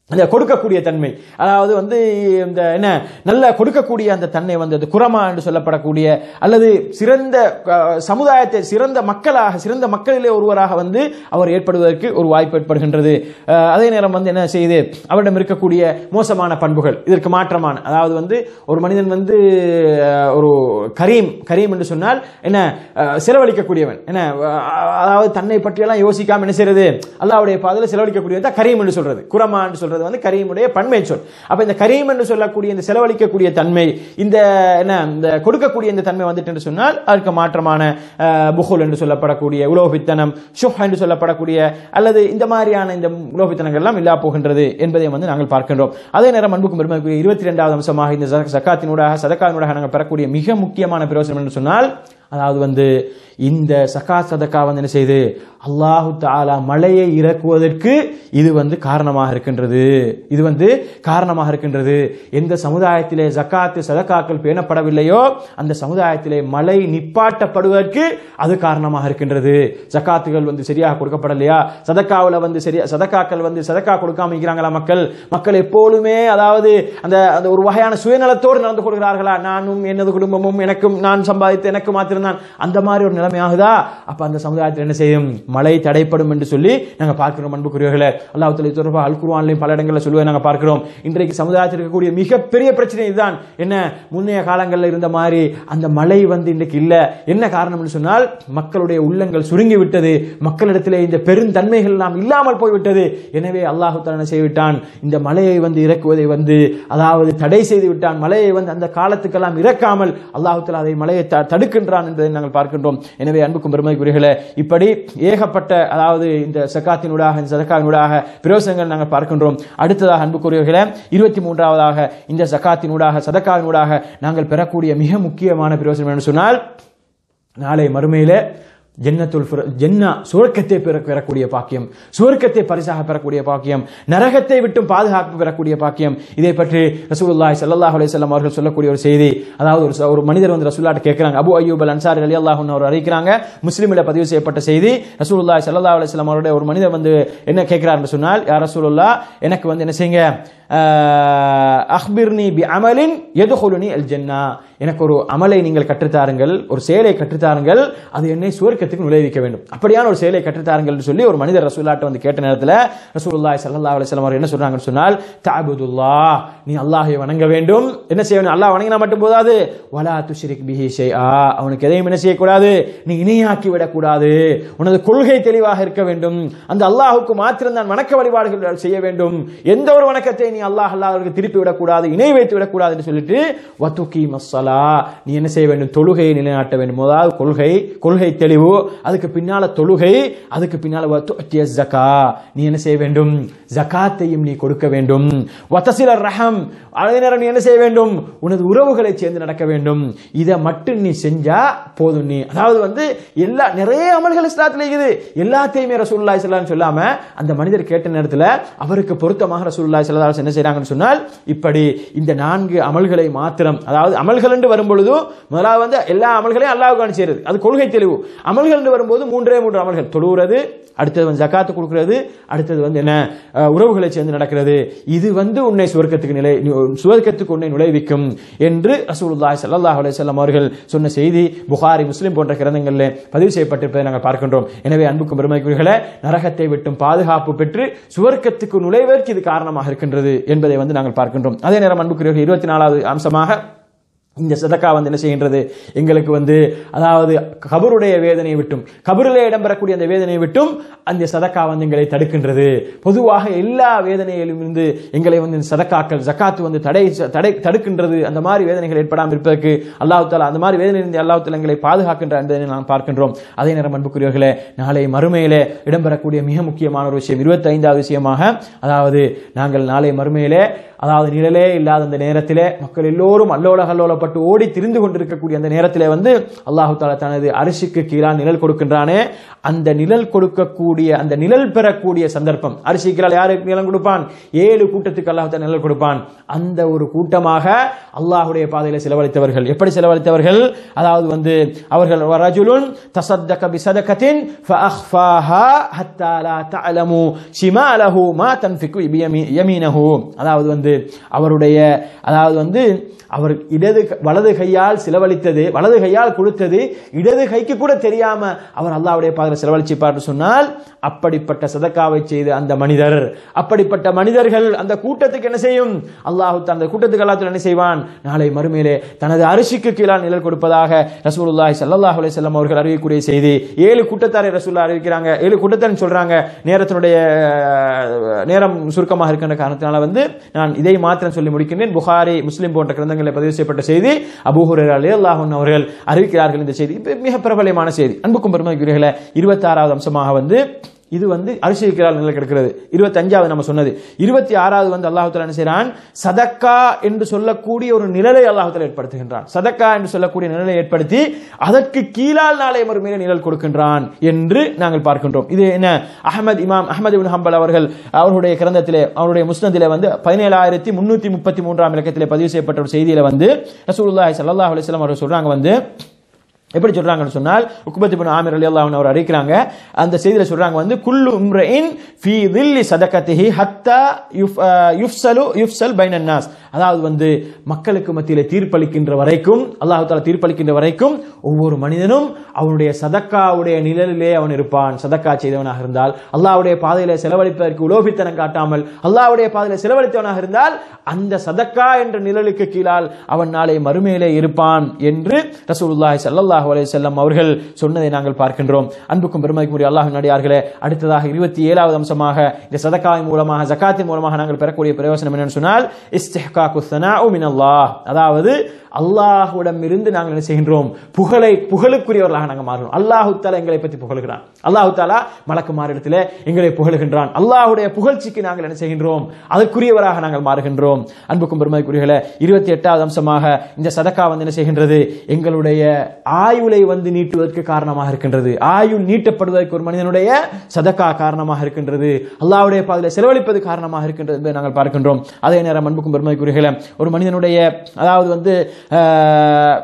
அந்த கொடுக்கக்கூடிய தன்மை அதாவது வந்து இந்த என்ன நல்ல கொடுக்கக்கூடிய அந்த தன்மை வந்து அது குரமா என்று சொல்லப்படக்கூடிய அல்லது சிறந்த அஹ், சமுதாயத்தை சிறந்த மக்களாக சிறந்த மக்களிலே ஒருவராக வந்து அவர் ஏற்படுவதற்கு ஒரு வாய்ப்பு ஏற்படுகின்றது அஹ், அதே நேரம் வந்து என்ன செய்யுது அவரிடம் இருக்கக்கூடிய மோசமான பண்புகள் இதற்கு மாற்றமான அதாவது வந்து ஒரு மனிதன் வந்து அஹ், ஒரு கரீம் கரீம் என்று சொன்னால் என்ன அஹ், செலவழிக்கக்கூடியவன் என்ன அஹ், அதாவது தன்னை பற்றியெல்லாம் யோசிக்காம என்ன செய்யறது அல்லாவுடைய பாதையில் செலவழிக்கக்கூடியது தான் கரீம் என்று சொல்றது குரமா என்று சொல்றது வந்து கரீமுடைய பன்மை சொல் அப்ப இந்த கரீம் என்று சொல்லக்கூடிய இந்த செலவழிக்கக்கூடிய தன்மை இந்த என்ன இந்த கொடுக்கக்கூடிய இந்த தன்மை வந்துட்டு என்று சொன்னால் அதற்கு மாற்றமான அஹ், புகுல் என்று சொல்லப்படக்கூடிய உலோபித்தனம் ஷுஹ் என்று சொல்லப்படக்கூடிய அல்லது இந்த மாதிரியான இந்த உலோபித்தனங்கள் எல்லாம் இல்லா போகின்றது என்பதை வந்து நாங்கள் பார்க்கின்றோம் அதே நேரம் அன்புக்கும் பெருமைக்குரிய இருபத்தி ரெண்டாவது அம்சமாக இந்த ஜக- ஜக்காத்தினூடாக சதக்காவினூடாக நாங்கள் பெறக்கூடிய மிக முக்கியமான பிரயோசனம் என்று சொன்னால் அதாவது வந்து இந்த சகா சதக்கா வந்து என்ன செய்து அல்லாஹு தாலா மழையை இறக்குவதற்கு இது வந்து காரணமாக இருக்கின்றது இது வந்து காரணமாக இருக்கின்றது எந்த சமுதாயத்திலே ஜக்காத்து சதக்காக்கள் பேணப்படவில்லையோ அந்த சமுதாயத்திலே மழை நிப்பாட்டப்படுவதற்கு அது காரணமாக இருக்கின்றது ஜக்காத்துகள் வந்து சரியாக கொடுக்கப்படலையா சதக்காவில் வந்து சரியா சதக்காக்கள் வந்து சதக்கா கொடுக்காம இருக்கிறாங்களா மக்கள் மக்கள் எப்போதுமே அதாவது அந்த அந்த ஒரு வகையான சுயநலத்தோடு நடந்து கொள்கிறார்களா நானும் எனது குடும்பமும் எனக்கும் நான் சம்பாதித்து எனக்கு மாத்திரம்தான் அந்த மாதிரி ஒரு நிலைமையாகுதா அப்ப அந்த சமுதாயத்தில் என்ன செய்யும் மழை தடைப்படும் என்று சொல்லி நாங்க பார்க்கிறோம் அன்புக்குரியவர்களே அல்லாஹ் தலை தொடர்பாக அல் குர்ஆன்லையும் பல இடங்களில் சொல்லுவதை நாங்க பார்க்கிறோம் இன்றைக்கு சமுதாயத்தில் இருக்கக்கூடிய மிகப்பெரிய பிரச்சனை இதுதான் என்ன முன்னைய காலங்களில் இருந்த மாதிரி அந்த மழை வந்து இன்றைக்கு இல்ல என்ன காரணம்னு சொன்னால் மக்களுடைய உள்ளங்கள் சுருங்கி விட்டது மக்களிடத்திலே இந்த பெருந்தன்மைகள் எல்லாம் இல்லாமல் போய்விட்டது எனவே அல்லாஹு தஆலா என்ன செய்துவிட்டான் இந்த மலையை வந்து இறக்குவதை வந்து அதாவது தடை செய்து விட்டான் மலையை வந்து அந்த காலத்துக்கெல்லாம் இறக்காமல் அல்லாஹு தஆலா அதை மலையை த- தடுக்கின்றான் என்பதை நாங்கள் பார்க்கின்றோம் எனவே அன்புக்கும் பெருமைக்குரியர்களே இப்படி ஏகப்பட்ட அதாவது இந்த சக்காத்தினூடாக இந்த சதக்காவினூடாக பிரயோசனங்கள் நாங்கள் பார்க்கின்றோம் அடுத்ததாக அன்புக்குரியவர்களே இருபத்தி மூன்றாவதாக இந்த சக்காத்தினூடாக சதக்காவினூடாக நாங்கள் பெறக்கூடிய மிக முக்கியமான பிரயோசனம் என்று சொன்னால் நாளை மறுமையிலே ஜன்னத்துல் ஃபிர- ஜன்னா சுவர்க்கத்தை பெற பெறக்கூடிய பாக்கியம் சுவர்க்கத்தை பரிசாக பெறக்கூடிய பாக்கியம் நரகத்தை விட்டும் பாதுகாப்பு பெறக்கூடிய பாக்கியம் இதை பற்றி ரசூலுல்லாஹி ஸல்லல்லாஹு அலைஹி வஸல்லம் அவர்கள் சொல்லக்கூடிய ஒரு செய்தி அதாவது ஒரு ச- ஒரு மனிதர் வந்து ரசூல்லாட்ட கேட்கிறாங்க அபு அய்யூப் அல் அன்சாரி ரலியல்லாஹு அன்ஹு அவர் அறிவிக்கிறாங்க முஸ்லிமில் பதிவு செய்யப்பட்ட செய்தி ரசூலுல்லாஹி ஸல்லல்லாஹு அலைஹி வஸல்லம் அவருடைய ஒரு மனிதர் வந்து என்ன கேட்கிறார்னு சொன்னால் யா ரசூலுல்லாஹ் எனக்கு வந்து என்ன செய்யுங்க ஆஹ், அக்பிர்னி பி அமலின் எதுகுலுனி அல் ஜன்னா எனக்கு ஒரு அமலை நீங்கள் கற்றுத்தாருங்கள் ஒரு செயலை கற்றுத்தாருங்கள் அது என்னை சுவர்க்கத்துக்கு நுழைவிக்க வேண்டும் அப்படியான ஒரு செயலை கற்றுத்தாருங்கள் சொல்லி ஒரு மனிதர் ரசூல்லாட்ட வந்து கேட்ட நேரத்தில் ரசூலுல்லாஹி ஸல்லல்லாஹு அலைஹி வஸல்லம் அவர் என்ன சொல்றாங்கன்னு சொன்னால் தஅபுதுல்லாஹ் நீ அல்லாஹ்வை வணங்க வேண்டும் என்ன செய்ய வேண்டும் அல்லாஹ் வணங்கினா மட்டும் போதாது வலா துஷ்ரிக் பிஹி ஷைஆ அவனுக்கு எதையும் என்ன செய்யக்கூடாது நீ இணையாக்கி விடக்கூடாது உனது கொள்கை தெளிவாக இருக்க வேண்டும் அந்த அல்லாஹ்வுக்கு மாத்திரம் தான் வணக்க வழிபாடுகள் செய்ய வேண்டும் எந்த ஒரு வணக்கத்தை நீ அல்லாஹ் அல்லாஹ்வுக்கு திருப்பி விடக்கூடாது இணை வைத்து விடக்கூடாது என்று சொல்லிட்டு வத்துகி மஸ்ஸலா நீ என்ன செய்ய வேண்டும் தொழுகையை நிலைநாட்ட வேண்டும் முதலாவது கொள்கை கொள்கை தெளிவு அதுக்கு பின்னால தொழுகை அதுக்கு பின்னால வத்துஅத்திய ஜக்கா நீ என்ன செய்ய வேண்டும் ஜகாத்தையும் நீ கொடுக்க வேண்டும் வத்தசில ரஹம் அதே நேரம் நீ என்ன செய்ய வேண்டும் உனது உறவுகளை சேர்ந்து நடக்க வேண்டும் இதை மட்டும் நீ செஞ்சா போதும் நீ அதாவது வந்து எல்லா நிறைய அமல்கள் இஸ்லாத்துல இருக்குது எல்லாத்தையுமே ரசூலுல்லாஹி ஸல்லல்லாஹு அலைஹி சொல்லாம அந்த மனிதர் கேட்ட நேரத்தில் அவருக்கு பொருத்தமாக ரசூலுல்லாஹி ஸல்லல்லாஹு அலைஹி என்ன செய்றாங்கன்னு சொன்னால் இப்படி இந்த நான்கு அமல்களை மாத்திரம் அதாவது அமல்கள் என்று வரும்பொழுது முதலாவது வந்து எல்லா அமல்களையும் அல்லாஹ்வுக்கு செய்யறது அது கொள்கை தெளிவு அமல்கள் என்று வரும்போது மூன்றே மூன்று அமல்கள் தொழுகிறது அடுத்தது வந்து ஜக்காத்து கொடுக்கிறது அடுத்தது வந்து என்ன அஹ், உறவுகளை சேர்ந்து நடக்கிறது இது வந்து உன்னை சுவர்க்கத்துக்கு நிலை சுவர்க்கத்துக்கு உன்னை நுழைவிக்கும் என்று ரசூலுல்லாஹி ஸல்லல்லாஹு அலைஹி வஸல்லம் அவர்கள் சொன்ன செய்தி புகாரி முஸ்லிம் போன்ற கிரந்தங்களில் பதிவு செய்யப்பட்டிருப்பதை நாங்கள் பார்க்கின்றோம் எனவே அன்புக்கும் பெருமைக்குரியர்களே நரகத்தை விட்டும் பாதுகாப்பு பெற்று சுவர்க்கத்துக்கு நுழைவதற்கு இது காரணமாக இருக்கின்றது என்பதை வந்து நாங்கள் பார்க்கின்றோம் அதே நேரம் அன்புக்குரியவர்கள் இருபத்தி நாலாவது அம்சமாக இந்த சதக்கா வந்து என்ன செய்கின்றது எங்களுக்கு வந்து அதாவது கபருடைய வேதனையை விட்டும் கபரிலே இடம்பெறக்கூடிய அந்த வேதனையை விட்டும் அந்த சதக்கா வந்து எங்களை தடுக்கின்றது பொதுவாக எல்லா வேதனையிலும் இருந்து எங்களை வந்து இந்த சதக்காக்கள் ஜக்காத்து வந்து தடை தடை தடுக்கின்றது அந்த மாதிரி வேதனைகள் ஏற்படாமல் இருப்பதற்கு அல்லாஹ் தாலா அந்த மாதிரி வேதனையிலிருந்து அல்லாஹ் தாலா எங்களை பாதுகாக்கின்ற என்பதை நாம் பார்க்கின்றோம் அதே நேரம் அன்புக்குரியவர்களே நாளை மறுமையிலே இடம்பெறக்கூடிய மிக முக்கியமான ஒரு விஷயம் இருபத்தி ஐந்தாவது விஷயமாக அதாவது நாங்கள் நாளை மறுமையிலே அதாவது நிழலே இல்லாத அந்த நேரத்திலே மக்கள் எல்லோரும் அல்லோல கல்லோலப்பட்டு கட்டப்பட்டு ஓடி திரிந்து கொண்டிருக்கக்கூடிய அந்த நேரத்திலே வந்து அல்லாஹு தாலா தனது அரிசிக்கு கீழால் நிழல் கொடுக்கின்றானே அந்த நிழல் கொடுக்கக்கூடிய அந்த நிழல் பெறக்கூடிய சந்தர்ப்பம் அரிசி கீழால் யாருக்கு நிழல் கொடுப்பான் ஏழு கூட்டத்துக்கு அல்லாஹ் தாலா நிழல் கொடுப்பான் அந்த ஒரு கூட்டமாக அல்லாஹுடைய பாதையில செலவழித்தவர்கள் எப்படி செலவழித்தவர்கள் அதாவது வந்து அவர்கள் ரஜுலுன் தசத்தக பிசதகத்தின் ஃபஅஹ்ஃபாஹா ஹத்தா லா தஅலமு ஷிமாலஹு மா தன்ஃபிகு பியமீ- யமீனஹு அதாவது வந்து அவருடைய அதாவது வந்து அவர் இடது க- வலது கையால் செலவழித்தது வலது கையால் கொடுத்தது இடது கைக்கு கூட தெரியாம அவர் அல்லாஹ்வுடைய பாதையில் செலவழிச்சிப்பார்னு சொன்னால் அப்படிப்பட்ட சதக்காவை செய்த அந்த மனிதர் அப்படிப்பட்ட மனிதர்கள் அந்த கூட்டத்துக்கு என்ன செய்யும் அல்லாஹு தா- அந்த கூட்டத்துக்கு அல்லாஹ் என்ன செய்வான் நாளை மறுமையிலே தனது அரிசிக்கு கீழால் நிழல் கொடுப்பதாக ரசூலுல்லாஹி ஸல்லல்லாஹு அலைஹி வஸல்லம் அவர்கள் அறிவிக்கக்கூடிய செய்தி ஏழு கூட்டத்தாரை ரசூல்லா அறிவிக்கிறாங்க ஏழு கூட்டத்தார் சொல்றாங்க நேரத்தினுடைய அஹ், நேரம் சுருக்கமாக இருக்கின்ற காரணத்தினால வந்து நான் இதை மாத்திரம் சொல்லி முடிக்கின்றேன் புகாரி முஸ்லிம் போன்ற கிரந்தங்களில் பதிவு செய்யப்பட்ட செய்தி அபூஹுரர் அலி அல்லாஹன் அவர்கள் அறிவிக்கிறார்கள் இந்த செய்தி இப்ப மிக பிரபலமான செய்தி அன்புக்கும் பெருமைக்குரியர்களை இருபத்தி ஆறாவது அம்சமாக வந்து இது வந்து அரிசிக்கிறால் நிலை கிடக்கிறது இருபத்தி அஞ்சாவது நம்ம சொன்னது இருபத்தி ஆறாவது வந்து அல்லாஹு தாலா என்ன செய்றான் சதக்கா என்று சொல்லக்கூடிய ஒரு நிழலை அல்லாஹு தாலா ஏற்படுத்துகின்றான் சதக்கா என்று சொல்லக்கூடிய நிழலை ஏற்படுத்தி அதற்கு கீழால் நாளை மறுமையில நிழல் கொடுக்கின்றான் என்று நாங்கள் பார்க்கின்றோம் இது என்ன அஹமது இமாம் அஹமது இப்னு ஹம்பல் அவர்கள் அவருடைய கிரந்தத்திலே அவருடைய முஸ்னதிலே வந்து பதினேழாயிரத்தி முன்னூத்தி முப்பத்தி மூன்றாம் இலக்கத்திலே பதிவு செய்யப்பட்ட ஒரு செய்தியில வந்து ரசூலுல்லாஹி ஸல்லல்லாஹு அலைஹி வஸல்லம் அவர்கள் சொல்றாங்க வந்து எப்படி சொல்றாங்கன்னு சொன்னால் உக்பத் இப்னு ஆமிர் ரலியல்லாஹு அன்ஹு அவர் அறிவிக்கிறாங்க அந்த செய்தியில சொல்றாங்க வந்து குல்லு உம்ரஇன் ஃபீ தில்லி சதகத்திஹி ஹத்தா யுஃப் அஹ், யுஃப்ஸலு யுஃப்ஸல் பைனன் நாஸ் அதாவது வந்து மக்களுக்கு மத்தியில தீர்ப்பளிக்கின்ற வரைக்கும் அல்லாஹ் தஆலா தீர்ப்பளிக்கின்ற வரைக்கும் ஒவ்வொரு மனிதனும் அவனுடைய சதக்காவுடைய நிழலிலே அவன் இருப்பான் சதக்கா செய்தவனாக இருந்தால் அல்லாஹ்வுடைய பாதையில செலவழிப்பதற்கு உலோபித்தனம் காட்டாமல் அல்லாஹ்வுடைய பாதையில செலவழித்தவனாக இருந்தால் அந்த சதக்கா என்ற நிழலுக்கு கீழால் அவன் நாளை மறுமையிலே இருப்பான் என்று ரசூலுல்லாஹி ஸல்லல்லாஹு அலைஹி வஸல்லம் அவர்கள் சொன்னதை நாங்கள் பார்க்கின்றோம் அன்புக்கும் பெருமைக்குரிய அல்லாஹ் நடிகார்களே அடுத்ததாக இருபத்தி ஏழாவது அம்சமாக இந்த சதக்காவின் மூலமாக ஜகாத்தின் மூலமாக நாங்கள் பெறக்கூடிய பிரயோசனம் என்னன்னு சொன்னால் இஸ்திஹ்காக்கு ஸனாஉ மினல்லாஹ் அதாவது அல்லாஹ்விடம் இருந்து நாங்கள் என்ன செய்கின்றோம் புகழை புகழுக்குரியவர்களாக நாங்கள் மாறுகிறோம் அல்லாஹு தாலா எங்களை பற்றி புகழுகிறான் அல்லாஹு தாலா மலக்குமாரிடத்தில் எங்களை புகழுகின்றான் அல்லாஹ்வுடைய புகழ்ச்சிக்கு நாங்கள் என்ன செய்கின்றோம் அதற்குரியவராக நாங்கள் மாறுகின்றோம் அன்புக்கும் பெருமைக்குரியர்களே இருபத்தி எட்டாவது அம்சமாக இந்த சதக்கா வந்து என்ன செய்கின்றது எங்களுடைய ஆயுளை வந்து நீட்டுவதற்கு காரணமாக இருக்கின்றது ஆயுள் நீட்டப்படுவதற்கு ஒரு மனிதனுடைய சதக்கா காரணமாக இருக்கின்றது அல்லாஹ்வுடைய பாதையில் செலவழிப்பது காரணமாக இருக்கின்றது என்பதை நாங்கள் பார்க்கின்றோம் அதே நேரம் அன்புக்கும் பெருமைக்குரியர்களே ஒரு மனிதனுடைய அதாவது வந்து அஹ்,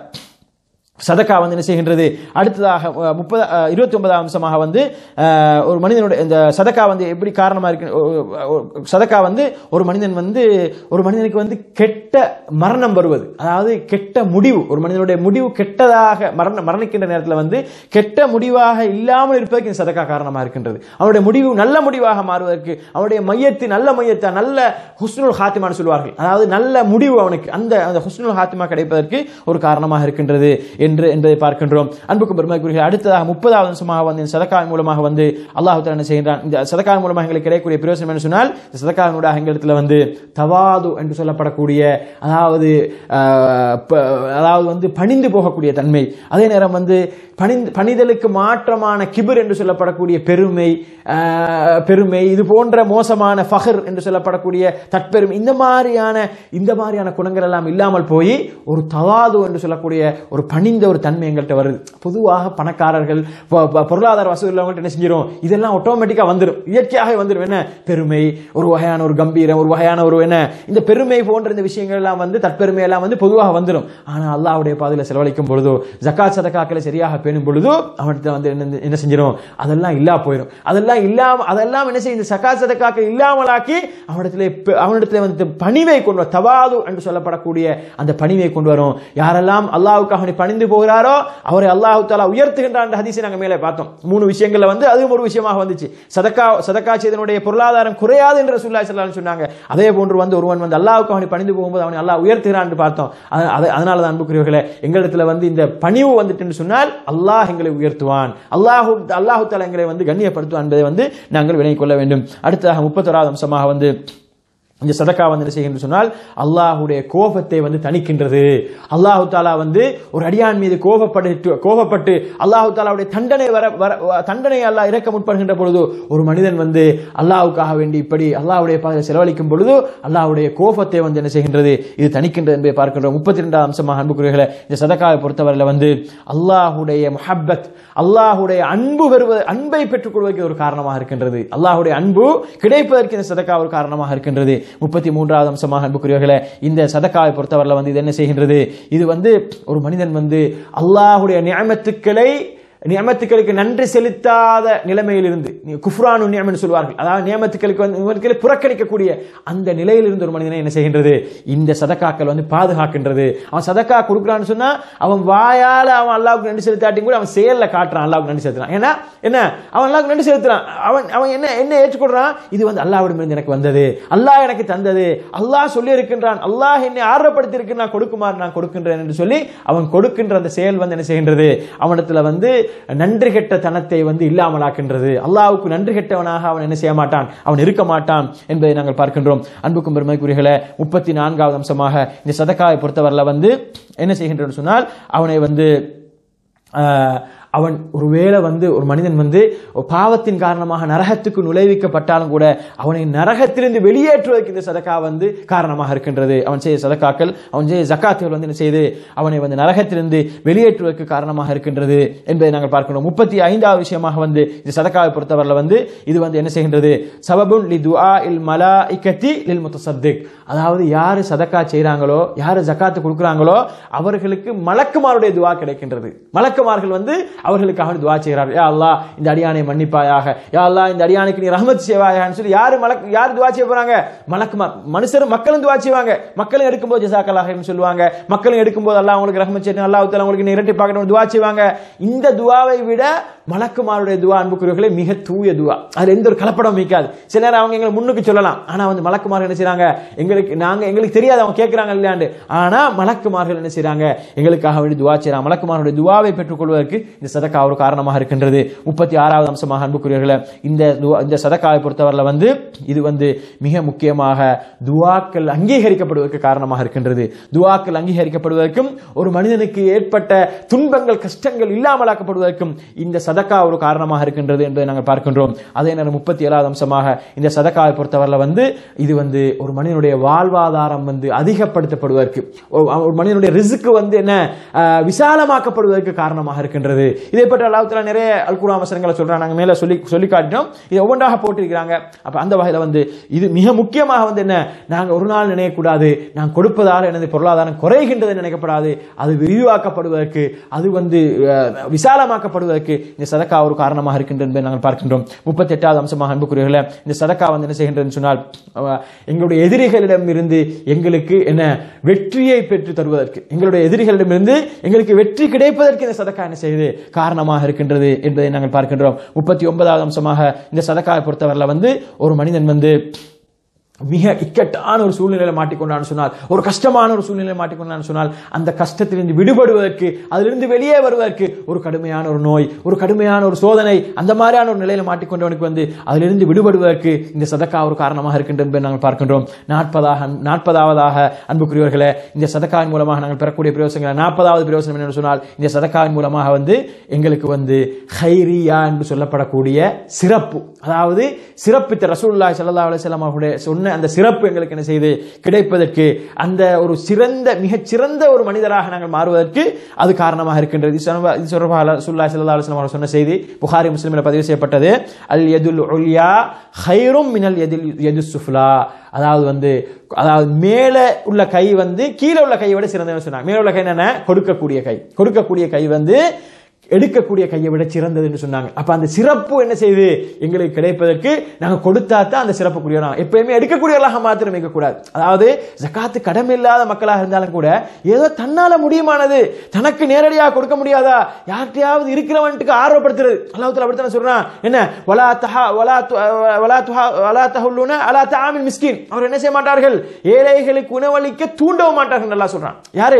சதக்கா வந்து என்ன செய்கின்றது அடுத்ததாக அஹ், முப்பது அஹ், இருபத்தி ஒன்பதாம் அம்சமாக வந்து அஹ், ஒரு மனிதனுடைய இந்த சதக்கா வந்து எப்படி காரணமா இருக்கு ஒ- ஒ- சதக்கா வந்து ஒரு மனிதன் வந்து ஒரு மனிதனுக்கு வந்து கெட்ட மரணம் வருவது அதாவது கெட்ட முடிவு ஒரு மனிதனுடைய முடிவு கெட்டதாக மரண மரணிக்கின்ற நேரத்தில் வந்து கெட்ட முடிவாக இல்லாமல் இருப்பதற்கு இந்த சதக்கா காரணமாக இருக்கின்றது அவனுடைய முடிவு நல்ல முடிவாக மாறுவதற்கு அவனுடைய மையத்து நல்ல மையத்தை நல்ல ஹுஸ்னுல் ஹாத்திமான்னு சொல்வார்கள் அதாவது நல்ல முடிவு அவனுக்கு அந்த அந்த ஹுஸ்னுல் ஹாத்திமா கிடைப்பதற்கு ஒரு காரணமாக இருக்கின்றது என்று என்பதை பார்க்கின்றோம் அன்புக்கும் பெருமைக்குரிய அடுத்ததாக முப்பதாவது அம்சமாக வந்து இந்த சதக்காவின் மூலமாக வந்து அல்லாஹ் தஆலா என்ன செய்கின்றான் இந்த சதக்காவின் மூலமாக எங்களுக்கு கிடைக்கக்கூடிய பிரயோசனம் என்ன சொன்னால் இந்த சதக்காவினூடாக எங்களிடத்தில் வந்து தவாது என்று சொல்லப்படக்கூடிய அதாவது ஆஹ், ப- அதாவது வந்து பணிந்து போகக்கூடிய தன்மை அதே நேரம் வந்து பணிந்து பணிதலுக்கு மாற்றமான கிபிர் என்று சொல்லப்படக்கூடிய பெருமை ஆஹ், பெருமை இது போன்ற மோசமான ஃபஹர் என்று சொல்லப்படக்கூடிய தற்பெருமை இந்த மாதிரியான இந்த மாதிரியான குணங்கள் எல்லாம் இல்லாமல் போய் ஒரு தவாது என்று சொல்லக்கூடிய ஒரு பணிந்த ஒரு தன்மை எங்கள்கிட்ட வருது பொதுவாக பணக்காரர்கள் பொ- பொ- பொருளாதார வசதி உள்ளவங்கள்ட்ட என்ன செஞ்சிடும் இதெல்லாம் ஆட்டோமேட்டிக்காக வந்துடும் இயற்கையாக வந்துடும் என்ன பெருமை ஒரு வகையான ஒரு கம்பீரம் ஒரு வகையான ஒரு என்ன இந்த பெருமை போன்ற இந்த விஷயங்கள் எல்லாம் வந்து தற்பெருமை எல்லாம் வந்து பொதுவாக வந்துடும் ஆனால் அல்லாஹ்வுடைய பாதையில் செலவழிக்கும் பொழுதோ ஜக்காத் சதக்காக்களை சரியாக பேணும் பொழுதோ அவன்கிட்ட வந்து என்ன என்ன செஞ்சிடும் அதெல்லாம் இல்லா போயிடும் அதெல்லாம் இல்லாம அதெல்லாம் என்ன செய்யும் இந்த சக்காத் சதக்காக்கள் இல்லாமலாக்கி அவனிடத்திலே பெ- அவனிடத்திலே வந்து பணிவை கொண்டு வரும் தவாது என்று சொல்லப்படக்கூடிய அந்த பணிவை கொண்டு வரும் யாரெல்லாம் அல்லாஹ்வுக்காக அவனை பணிந்து போகிறாரோ அவரை அல்லாஹ் தாலா உயர்த்துகின்றான் என்ற ஹதீஸை நாங்கள் மேலே பார்த்தோம் மூணு விஷயங்கள்ல வந்து அதுவும் ஒரு விஷயமாக வந்துச்சு சதக்கா சதக்கா செய்தனுடைய பொருளாதாரம் குறையாது என்று ரசூலுல்லாஹி ஸல்லல்லாஹு அலைஹி சொன்னாங்க அதே போன்று வந்து ஒருவன் வந்து அல்லாஹ்வுக்கு அவனை பணிந்து போகும்போது அவனை அல்லாஹ் உயர்த்துகிறான் என்று பார்த்தோம் அது- அது- அதனால தான் அன்புக்குரியவர்களே எங்களிடத்துல வந்து இந்த பணிவு வந்துட்டுன்னு சொன்னால் அல்லாஹ் எங்களை உயர்த்துவான் அல்லாஹு அல்லாஹு தாலா எங்களை வந்து கண்ணியப்படுத்துவான் என்பதை வந்து நாங்கள் வினை கொள்ள வேண்டும் அடுத்ததாக முப்பத்தொராவது அம்சமாக வந்து இந்த சதக்கா வந்து என்ன செய்கின்ற சொன்னால் அல்லாஹுடைய கோபத்தை வந்து தணிக்கின்றது அல்லாஹு தாலா வந்து ஒரு அடியான் மீது கோபப்பட்டு கோபப்பட்டு அல்லாஹு தாலாவுடைய தண்டனை வர வர தண்டனை அல்லாஹ் இறக்க முற்படுகின்ற பொழுது ஒரு மனிதன் வந்து அல்லாஹ்வுக்காக வேண்டி இப்படி அல்லாஹ்வுடைய பாதையில் செலவழிக்கும் பொழுது அல்லாஹ்வுடைய கோபத்தை வந்து என்ன செய்கின்றது இது தணிக்கின்றது என்பதை பார்க்கின்றோம் முப்பத்தி ரெண்டாம் அம்சமாக அன்புக்குரியவர்களை இந்த சதக்காவை பொறுத்தவரையில் வந்து அல்லாஹுடைய முஹப்பத் அல்லாஹுடைய அன்பு வருவது அன்பை பெற்றுக் கொள்வதற்கு ஒரு காரணமாக இருக்கின்றது அல்லாஹுடைய அன்பு கிடைப்பதற்கு இந்த சதக்கா ஒரு காரணமாக இருக்கின்றது முப்பத்தி மூன்றாவது அம்சமாக அன்புக்குரியவர்களே இந்த சதக்காவை பொறுத்தவரையில் வந்து இது என்ன செய்கின்றது இது வந்து ஒரு மனிதன் வந்து அல்லாஹுடைய நியமத்துக்களை நியமத்துக்களுக்கு நன்றி செலுத்தாத நிலைமையிலிருந்து குஃப்ரானு நியமன் சொல்வார்கள் அதாவது நியமத்துக்களுக்கு வந்து நியமத்துக்களை புறக்கணிக்கக்கூடிய அந்த நிலையிலிருந்து ஒரு மனிதனை என்ன செய்கின்றது இந்த சதக்காக்கள் வந்து பாதுகாக்கின்றது அவன் சதக்கா கொடுக்குறான்னு சொன்னா அவன் வாயால அவன் அல்லாவுக்கு நன்றி செலுத்தாட்டி கூட அவன் செயல்ல காட்டுறான் அல்லாவுக்கு நன்றி செலுத்துறான் ஏன்னா என்ன அவன் அல்லாவுக்கு நன்றி செலுத்துறான் அவன் அவன் என்ன என்ன ஏற்றுக்கொள்றான் இது வந்து அல்லாவிடமிருந்து எனக்கு வந்தது அல்லாஹ் எனக்கு தந்தது அல்லாஹ் சொல்லி இருக்கின்றான் அல்லாஹ் என்னை ஆர்வப்படுத்தி இருக்கு நான் கொடுக்குமாறு நான் கொடுக்கின்றேன் என்று சொல்லி அவன் கொடுக்கின்ற அந்த செயல் வந்து என்ன செய்கின்றது அவனிடத்துல வந்து நன்றி கெட்ட தனத்தை வந்து இல்லாமலாக்கின்றது அல்லாஹ்வுக்கு நன்றி கெட்டவனாக அவன் என்ன செய்ய மாட்டான் அவன் இருக்க மாட்டான் என்பதை நாங்கள் பார்க்கின்றோம் அன்புக்கும் பெருமைக்குரியர்களே முப்பத்தி நான்காவது அம்சமாக இந்த சதக்காவை பொறுத்தவரையில் வந்து என்ன செய்கின்றன்னு சொன்னால் அவனை வந்து ஆஹ், அவன் ஒருவேளை வந்து ஒரு மனிதன் வந்து ஒரு பாவத்தின் காரணமாக நரகத்துக்கு நுழைவிக்கப்பட்டாலும் கூட அவனை நரகத்திலிருந்து வெளியேற்றுவதற்கு இந்த சதக்கா வந்து காரணமாக இருக்கின்றது அவன் செய்ய சதக்காக்கள் அவன் செய்ய ஜக்காத்துகள் வந்து என்ன செய்து அவனை வந்து நரகத்திலிருந்து வெளியேற்றுவதற்கு காரணமாக இருக்கின்றது என்பதை நாங்கள் பார்க்கணும் முப்பத்தி ஐந்தாவது விஷயமாக வந்து இந்த சதக்காவை பொறுத்தவரையில் வந்து இது வந்து என்ன செய்கின்றது சபபுன் லி துஆ இல் மலா இக்கத்தி லில் முத்தசத்திக் அதாவது யாரு சதக்கா செய்றாங்களோ யாரு ஜக்காத்து கொடுக்குறாங்களோ அவர்களுக்கு மலக்குமாருடைய துவா கிடைக்கின்றது மலக்குமார்கள் வந்து அவர்களுக்காக துவா செய்கிறார்கள் யா அல்லாஹ் இந்த அடியானை மன்னிப்பாயாக யா அல்லாஹ் இந்த அடியானுக்கு நீ ரஹமத் செய்வாயான்னு சொல்லி யாரு மலக் யார் துவா செய்ய போறாங்க மலக்குமார் மனுஷரும் மக்களும் துவா செய்வாங்க மக்களும் எடுக்கும்போது ஜசாக்கலாக சொல்லுவாங்க மக்களும் எடுக்கும்போது அல்லாஹ் உங்களுக்கு ரஹமத் செய்யணும் அல்லாஹ் தஆலா உங்களுக்கு நீ இரட்டி பார்க்கணும் துவா செய்வாங்க இந்த துவாவை விட மலக்குமாருடைய துவா அன்புக்குரியவர்களே மிக தூய துவா அதுல எந்த ஒரு கலப்படம் மிக்காது சில நேரம் அவங்க எங்களை முன்னுக்கு சொல்லலாம் ஆனா வந்து மலக்குமார்கள் என்ன செய்றாங்க எங்களுக்கு நாங்க எங்களுக்கு தெரியாது அவங்க கேட்கறாங்க இல்லையாண்டு ஆனா மலக்குமார்கள் என்ன செய்றாங்க எங்களுக்காக வேண்டி துவா செய்றாங்க மலக்குமாருடைய துவாவை பெற்றுக்கொள்வதற்கு இந்த சதக்கா ஒரு காரணமாக இருக்கின்றது முப்பத்தி ஆறாவது அம்சமாக அன்புக்குரியவர்களே இந்த துவா- இந்த சதக்காவை பொறுத்தவரையில் வந்து இது வந்து மிக முக்கியமாக துவாக்கள் அங்கீகரிக்கப்படுவதற்கு காரணமாக இருக்கின்றது துவாக்கள் அங்கீகரிக்கப்படுவதற்கும் ஒரு மனிதனுக்கு ஏற்பட்ட துன்பங்கள் கஷ்டங்கள் இல்லாமலாக்கப்படுவதற்கும் இந்த சதக்கா ஒரு காரணமாக இருக்கின்றது என்பதை நாங்கள் பார்க்கின்றோம் அதே நேரம் முப்பத்தி ஏழாவது அம்சமாக இந்த சதக்காவை பொறுத்தவரையில் வந்து இது வந்து ஒரு மனிதனுடைய வாழ்வாதாரம் வந்து அதிகப்படுத்தப்படுவதற்கு ஒரு ஒரு மனிதனுடைய ரிசுக்கு வந்து என்ன ஆஹ், விசாலமாக்கப்படுவதற்கு காரணமாக இருக்கின்றது இதை பற்றி அல்லாஹ் நிறைய அல்குரா வசனங்களை சொல்றாங்க நாங்கள் மேலே சொல்லி சொல்லி காட்டினோம் இதை ஒவ்வொன்றாக போட்டிருக்கிறாங்க அப்ப அந்த வகையில் வந்து இது மிக முக்கியமாக வந்து என்ன நாங்கள் ஒரு நாள் நினைக்கக்கூடாது நான் கொடுப்பதால் எனது பொருளாதாரம் குறைகின்றது நினைக்கப்படாது அது விரிவாக்கப்படுவதற்கு அது வந்து அஹ், விசாலமாக்கப்படுவதற்கு இந்த சதக்கா ஒரு காரணமாக இருக்கின்றது என்பதை நாங்கள் பார்க்கின்றோம் முப்பத்தி எட்டாவது அம்சமாக அன்புக்குரியவர்களே இந்த சதக்கா வந்து என்ன செய்கின்றதுன்னு சொன்னால் அஹ், எங்களுடைய எதிரிகளிடம் இருந்து எங்களுக்கு என்ன வெற்றியை பெற்று தருவதற்கு எங்களுடைய எதிரிகளிடமிருந்து எங்களுக்கு வெற்றி கிடைப்பதற்கு இந்த சதக்கா என்ன செய்யுது காரணமாக இருக்கின்றது என்பதை நாங்கள் பார்க்கின்றோம் முப்பத்தி ஒன்பதாவது அம்சமாக இந்த சதக்காவை பொறுத்தவரையில் வந்து ஒரு மனிதன் வந்து மிக இக்கட்டான ஒரு சூழ்நிலையில மாட்டிக்கொண்டான்னு சொன்னால் ஒரு கஷ்டமான ஒரு சூழ்நிலையில் மாட்டிக்கொண்டான்னு சொன்னால் அந்த கஷ்டத்திலிருந்து விடுபடுவதற்கு அதிலிருந்து வெளியே வருவதற்கு ஒரு கடுமையான ஒரு நோய் ஒரு கடுமையான ஒரு சோதனை அந்த மாதிரியான ஒரு நிலையில மாட்டிக்கொண்டவனுக்கு வந்து அதிலிருந்து விடுபடுவதற்கு இந்த சதக்கா ஒரு காரணமாக இருக்கின்றது என்பதை நாங்கள் பார்க்கின்றோம் நாற்பதாக நாற்பதாவதாக அன்புக்குரியவர்களே இந்த சதக்காவின் மூலமாக நாங்கள் பெறக்கூடிய பிரயோசனங்கள் நாற்பதாவது பிரயோசனம் என்னன்னு சொன்னால் இந்த சதக்காவின் மூலமாக வந்து எங்களுக்கு வந்து ஹைரியா என்று சொல்லப்படக்கூடிய சிறப்பு அதாவது சிறப்பித்த ரசூலுல்லாஹி ஸல்லல்லாஹு அலைஹி வஸல்லம் அவருடைய சொன்ன அந்த சிறப்பு எங்களுக்கு என்ன செய்து கிடைப்பதற்கு அந்த ஒரு சிறந்த மிகச் சிறந்த ஒரு மனிதராக நாங்கள் மாறுவதற்கு அது காரணமாக இருக்கின்றது இது சொன்ன- இது சொல்றதாக ரசூலுல்லாஹி ஸல்லல்லாஹு அலைஹி வஸல்லம் அவர் சொன்ன செய்தி புகாரி முஸ்லிமில் பதிவு செய்யப்பட்டது அல் யதுல் உல்யா ஹைரும் மினல் யதில் யது சுஃப்லா அதாவது வந்து அதாவது மேலே உள்ள கை வந்து கீழே உள்ள கையை விட சிறந்ததுன்னு சொன்னாங்க மேலே உள்ள கை என்னென்ன கொடுக்கக்கூடிய கை கொடுக்கக்கூடிய கை வந்து எடுக்கக்கூடிய கையை விட சிறந்தது என்று சொன்னாங்க அப்ப அந்த சிறப்பு என்ன செய்யுது எங்களுக்கு கிடைப்பதற்கு நாங்க கொடுத்தா தான் அந்த சிறப்புக்குரியவராக எப்பயுமே எடுக்கக்கூடியவர்களாக மாத்திரம் இருக்கக்கூடாது அதாவது ஜக்காத்து கடமை இல்லாத மக்களாக இருந்தாலும் கூட ஏதோ தன்னால முடியுமானது தனக்கு நேரடியாக கொடுக்க முடியாதா யார்கிட்டயாவது இருக்கிறவன்ட்டுக்கு ஆர்வப்படுத்துறது அல்லாஹ் அப்படித்தானே சொல்றான் என்ன வலா தஹா வலா து- வலா துஹா வலா தஹுல்லுன அலா தாமில் மிஸ்கின் அவர் என்ன செய்ய மாட்டார்கள் ஏழைகளுக்கு உணவளிக்க தூண்டவும் மாட்டார்கள் நல்லா சொல்றான் யாரு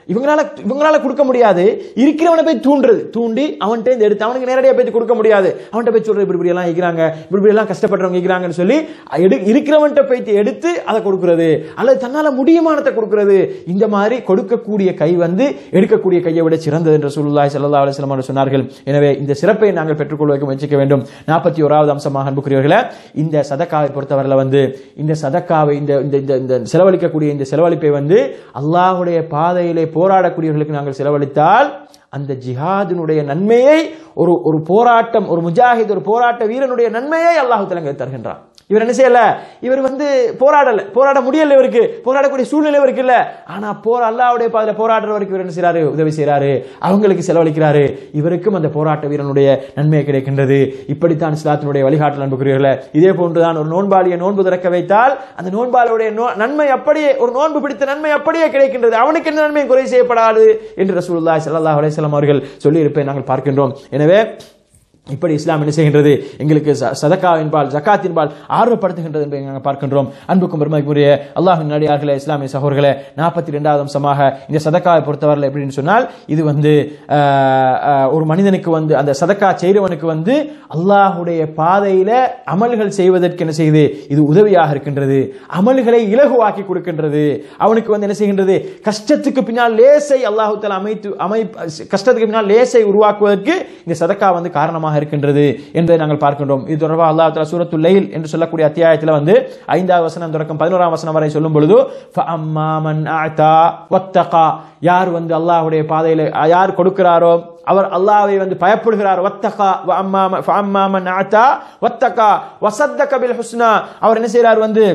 இவங்களால இவங்களால கொடுக்க முடியாது இருக்கிறவனை போய் தூண்டுறது தூண்டி அவன்கிட்ட இருந்து எடுத்து அவனுக்கு நேரடியாக போய் கொடுக்க முடியாது அவன்கிட்ட போய் சொல்றது இப்படி இப்படி எல்லாம் இருக்கிறாங்க இப்படி இப்படி எல்லாம் கஷ்டப்படுறவங்க இருக்கிறாங்கன்னு சொல்லி எடு இருக்கிறவன்கிட்ட போய் எடுத்து அதை கொடுக்கிறது அல்லது தன்னால முடியுமானத்தை கொடுக்கிறது இந்த மாதிரி கொடுக்கக்கூடிய கை வந்து எடுக்கக்கூடிய கையை விட சிறந்தது என்று சொல்லுல்லாய் சல்லா அலிஸ்லாம் அவர்கள் சொன்னார்கள் எனவே இந்த சிறப்பை நாங்கள் பெற்றுக்கொள்வதற்கு முயற்சிக்க வேண்டும் நாற்பத்தி ஓராவது அம்சமாக அன்புக்குரியவர்களே இந்த சதக்காவை பொறுத்தவரையில் வந்து இந்த சதக்காவை இந்த இந்த இந்த இந்த செலவழிக்கக்கூடிய இந்த செலவழிப்பை வந்து அல்லாஹ்வுடைய பாதையிலே போராடக்கூடியவர்களுக்கு நாங்கள் செலவழித்தால் அந்த ஜிஹாதினுடைய நன்மையை ஒரு ஒரு போராட்டம் ஒரு முஜாஹித் ஒரு போராட்ட வீரனுடைய நன்மையை அல்லாஹு தலங்க தருகின்றான் இவர் என்ன செய்யல இவர் வந்து போராடல போராட முடியல இவருக்கு போராடக்கூடிய சூழ்நிலை இவருக்கு இல்ல ஆனா போர் அல்லாவுடைய பாதையில போராடுறவருக்கு இவர் என்ன செய்யறாரு உதவி செய்யறாரு அவங்களுக்கு செலவழிக்கிறாரு இவருக்கும் அந்த போராட்ட வீரனுடைய நன்மை கிடைக்கின்றது இப்படித்தான் இஸ்லாத்தினுடைய வழிகாட்டல் அன்புக்குரியவர்களே இதே போன்றுதான் ஒரு நோன்பாளியை நோன்பு திறக்க வைத்தால் அந்த நோன்பாளுடைய நோ- நன்மை அப்படியே ஒரு நோன்பு பிடித்த நன்மை அப்படியே கிடைக்கின்றது அவனுக்கு என்ன நன்மை குறை செய்யப்படாது என்று ரசூலுல்லாஹி ஸல்லல்லாஹு அலைஹி வஸல்லம் அவர்கள் சொல்லியிருப்பதை நாங்கள் பார்க்கின்றோம் எனவே இப்படி இஸ்லாம் என்ன செய்கின்றது எங்களுக்கு ச- சதக்காவின்பால் ஜக்காத்தின்பால் ஆர்வப்படுத்துகின்றது என்பதை நாங்கள் பார்க்கின்றோம் அன்புக்கும் பெருமைக்குரிய அல்லாஹின் நடிகார்களே இஸ்லாமிய சகோதரர்களே நாற்பத்தி ரெண்டாவது அம்சமாக இந்த சதக்காவை பொறுத்தவரை எப்படின்னு சொன்னால் இது வந்து ஆஹ், ஆஹ், ஒரு மனிதனுக்கு வந்து அந்த சதக்கா செய்கிறவனுக்கு வந்து அல்லாஹுடைய பாதையில அமல்கள் செய்வதற்கு என்ன செய்யுது இது உதவியாக இருக்கின்றது அமல்களை இலகுவாக்கி கொடுக்கின்றது அவனுக்கு வந்து என்ன செய்கின்றது கஷ்டத்துக்கு பின்னால் லேசை அல்லாஹு தஆலா அமைத்து அமை கஷ்டத்துக்கு பின்னால் லேசை உருவாக்குவதற்கு இந்த சதக்கா வந்து காரணமாக இருக்கின்றது என்பதை நாங்கள் பார்க்கின்றோம் இது தொடர்பாக அல்லாஹ் தஆலா சூரத்துல் லைல் என்று சொல்லக்கூடிய அத்தியாயத்தில் வந்து ஐந்தாவது வசனம் தொடக்கம் பதினோராம் வசனம் வரை சொல்லும் பொழுது فَأَمَّا مَنْ أَعْتَى وَاتَّقَى யார் வந்து அல்லாஹ்வுடைய பாதையில யார் கொடுக்கிறாரோ அவர் அல்லாஹ்வை வந்து பயப்படுகிறார் வத்தகா வஅம்மா ஃபஅம்மா மன் அத்தா வத்தகா வசத்தக பில் ஹுஸ்னா அவர் என்ன செய்றார் வந்து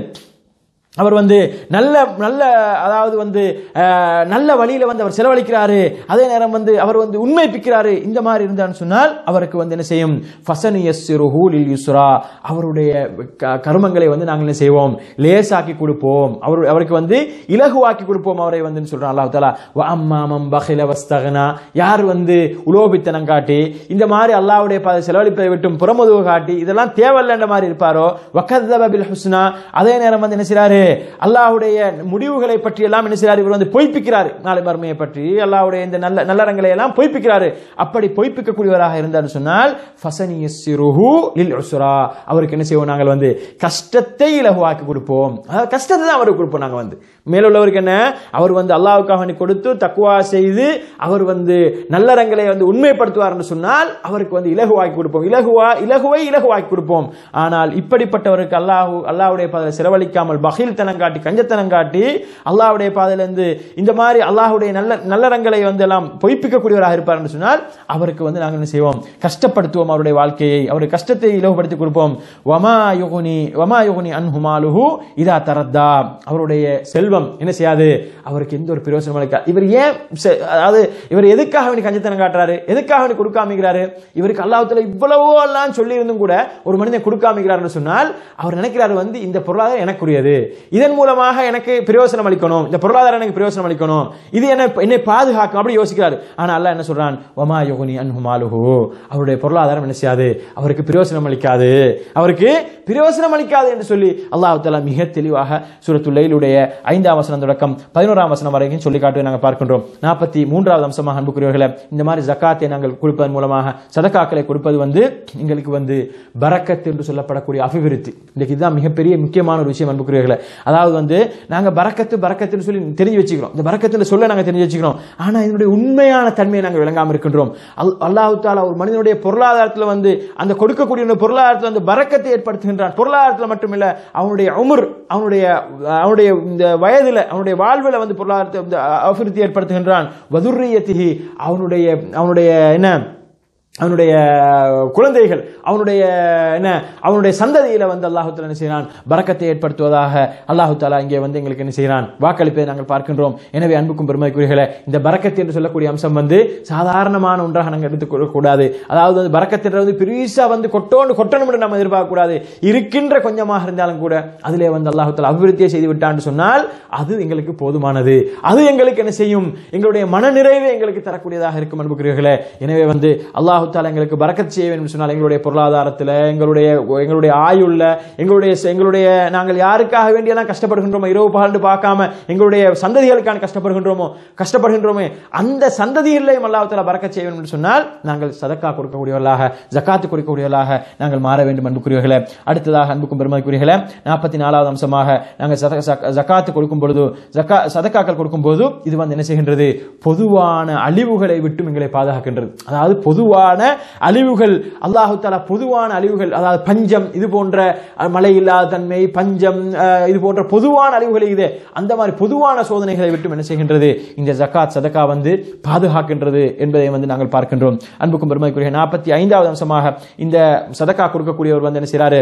அவர் வந்து நல்ல நல்ல அதாவது வந்து அஹ், நல்ல வழியில வந்து அவர் செலவழிக்கிறாரு அதே நேரம் வந்து அவர் வந்து உண்மைப்பிக்கிறாரு இந்த மாதிரி இருந்தான்னு சொன்னால் அவருக்கு வந்து என்ன செய்யும் ஃபசனியஸ்ஸிருஹு லில் யுஸ்ரா அவருடைய க- கருமங்களை வந்து நாங்கள் என்ன செய்வோம் லேசாக்கி கொடுப்போம் அவர் அவருக்கு வந்து இலகுவாக்கி கொடுப்போம் அவரை வந்து சொல்றான் அல்லாஹ் தஆலா வ அம்மா மம் பகில வஸ்தகனா யார் வந்து உலோபித்தனம் காட்டி இந்த மாதிரி அல்லாஹ்வுடைய பாதை செலவழிப்பதை விட்டும் புறமுதுகு காட்டி இதெல்லாம் தேவையில்லைன்ற மாதிரி இருப்பாரோ வக்கதப பில் ஹுஸ்னா அதே நேரம் வந்து என்ன செய்றாரு அல்லாஹ்வுடைய முடிவுகளை பற்றி எல்லாம் என்ன செய்றாரு இவர் வந்து பொய்ப்பிக்கிறாரு நாளை மறுமையை பற்றி அல்லாஹ்வுடைய இந்த நல்ல நல்லறங்களை எல்லாம் பொய்ப்பிக்கிறாரு அப்படி பொய்ப்பிக்கக்கூடியவராக இருந்தார் சொன்னால் ஃபசனியஸ்ஸிருஹு லில் உஸ்ரா அவருக்கு என்ன செய்வோம் நாங்கள் வந்து கஷ்டத்தை இலகுவாக்கி கொடுப்போம் அதாவது கஷ்டத்தை தான் அவருக்கு கொடுப்போம் நாங்கள் வந்து மேலுள்ளவருக்கு என்ன அவர் வந்து அல்லாஹ்வுக்காக வேண்டி கொடுத்து தக்குவா செய்து அவர் வந்து நல்லறங்களை வந்து உண்மைப்படுத்துவார்னு சொன்னால் அவருக்கு வந்து இலகுவாக்கி கொடுப்போம் இலகுவா இலகுவை இலகுவாக்கி கொடுப்போம் ஆனால் இப்படிப்பட்டவருக்கு அல்லாஹ் அல்லாஹ்வுடைய பாதையில் செலவழிக்காமல் பகில் தனம் காட்டி கஞ்சத்தனம் காட்டி அல்லாஹ்வுடைய பாதையிலிருந்து இந்த மாதிரி அல்லாஹ்வுடைய நல்ல நல்லறங்களை வந்து எல்லாம் பொய்ப்பிக்கக்கூடியவராக இருப்பார் என்று சொன்னால் அவருக்கு வந்து நாங்கள் என்ன செய்வோம் கஷ்டப்படுத்துவோம் அவருடைய வாழ்க்கையை அவருடைய கஷ்டத்தை இலகுபடுத்தி கொடுப்போம் வமா யுகுனி வமா யுகுனி அன்ஹுமாலுஹு இதா தரத்தா அவருடைய செல்வம் என்ன செய்யாது அவருக்கு எந்த ஒரு பிரயோசனம் அளிக்கா இவர் ஏன் செ- அதாவது இவர் எதுக்காக வேண்டி கஞ்சத்தனம் காட்டுறாரு எதுக்காக வேண்டி கொடுக்காமிக்கிறாரு இவருக்கு அல்லாஹ்வுத்தாலா இவ்வளவோ எல்லாம் சொல்லி இருந்தும் கூட ஒரு மனிதன் கொடுக்காமிக்கிறார்னு சொன்னால் அவர் நினைக்கிறாரு வந்து இந்த பொருளாதாரம் எனக்குரியது இதன் மூலமாக எனக்கு பிரயோசனம் அளிக்கணும் இந்த பொருளாதாரம் எனக்கு பிரயோசனம் அளிக்கணும் இது என்ன என்னை பாதுகாக்கும் அப்படி யோசிக்கிறாரு ஆனா அல்லாஹ் என்ன சொல்றான் வமா யோகுனி அன்ஹுமாலுஹு அவருடைய பொருளாதாரம் என்ன செய்யாது அவருக்கு பிரயோசனம் அளிக்காது அவருக்கு பிரயோசனம் அளிக்காது என்று சொல்லி அல்லாஹ் தஆலா மிக தெளிவாக சூரத்துல் லைலுடைய ஐந்தாம் வசனம் தொடக்கம் பதினோராம் வசனம் வரைக்கும் சொல்லி காட்டுவதை நாங்கள் பார்க்கின்றோம் நாற்பத்தி மூன்றாவது அம்சமாக அன்புக்குரியவர்களே இந்த மாதிரி ஜக்காத்தை நாங்கள் கொடுப்பதன் மூலமாக சதக்காக்களை கொடுப்பது வந்து எங்களுக்கு வந்து பரக்கத் என்று சொல்லப்படக்கூடிய அபிவிருத்தி இன்னைக்கு இதுதான் மிகப்பெரிய முக்கியமான ஒரு விஷயம் அன்புக்குரியவர்களே அதாவது வந்து நாங்கள் பரக்கத்து பரக்கத்துன்னு சொல்லி தெரிஞ்சு வச்சுக்கிறோம் இந்த பரக்கத்துல சொல்ல நாங்கள் தெரிஞ்சு வச்சுக்கிறோம் ஆனா இதனுடைய உண்மையான தன்மையை நாங்கள் விளங்காமல் இருக்கின்றோம் அல் அல்லாஹ் தாலா ஒரு மனிதனுடைய பொருளாதாரத்தில் வந்து அந்த கொடுக்கக்கூடிய அந்த பொருளாதாரத்தில் அந்த பரக்கத்தை ஏற்படுத்துகின்றான் பொருளாதாரத்தில் மட்டுமில்ல அவனுடைய உமர் அவனுடைய அவனுடைய இந்த வயதில் அவனுடைய வாழ்வில் வந்து பொருளாதாரத்தை இந்த அபிவிருத்தி ஏற்படுத்துகின்றான் வதுர்ரியத்திகி அவனுடைய அவனுடைய என்ன அவனுடைய குழந்தைகள் அவனுடைய என்ன அவனுடைய சந்ததியில வந்து அல்லாஹு தாலா என்ன செய்கிறான் பரக்கத்தை ஏற்படுத்துவதாக அல்லாஹு தாலா இங்கே வந்து எங்களுக்கு என்ன செய்கிறான் வாக்களிப்பதை நாங்கள் பார்க்கின்றோம் எனவே அன்புக்கும் பெருமைக்குரியர்களே இந்த பரக்கத்து என்று சொல்லக்கூடிய அம்சம் வந்து சாதாரணமான ஒன்றாக நாங்கள் எடுத்துக் கூடாது அதாவது வந்து பரக்கத்துன்றது வந்து பெருசா வந்து கொட்டோண்டு கொட்டணும் நம்ம எதிர்பார்க்க கூடாது இருக்கின்ற கொஞ்சமாக இருந்தாலும் கூட அதிலே வந்து அல்லாஹு தாலா அபிவிருத்தியை செய்து விட்டான்னு சொன்னால் அது எங்களுக்கு போதுமானது அது எங்களுக்கு என்ன செய்யும் எங்களுடைய மன நிறைவை எங்களுக்கு தரக்கூடியதாக இருக்கும் அன்புக்குரியவர்களே எனவே வந்து அல்லாஹு தாலா எங்களுக்கு பறக்கத் செய்ய வேண்டும் என்று சொன்னால் எங்களுடைய பொருளாதாரத்தில் எங்களுடைய எங்களுடைய ஆயுள்ள எங்களுடைய எங்களுடைய நாங்கள் யாருக்காக வேண்டியெல்லாம் கஷ்டப்படுகின்றோமோ இரவு பகல்னு பார்க்காம எங்களுடைய சந்ததிகளுக்கான கஷ்டப்படுகின்றோமோ கஷ்டப்படுகின்றோமே அந்த சந்ததிகளையும் அல்லாஹ் தாலா பறக்கச் செய்ய வேண்டும் என்று சொன்னால் நாங்கள் சதக்கா கொடுக்கக்கூடியவர்களாக ஜக்காத்து கொடுக்கக்கூடியவர்களாக நாங்கள் மாற வேண்டும் அன்புக்குரியவர்களே அடுத்ததாக அன்புக்கும் பெருமதிக்குரியவர்களே நாற்பத்தி நாலாவது அம்சமாக நாங்கள் சத- சக்க- ஜக்காத்து கொடுக்கும் பொழுது ஜக்கா சதக்காக்கள் கொடுக்கும் போது இது வந்து என்ன செய்கின்றது பொதுவான அழிவுகளை விட்டும் எங்களை பாதுகாக்கின்றது அதாவது பொதுவான அழிவுகள் அல்லாஹு தாலா பொதுவான அழிவுகள் அதாவது பஞ்சம் இது போன்ற அஹ், மழை இல்லாத தன்மை பஞ்சம் அஹ், இது போன்ற பொதுவான அழிவுகள் இது அந்த மாதிரி பொதுவான சோதனைகளை விட்டும் என்ன செய்கின்றது இந்த ஜக்காத் சதக்கா வந்து பாதுகாக்கின்றது என்பதை வந்து நாங்கள் பார்க்கின்றோம் அன்புக்கும் பெருமைக்குரிய நாற்பத்தி ஐந்தாவது அம்சமாக இந்த சதக்கா கொடுக்கக்கூடியவர் வந்து என்ன செய்றாரு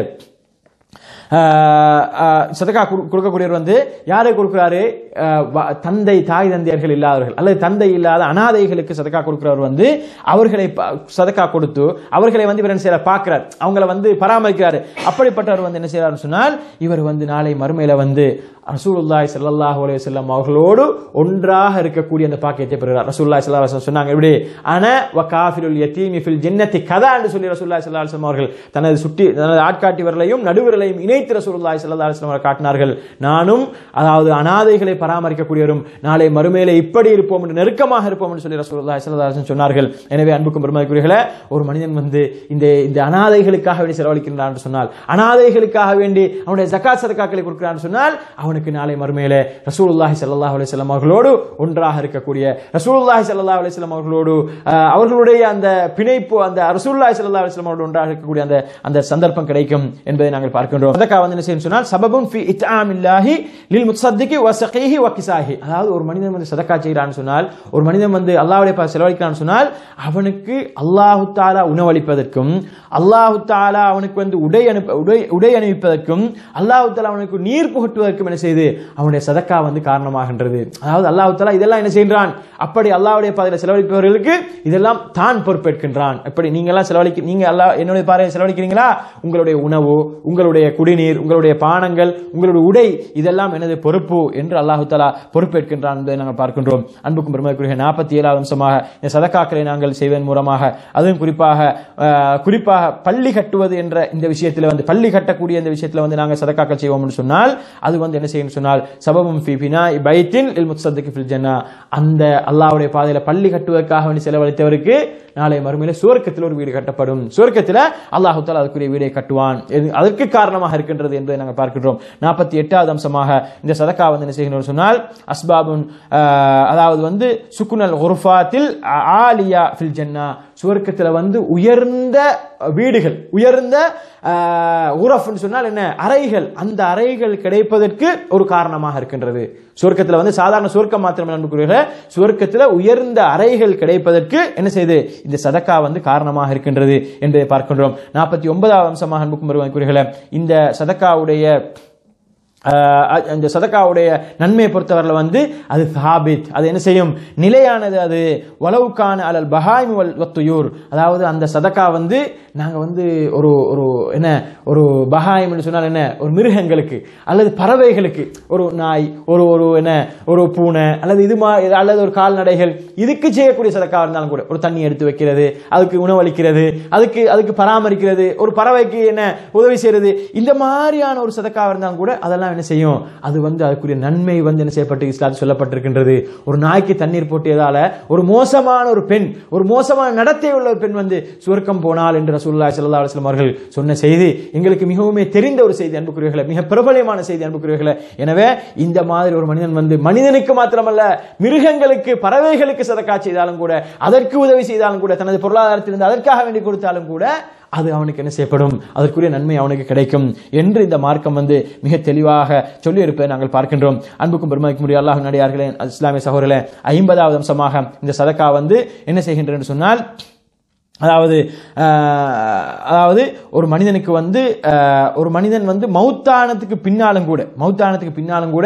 ஆஹ் ஆஹ் சதக்கா கொடு- கொடுக்கக்கூடியவர் வந்து யாரை கொடுக்கிறாரு ஆஹ் வ- தந்தை தாய் தந்தையர்கள் இல்லாதவர்கள் அல்லது தந்தை இல்லாத அனாதைகளுக்கு சதக்கா கொடுக்கிறவர் வந்து அவர்களை ப- சதக்கா கொடுத்து அவர்களை வந்து இவர் என்ன செய்யறார் பார்க்கிறார் அவங்கள வந்து பராமரிக்கிறாரு அப்படிப்பட்டவர் வந்து என்ன செய்யறாருன்னு சொன்னால் இவர் வந்து நாளை மறுமையில வந்து ரசூலுல்லாஹி ஸல்லல்லாஹு அலைஹி வஸல்லம் அவர்களோடு ஒன்றாக இருக்கக்கூடிய அந்த பாக்கியத்தை பெறுகிறார் ரசூலுல்லாஹி ஸல்லல்லாஹு அலைஹி வஸல்லம் சொன்னாங்க இப்படி அன வ காஃபிருல் யதீமி ஃபில் ஜன்னத்தி கதா என்று சொல்லி ரசூலுல்லாஹி ஸல்லல்லாஹு அலைஹி வஸல்லம் அவர்கள் தனது சுட்டி தனது ஆட்காட்டி விரலையும் நடுவிரலையும் இணைத்து ரசூலுல்லாஹி ஸல்லல்லாஹு அலைஹி வஸல்லம் அவர்கள் காட்டினார்கள் நானும் அதாவது அனாதைகளை பராமரிக்கக்கூடியவரும் நாளை மறுமையிலே இப்படி இருப்போம் என்று நெருக்கமாக இருப்போம் என்று சொல்லி ரசூலுல்லாஹி ஸல்லல்லாஹு அலைஹி வஸல்லம் சொன்னார்கள் எனவே அன்புக்கும் பெருமதிக்குரியர்களே ஒரு மனிதன் வந்து இந்த இந்த அனாதைகளுக்காக வேண்டி செலவழிக்கின்றான் என்று சொன்னால் அனாதைகளுக்காக வேண்டி அவனுடைய ஜக்காத் சதக்காக்களை கொடுக்கிறான் என்று சொன்னால் அவனுக்கு நாளை மறுமையிலே ரசூலுல்லாஹி ஸல்லல்லாஹு அலைஹி வஸல்லம் அவர்களோடு ஒன்றாக இருக்கக்கூடிய ரசூலுல்லாஹி ஸல்லல்லாஹு அலைஹி வஸல்லம் அவர்களோடு அஹ், அவர்களுடைய அந்த பிணைப்பு அந்த ரசூலுல்லாஹி ஸல்லல்லாஹு அலைஹி வஸல்லம் அவர்களோடு ஒன்றாக இருக்கக்கூடிய அந்த அந்த சந்தர்ப்பம் கிடைக்கும் என்பதை நாங்கள் பார்க்கின்றோம் சதக்கா வந்து என்ன செய்யும் சொன்னால் சபபுன் ஃபி இத்ஆமில்லாஹி லில் முத்ஸத்திகி வ ஸகீஹி வ கிசாஹி அதாவது ஒரு மனிதன் வந்து சதக்கா செய்கிறான்னு சொன்னால் ஒரு மனிதன் வந்து அல்லாஹ்வுடைய பாதையில் செலவழிக்கிறான்னு சொன்னால் அவனுக்கு அல்லாஹு தாலா உணவளிப்பதற்கும் அல்லாஹு தாலா அவனுக்கு வந்து உடை அனுப்ப உடை உடை அணிவிப்பதற்கும் அல்லாஹு தாலா அவனுக்கு நீர் புகட்டுவதற்கும் என்ன செய்து அவனுடைய சதக்கா வந்து காரணமாகின்றது அதாவது அல்லாஹு தாலா இதெல்லாம் என்ன செய்கிறான் அப்படி அல்லாஹ்வுடைய பாதையில் செலவழிப்பவர்களுக்கு இதெல்லாம் தான் பொறுப்பேற்கின்றான் எப்படி நீங்க எல்லாம் செலவழிக்க நீங்க அல்லாஹ் என்னுடைய பாதையில் செலவழிக்கிறீங்களா உங்களுடைய உணவு உங்களுடைய குடிநீர் உங்களுடைய பானங்கள் உங்களுடைய உடை இதெல்லாம் எனது பொறுப்பு என்று அல்லாஹு தாலா பொறுப்பேற்கின்றான் என்பதை நாங்கள் பார்க்கின்றோம் அன்புக்கும் பெருமைக்குரிய நாற்பத்தி ஏழாவது அம்சமாக இந்த சதக்காக்களை நாங்கள் செய்வதன் மூலமாக அதுவும் குறிப்பாக அஹ், குறிப்பாக பள்ளி கட்டுவது என்ற இந்த விஷயத்தில் வந்து பள்ளி கட்டக்கூடிய இந்த விஷயத்தில் வந்து நாங்கள் சதக்காக்கள் செய்வோம் என்று சொன்னால் அது வந்து என்ன செய்யும் சொன்னால் சபபும் ஃபி பினா பைத்தின் இல் முத்சத்துக்கு ஃபில் ஜன்னா அந்த அல்லாஹ்வுடைய பாதையில பள்ளி கட்டுவதற்காக வேண்டி செலவழித்தவருக்கு நாளை மறுமையில சுவர்க்கத்தில் ஒரு வீடு கட்டப்படும் சுவர்க்கத்தில் அல்லாஹு தாலா அதுக்குரிய வீடை கட்டுவான் இது அதற்கு காரணமாக இருக்கின்றது என்பதை நாங்கள் பார்க்கின்றோம் நாற்பத்தி எட்டாவது அம்சமாக இந்த சதக்கா வந்து என்ன செய்கின்றோம் சொன்னால் அஸ்பாபுன் ஆஹ், அதாவது வந்து சுக்குனல் குர்ஃபாத்தில் ஆலியா ஃபில் ஜன்னா சுவர்க்கத்தில் வந்து உயர்ந்த வீடுகள் உயர்ந்த உரஃப்னு சொன்னால் என்ன அறைகள் அந்த அறைகள் கிடைப்பதற்கு ஒரு காரணமாக இருக்கின்றது சுவர்க்கத்தில் வந்து சாதாரண சுவர்க்கம் மாத்திரம் நண்புக்குரிய சுவர்க்கத்தில் உயர்ந்த அறைகள் கிடைப்பதற்கு என்ன செய்து இந்த சதக்கா வந்து காரணமாக இருக்கின்றது என்பதை பார்க்கின்றோம் நாற்பத்தி ஒன்பதாவது அம்சமாக அன்புக்கும் வருவதற்குரியர்களே இந்த சதக்காவுடைய ஆஹ் இந்த சதக்காவுடைய நன்மையை பொறுத்தவரையில் வந்து அது சாபித் அது என்ன செய்யும் நிலையானது அது வலவுக்கான அலல் பஹாய்மு வல் வத்துயூர் அதாவது அந்த சதக்கா வந்து நாங்கள் வந்து ஒரு ஒரு என்ன ஒரு பஹாய்ம்னு சொன்னால் என்ன ஒரு மிருகங்களுக்கு அல்லது பறவைகளுக்கு ஒரு நாய் ஒரு ஒரு என்ன ஒரு பூனை அல்லது இது மா அல்லது ஒரு கால்நடைகள் இதுக்கு செய்யக்கூடிய சதக்கா இருந்தாலும் கூட ஒரு தண்ணி எடுத்து வைக்கிறது அதுக்கு உணவளிக்கிறது அதுக்கு அதுக்கு பராமரிக்கிறது ஒரு பறவைக்கு என்ன உதவி செய்யறது இந்த மாதிரியான ஒரு சதக்கா இருந்தாலும் கூட அதெல்லாம் என்ன செய்யும் அது வந்து அதுக்குரிய நன்மை வந்து என்ன செய்யப்பட்டு இஸ்லாத்தில் சொல்லப்பட்டிருக்கின்றது ஒரு நாய்க்கு தண்ணீர் போட்டியதால ஒரு மோசமான ஒரு பெண் ஒரு மோசமான நடத்தை உள்ள ஒரு பெண் வந்து சுவர்க்கம் போனால் என்று ரசூலுல்லாஹி ஸல்லல்லாஹு அலைஹி வஸல்லம் அவர்கள் சொன்ன செய்தி எங்களுக்கு மிகவும் தெரிந்த ஒரு செய்தி அன்புக்குரியவர்களே மிக பிரபலமான செய்தி அன்புக்குரியவர்களே எனவே இந்த மாதிரி ஒரு மனிதன் வந்து மனிதனுக்கு மாத்திரமல்ல மிருகங்களுக்கு பறவைகளுக்கு சதக்கா செய்தாலும் கூட அதற்கு உதவி செய்தாலும் கூட தனது பொருளாதாரத்திலிருந்து அதற்காக வேண்டி கொடுத்தாலும் கூட அது அவனுக்கு என்ன செய்யப்படும் அதற்குரிய நன்மை அவனுக்கு கிடைக்கும் என்று இந்த மார்க்கம் வந்து மிக தெளிவாக சொல்லியிருப்பதை நாங்கள் பார்க்கின்றோம் அன்புக்கும் பெருமைக்கும் முடிய அல்லாஹ் நடிகார்களே இஸ்லாமிய சகோதரர்களே ஐம்பதாவது அம்சமாக இந்த சதக்கா வந்து என்ன செய்கின்றேன் என்று சொன்னால் அதாவது ஆஹ், அதாவது ஒரு மனிதனுக்கு வந்து ஆஹ், ஒரு மனிதன் வந்து மௌத்தானத்துக்கு பின்னாலும் கூட மௌத்தானத்துக்கு பின்னாலும் கூட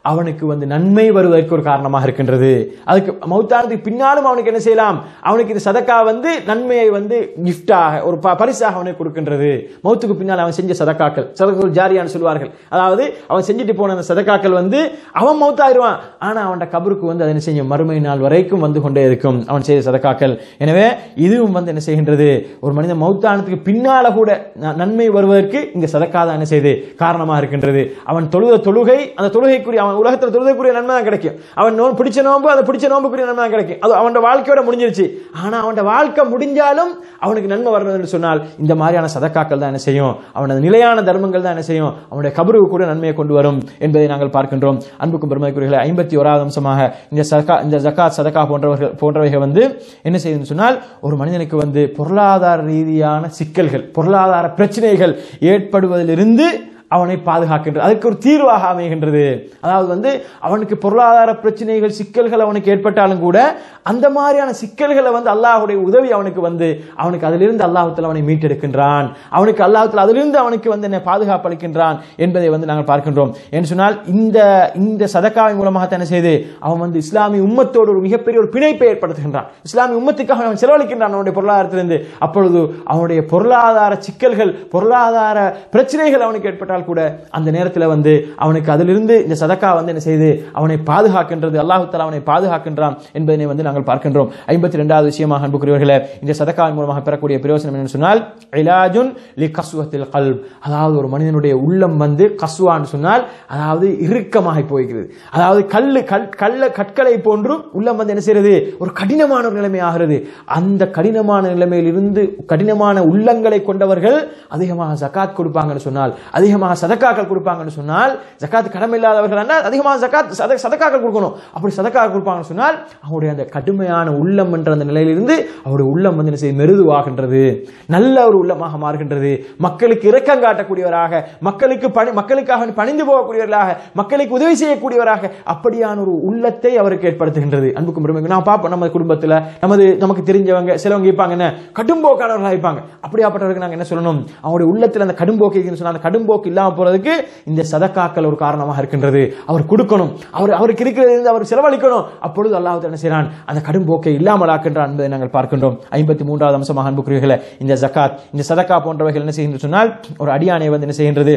அவனுக்கு வந்து நன்மை வருவதற்கு ஒரு காரணமாக இருக்கின்றது அதுக்கு மௌத்தானதுக்கு பின்னாலும் அவனுக்கு என்ன செய்யலாம் அவனுக்கு இந்த சதக்கா வந்து நன்மையை வந்து கிஃப்டாக ஒரு ப- பரிசாக அவனுக்கு கொடுக்கின்றது மௌத்துக்கு பின்னால் அவன் செஞ்ச சதக்காக்கள் சதக்காக்கள் ஜாரியான்னு சொல்வார்கள் அதாவது அவன் செஞ்சுட்டு போன அந்த சதக்காக்கள் வந்து அவன் மௌத்தாயிருவான் ஆனா அவன் கபருக்கு வந்து அதை என்ன செய்யும் மறுமை நாள் வரைக்கும் வந்து கொண்டே இருக்கும் அவன் செய்த சதக்காக்கள் எனவே இதுவும் வந்து என்ன செய்கின்றது ஒரு மனிதன் மௌத்தானத்துக்கு பின்னால கூட ந- நன்மை வருவதற்கு இந்த சதக்கா தான் என்ன செய்து காரணமாக இருக்கின்றது அவன் தொழுத தொழுகை அந்த தொழுகைக்குரிய அவன் உலகத்தில் தொழுகைக்குரிய நன்மை தான் கிடைக்கும் அவன் நோ பிடிச்ச நோன்பு அந்த பிடிச்ச நோம்புக்குரிய நன்மை தான் கிடைக்கும் அது அவனோட வாழ்க்கையோட முடிஞ்சிருச்சு ஆனா அவனோட வாழ்க்கை முடிஞ்சாலும் அவனுக்கு நன்மை வரணும் என்று சொன்னால் இந்த மாதிரியான சதக்காக்கள் தான் என்ன செய்யும் அவனது நிலையான தர்மங்கள் தான் என்ன செய்யும் அவனுடைய கபருக்கு கூட நன்மையை கொண்டு வரும் என்பதை நாங்கள் பார்க்கின்றோம் அன்புக்கும் பெருமைக்குரியர்களை ஐம்பத்தி ஓராவது அம்சமாக இந்த சதக்கா இந்த ஜக்காத் சதக்கா போன்றவர்கள் போன்றவைகள் வந்து என்ன செய்யுதுன்னு சொன்னால் ஒரு மனிதனுக்கு வந்து பொருளாதார ரீதியான சிக்கல்கள் பொருளாதார பிரச்சனைகள் ஏற்படுவதிலிருந்து அவனை பாதுகாக்கின்றது அதுக்கு ஒரு தீர்வாக அமைகின்றது அதாவது வந்து அவனுக்கு பொருளாதார பிரச்சனைகள் சிக்கல்கள் அவனுக்கு ஏற்பட்டாலும் கூட அந்த மாதிரியான சிக்கல்களை வந்து அல்லாஹ்வுடைய உதவி அவனுக்கு வந்து அவனுக்கு அதிலிருந்து அல்லாஹுத்தில் அவனை மீட்டெடுக்கின்றான் அவனுக்கு அல்லாஹுத்தில் அதிலிருந்து அவனுக்கு வந்து என்ன பாதுகாப்பு அளிக்கின்றான் என்பதை வந்து நாங்கள் பார்க்கின்றோம் என்று சொன்னால் இந்த இந்த சதக்காவின் மூலமாக என்ன செய்து அவன் வந்து இஸ்லாமிய உம்மத்தோடு ஒரு மிகப்பெரிய ஒரு பிணைப்பை ஏற்படுத்துகின்றான் இஸ்லாமிய உம்மத்துக்காக அவன் செலவழிக்கின்றான் அவனுடைய பொருளாதாரத்திலிருந்து அப்பொழுது அவனுடைய பொருளாதார சிக்கல்கள் பொருளாதார பிரச்சனைகள் அவனுக்கு ஏற்பட்டால் கூட அந்த நேரத்தில் வந்து அவனுக்கு அதிலிருந்து இந்த சதக்கா வந்து என்ன செய்து அவனை பாதுகாக்கின்றது அல்லாஹு தஆலா அவனை பாதுகாக்கின்றான் என்பதனை வந்து நாங்கள் பார்க்கின்றோம் ஐம்பத்தி ரெண்டாவது விஷயமாக அன்புக்குரியவர்களே இந்த சதக்காவின் மூலமாக பெறக்கூடிய பிரயோசனம் என்னன்னு சொன்னால் இலாஜுன் லி கஸ்வத்தில் கல்ப் அதாவது ஒரு மனிதனுடைய உள்ளம் வந்து கஸ்வான்னு சொன்னால் அதாவது இறுக்கமாகி போகிறது அதாவது கல்லு கல் கல்ல கற்களை போன்று உள்ளம் வந்து என்ன செய்யறது ஒரு கடினமான ஒரு நிலைமை ஆகிறது அந்த கடினமான நிலைமையிலிருந்து கடினமான உள்ளங்களை கொண்டவர்கள் அதிகமாக ஜகாத் கொடுப்பாங்கன்னு சொன்னால் அதிகமாக சதக்காக்கள் கொடுப்பாங்கன்னு சொன்னால் ஜகாத் கடமை இல்லாதவர்கள் என்ன அதிகமாக ஜகாத் சத சதக்காக்கள் கொடுக்கணும் அப்படி சதக்காக்கள் கொடுப்பாங்கன்னு சொன்னால் அவருடைய அந்த கடுமையான உள்ளம் என்ற அந்த நிலையிலிருந்து அவருடைய உள்ளம் வந்து என்ன செய்ய மெருதுவாகின்றது நல்ல ஒரு உள்ளமாக மாறுகின்றது மக்களுக்கு இரக்கம் காட்டக்கூடியவராக மக்களுக்கு பணி மக்களுக்காக பணிந்து போகக்கூடியவர்களாக மக்களுக்கு உதவி செய்யக்கூடியவராக அப்படியான ஒரு உள்ளத்தை அவருக்கு ஏற்படுத்துகின்றது அன்புக்கும் பெருமைக்கும் நான் பார்ப்போம் நம்ம குடும்பத்தில் நமது நமக்கு தெரிஞ்சவங்க சிலவங்க இருப்பாங்க என்ன கடும்போக்கானவர்களாக இருப்பாங்க அப்படியாப்பட்டவருக்கு நாங்கள் என்ன சொல்லணும் அவருடைய உள்ளத்தில் அந்த கடும்போக்கு இருக்குன்னு சொன்னா அந்த கடும்போக்கு இல்லாமல் போறதுக்கு இந்த சதக்காக்கள் ஒரு காரணமாக இருக்கின்றது அவர் கொடுக்கணும் அவர் அவருக்கு இருக்கிறது இருந்து அவர் செலவழிக்கணும் அப்பொழுது அல்லாஹ் என்ன செய்கிறான் அந்த கடும்போக்கை இல்லாமல் ஆக்கின்றான் என்பதை நாங்கள் பார்க்கின்றோம் ஐம்பத்தி மூன்றாவது அம்சமாக அன்புக்குரியவர்களே இந்த ஜகாத் இந்த சதக்கா போன்றவைகள் என்ன செய்கின்ற சொன்னால் ஒரு அடியானை வந்து என்ன செய்கின்றது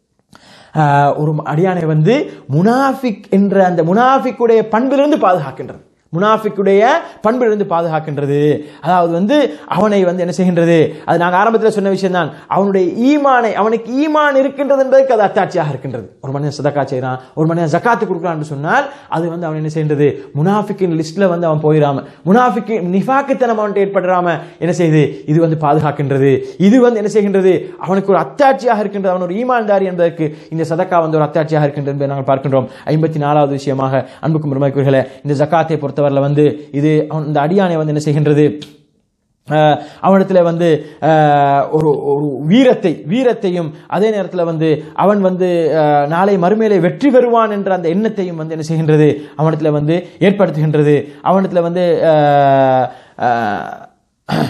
ஆஹ், ஒரு அடியானை வந்து முனாஃபிக் என்ற அந்த முனாஃபிக்குடைய பண்பிலிருந்து பாதுகாக்கின்றது முனாஃபிக்குடைய பண்பிலிருந்து பாதுகாக்கின்றது அதாவது வந்து அவனை வந்து என்ன செய்கின்றது அது நாங்கள் ஆரம்பத்தில் சொன்ன விஷயம் தான் அவனுடைய ஈமானை அவனுக்கு ஈமான் இருக்கின்றது என்பதற்கு அது அத்தாட்சியாக இருக்கின்றது ஒரு மனிதன் சதக்கா செய்கிறான் ஒரு மனிதன் ஜக்காத்து கொடுக்குறான்னு சொன்னால் அது வந்து அவன் என்ன செய்கின்றது முனாஃபிக்கின் லிஸ்ட்ல வந்து அவன் போயிடாம முனாஃபிக்கு நிஃபாக்குத்தனம் அவன்கிட்ட ஏற்படுறாம என்ன செய்யுது இது வந்து பாதுகாக்கின்றது இது வந்து என்ன செய்கின்றது அவனுக்கு ஒரு அத்தாட்சியாக இருக்கின்றது அவன் ஒரு ஈமான்தாரி என்பதற்கு இந்த சதக்கா வந்து ஒரு அத்தாட்சியாக இருக்கின்றது என்பதை நாங்கள் பார்க்கின்றோம் ஐம்பத்தி நாலாவது விஷயமாக அன்புக்கும் பெருமைக்குரியர்களே இந்த ஜக்காத்தை பொறுத்தவரையில் வந்து இது அவன் இந்த அடியானை வந்து என்ன செய்கின்றது அஹ் அவனிடத்துல வந்து அஹ், ஒரு ஒரு வீரத்தை வீரத்தையும் அதே நேரத்தில் வந்து அவன் வந்து அஹ், நாளை மறுமையிலே வெற்றி பெறுவான் என்ற அந்த எண்ணத்தையும் வந்து என்ன செய்கின்றது அவனிடத்துல வந்து ஏற்படுத்துகின்றது அவனிடத்துல வந்து அஹ், அஹ்,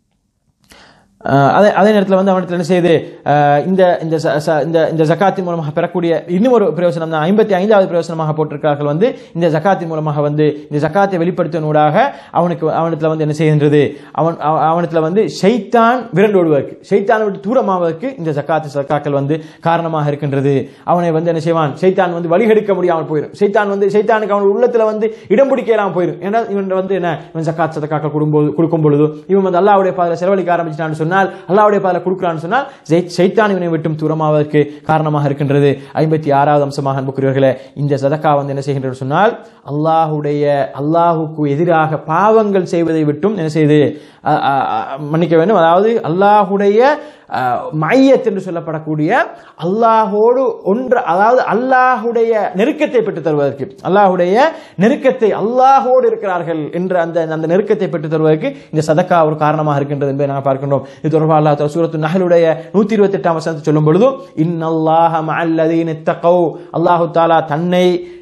அஹ் அதே அதே நேரத்தில் வந்து அவனத்தில் என்ன செய்யுது அஹ் இந்த இந்த ச- ச- இந்த இந்த ஜக்காத்தின் மூலமாக பெறக்கூடிய இன்னும் ஒரு பிரயோசனம் தான் ஐம்பத்தி ஐந்தாவது பிரயோசனமாக போட்டிருக்கிறார்கள் வந்து இந்த ஜக்காத்தின் மூலமாக வந்து இந்த ஜக்காத்தை வெளிப்படுத்தினூடாக அவனுக்கு அவனத்தில் வந்து என்ன செய்கின்றது அவன் அவ- அவனத்தில் வந்து ஷைத்தான் விரண்டு ஓடுவதற்கு ஷைத்தானை விட்டு தூரமாவதற்கு இந்த ஜக்காத்து சக்காக்கள் வந்து காரணமாக இருக்கின்றது அவனை வந்து என்ன செய்வான் ஷைத்தான் வந்து வழிகெடுக்க முடியாமல் போயிடும் ஷைத்தான் வந்து ஷைத்தானுக்கு அவன் உள்ளத்தில் வந்து இடம் பிடிக்க இல்லாமல் போயிடும் ஏன்னா இவன் வந்து என்ன இவன் ஜக்காத் சதக்காக்கள் கொடுக்கும்போது கொடுக்கும் பொழுது இவன் வந்து அல்லாவுடைய பாதையில் செலவழிக்க ஆரம்பிச்சிட்டான்னு சொன்னால் அல்லாவுடைய பாதையில் கொடுக்குறான்னு சொன்னால் ஜெய்- ஷைத்தான் இவனை விட்டும் தூரமாவதற்கு காரணமாக இருக்கின்றது ஐம்பத்தி ஆறாவது அம்சமாக அன்புக்குரியவர்களே இந்த சதக்கா வந்து என்ன செய்கின்றது சொன்னால் அல்லாஹுடைய அல்லாஹுக்கு எதிராக பாவங்கள் செய்வதை விட்டும் என்ன செய்து அ- அ- அ- மன்னிக்க வேண்டும் அதாவது அல்லாஹுடைய அஹ், மையத் என்று சொல்லப்படக்கூடிய அல்லாஹோடு ஒன்று அதாவது அல்லாஹுடைய நெருக்கத்தை பெற்று தருவதற்கு அல்லாஹுடைய நெருக்கத்தை அல்லாஹோடு இருக்கிறார்கள் என்ற அந்த அந்த நெருக்கத்தை பெற்று தருவதற்கு இந்த சதக்கா ஒரு காரணமாக இருக்கின்றது என்பதை நாங்கள் பார்க்கின்றோம் இது தொடர்பாக அல்லாஹ் தஆலா சூரத்து நஹலுடைய நூத்தி இருபத்தி எட்டாம் வசனத்தை சொல்லும் பொழுது இன்னல்லாஹ மஅல்லதீன தகவ் அல்லாஹு தாலா தன்னை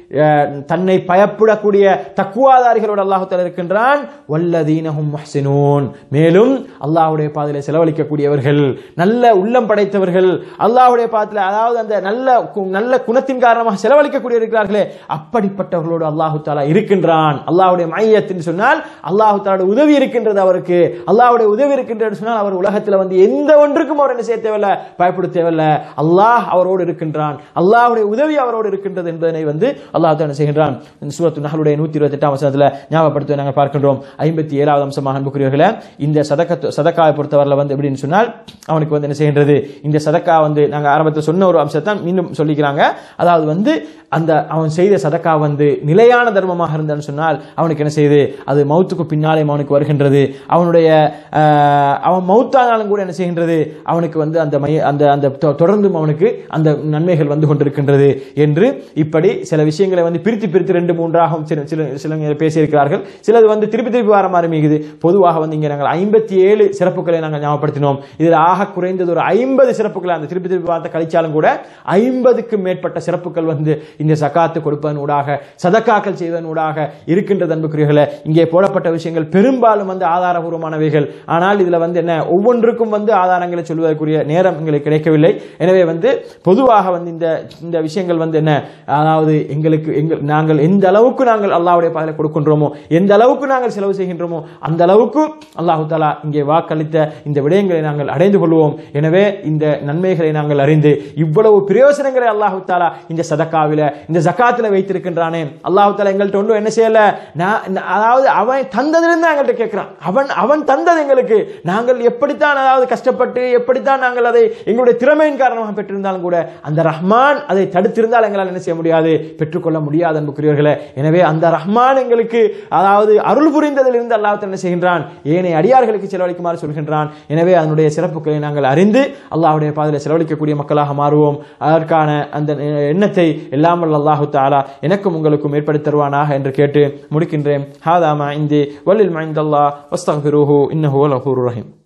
அஹ், தன்னை பயப்படக்கூடிய தக்குவாதாரிகளோடு அல்லாஹு தாலா இருக்கின்றான் வல்லதீனஹும் முஹ்சினூன் மேலும் அல்லாஹ்வுடைய பாதையில செலவழிக்கக்கூடியவர்கள் நல்ல உள்ளம் படைத்தவர்கள் அல்லாஹ்வுடைய பாதையில அதாவது அந்த நல்ல கு- நல்ல குணத்தின் காரணமாக செலவழிக்கக்கூடிய இருக்கிறார்களே அப்படிப்பட்டவர்களோடு அல்லாஹு தாலா இருக்கின்றான் அல்லாஹ்வுடைய மையத்தின் சொன்னால் அல்லாஹு தாலோட உதவி இருக்கின்றது அவருக்கு அல்லாஹ்வுடைய உதவி இருக்கின்றது சொன்னால் அவர் உலகத்தில் வந்து எந்த ஒன்றுக்கும் அவர் என்ன செய்ய தேவையில்ல பயப்பட தேவையில்ல அல்லாஹ் அவரோடு இருக்கின்றான் அல்லாஹ்வுடைய உதவி அவரோடு இருக்கின்றது என்பதனை வந்து அல்லாஹ் தான் என்ன செய்கின்றான் இந்த சூரத்து நஹலுடைய நூத்தி இருபத்தி எட்டாம் வசனத்தில் ஞாபகப்படுத்த நாங்கள் பார்க்கின்றோம் ஐம்பத்தி ஏழாவது அம்சமாக அன்புக்குரியவர்களே இந்த சதக்க சதக்காவை பொறுத்தவரையில் வந்து எப்படின்னு சொன்னால் அவனுக்கு வந்து என்ன செய்கின்றது இந்த சதக்கா வந்து நாங்கள் ஆரம்பத்தில் சொன்ன ஒரு அம்சத்தை மீண்டும் சொல்லிக்கிறாங்க அதாவது வந்து அந்த அவன் செய்த சதக்கா வந்து நிலையான தர்மமாக இருந்தான்னு சொன்னால் அவனுக்கு என்ன செய்யுது அது மௌத்துக்கு பின்னாலே அவனுக்கு வருகின்றது அவனுடைய ஆஹ், அவன் மௌத்தானாலும் கூட என்ன செய்கின்றது அவனுக்கு வந்து அந்த மைய அந்த அந்த தொ- தொடர்ந்தும் அவனுக்கு அந்த நன்மைகள் வந்து கொண்டிருக்கின்றது என்று இப்படி சில விஷயங்களை வந்து பிரித்து பிரித்து ரெண்டு மூன்றாக சில சில சில பேசியிருக்கிறார்கள் சிலது வந்து திருப்பி திருப்பி வர மாதிரி மிகுது பொதுவாக வந்து இங்கே நாங்கள் ஐம்பத்தி ஏழு சிறப்புகளை நாங்கள் ஞாபகப்படுத்தினோம் இதில் ஆக குறைந்தது ஒரு ஐம்பது சிறப்புகளை அந்த திருப்பி திருப்பி பார்த்த கழிச்சாலும் கூட ஐம்பதுக்கும் மேற்பட்ட சிறப்புகள் வந்து இந்த சகாத்து கொடுப்பதன் ஊடாக சதக்காக்கள் செய்வதன் ஊடாக இருக்கின்ற அன்புக்குரியவர்களே இங்கே போடப்பட்ட விஷயங்கள் பெரும்பாலும் வந்து ஆதாரபூர்வமானவைகள் ஆனால் இதுல வந்து என்ன ஒவ்வொன்றுக்கும் வந்து ஆதாரங்களை சொல்வதற்குரிய நேரம் எங்களுக்கு கிடைக்கவில்லை எனவே வந்து பொதுவாக வந்து இந்த இந்த விஷயங்கள் வந்து என்ன அதாவது எங்களுக்கு எங்கள் நாங்கள் எந்த அளவுக்கு நாங்கள் அல்லாஹ்வுடைய பாதையில் கொடுக்கின்றோமோ எந்த அளவுக்கு நாங்கள் செலவு செய்கின்றோமோ அந்த அளவுக்கு அல்லாஹு தாலா இங்கே வாக்களித்த இந்த விடயங்களை நாங்கள் அடைந்து கொள்வோம் எனவே இந்த நன்மைகளை நாங்கள் அறிந்து இவ்வளவு பிரயோசனங்களை அல்லாஹு தாலா இந்த சதக்காவில இந்த ஜக்காத்துல வைத்திருக்கின்றானே அல்லாஹு தாலா எங்கள்கிட்ட ஒன்றும் என்ன செய்யல நான் நான் அதாவது அவன் தந்ததிலிருந்து எங்கள்கிட்ட கேட்கிறான் அவன் அவன் தந்தது எங்களுக்கு நாங்கள் எப்படித்தான் அதாவது கஷ்டப்பட்டு எப்படித்தான் நாங்கள் அதை எங்களுடைய திறமையின் காரணமாக பெற்றிருந்தாலும் கூட அந்த ரஹ்மான் அதை தடுத்திருந்தால் எங்களால் என்ன செய்ய முடியாது பெற்றுக்கொள்ள முடியாது அன்புக்குரியவர்களே எனவே அந்த ரஹ்மான் எங்களுக்கு அதாவது அருள் புரிந்ததிலிருந்து அல்லாஹ் என்ன செய்கின்றான் ஏனைய அடியார்களுக்கு செலவழிக்குமாறு சொல்கின்றான் எனவே அதனுடைய சிறப்புகளை நாங்கள் அறிந்து அல்லாஹ்வுடைய பாதையில் செலவழிக்கக்கூடிய மக்களாக மாறுவோம் அதற்கான அந்த எண்ணத்தை எல்லாம் வல்ல அல்லாஹு தாலா எனக்கும் உங்களுக்கும் ஏற்படுத்தி தருவானாக என்று கேட்டு முடிக்கின்றேன் ஹாதா மைந்தி வல்லில் மைந்தல்லா வஸ்தக்ஃபிருஹு இன்னஹு வல் கஃபூருர் ரஹீம்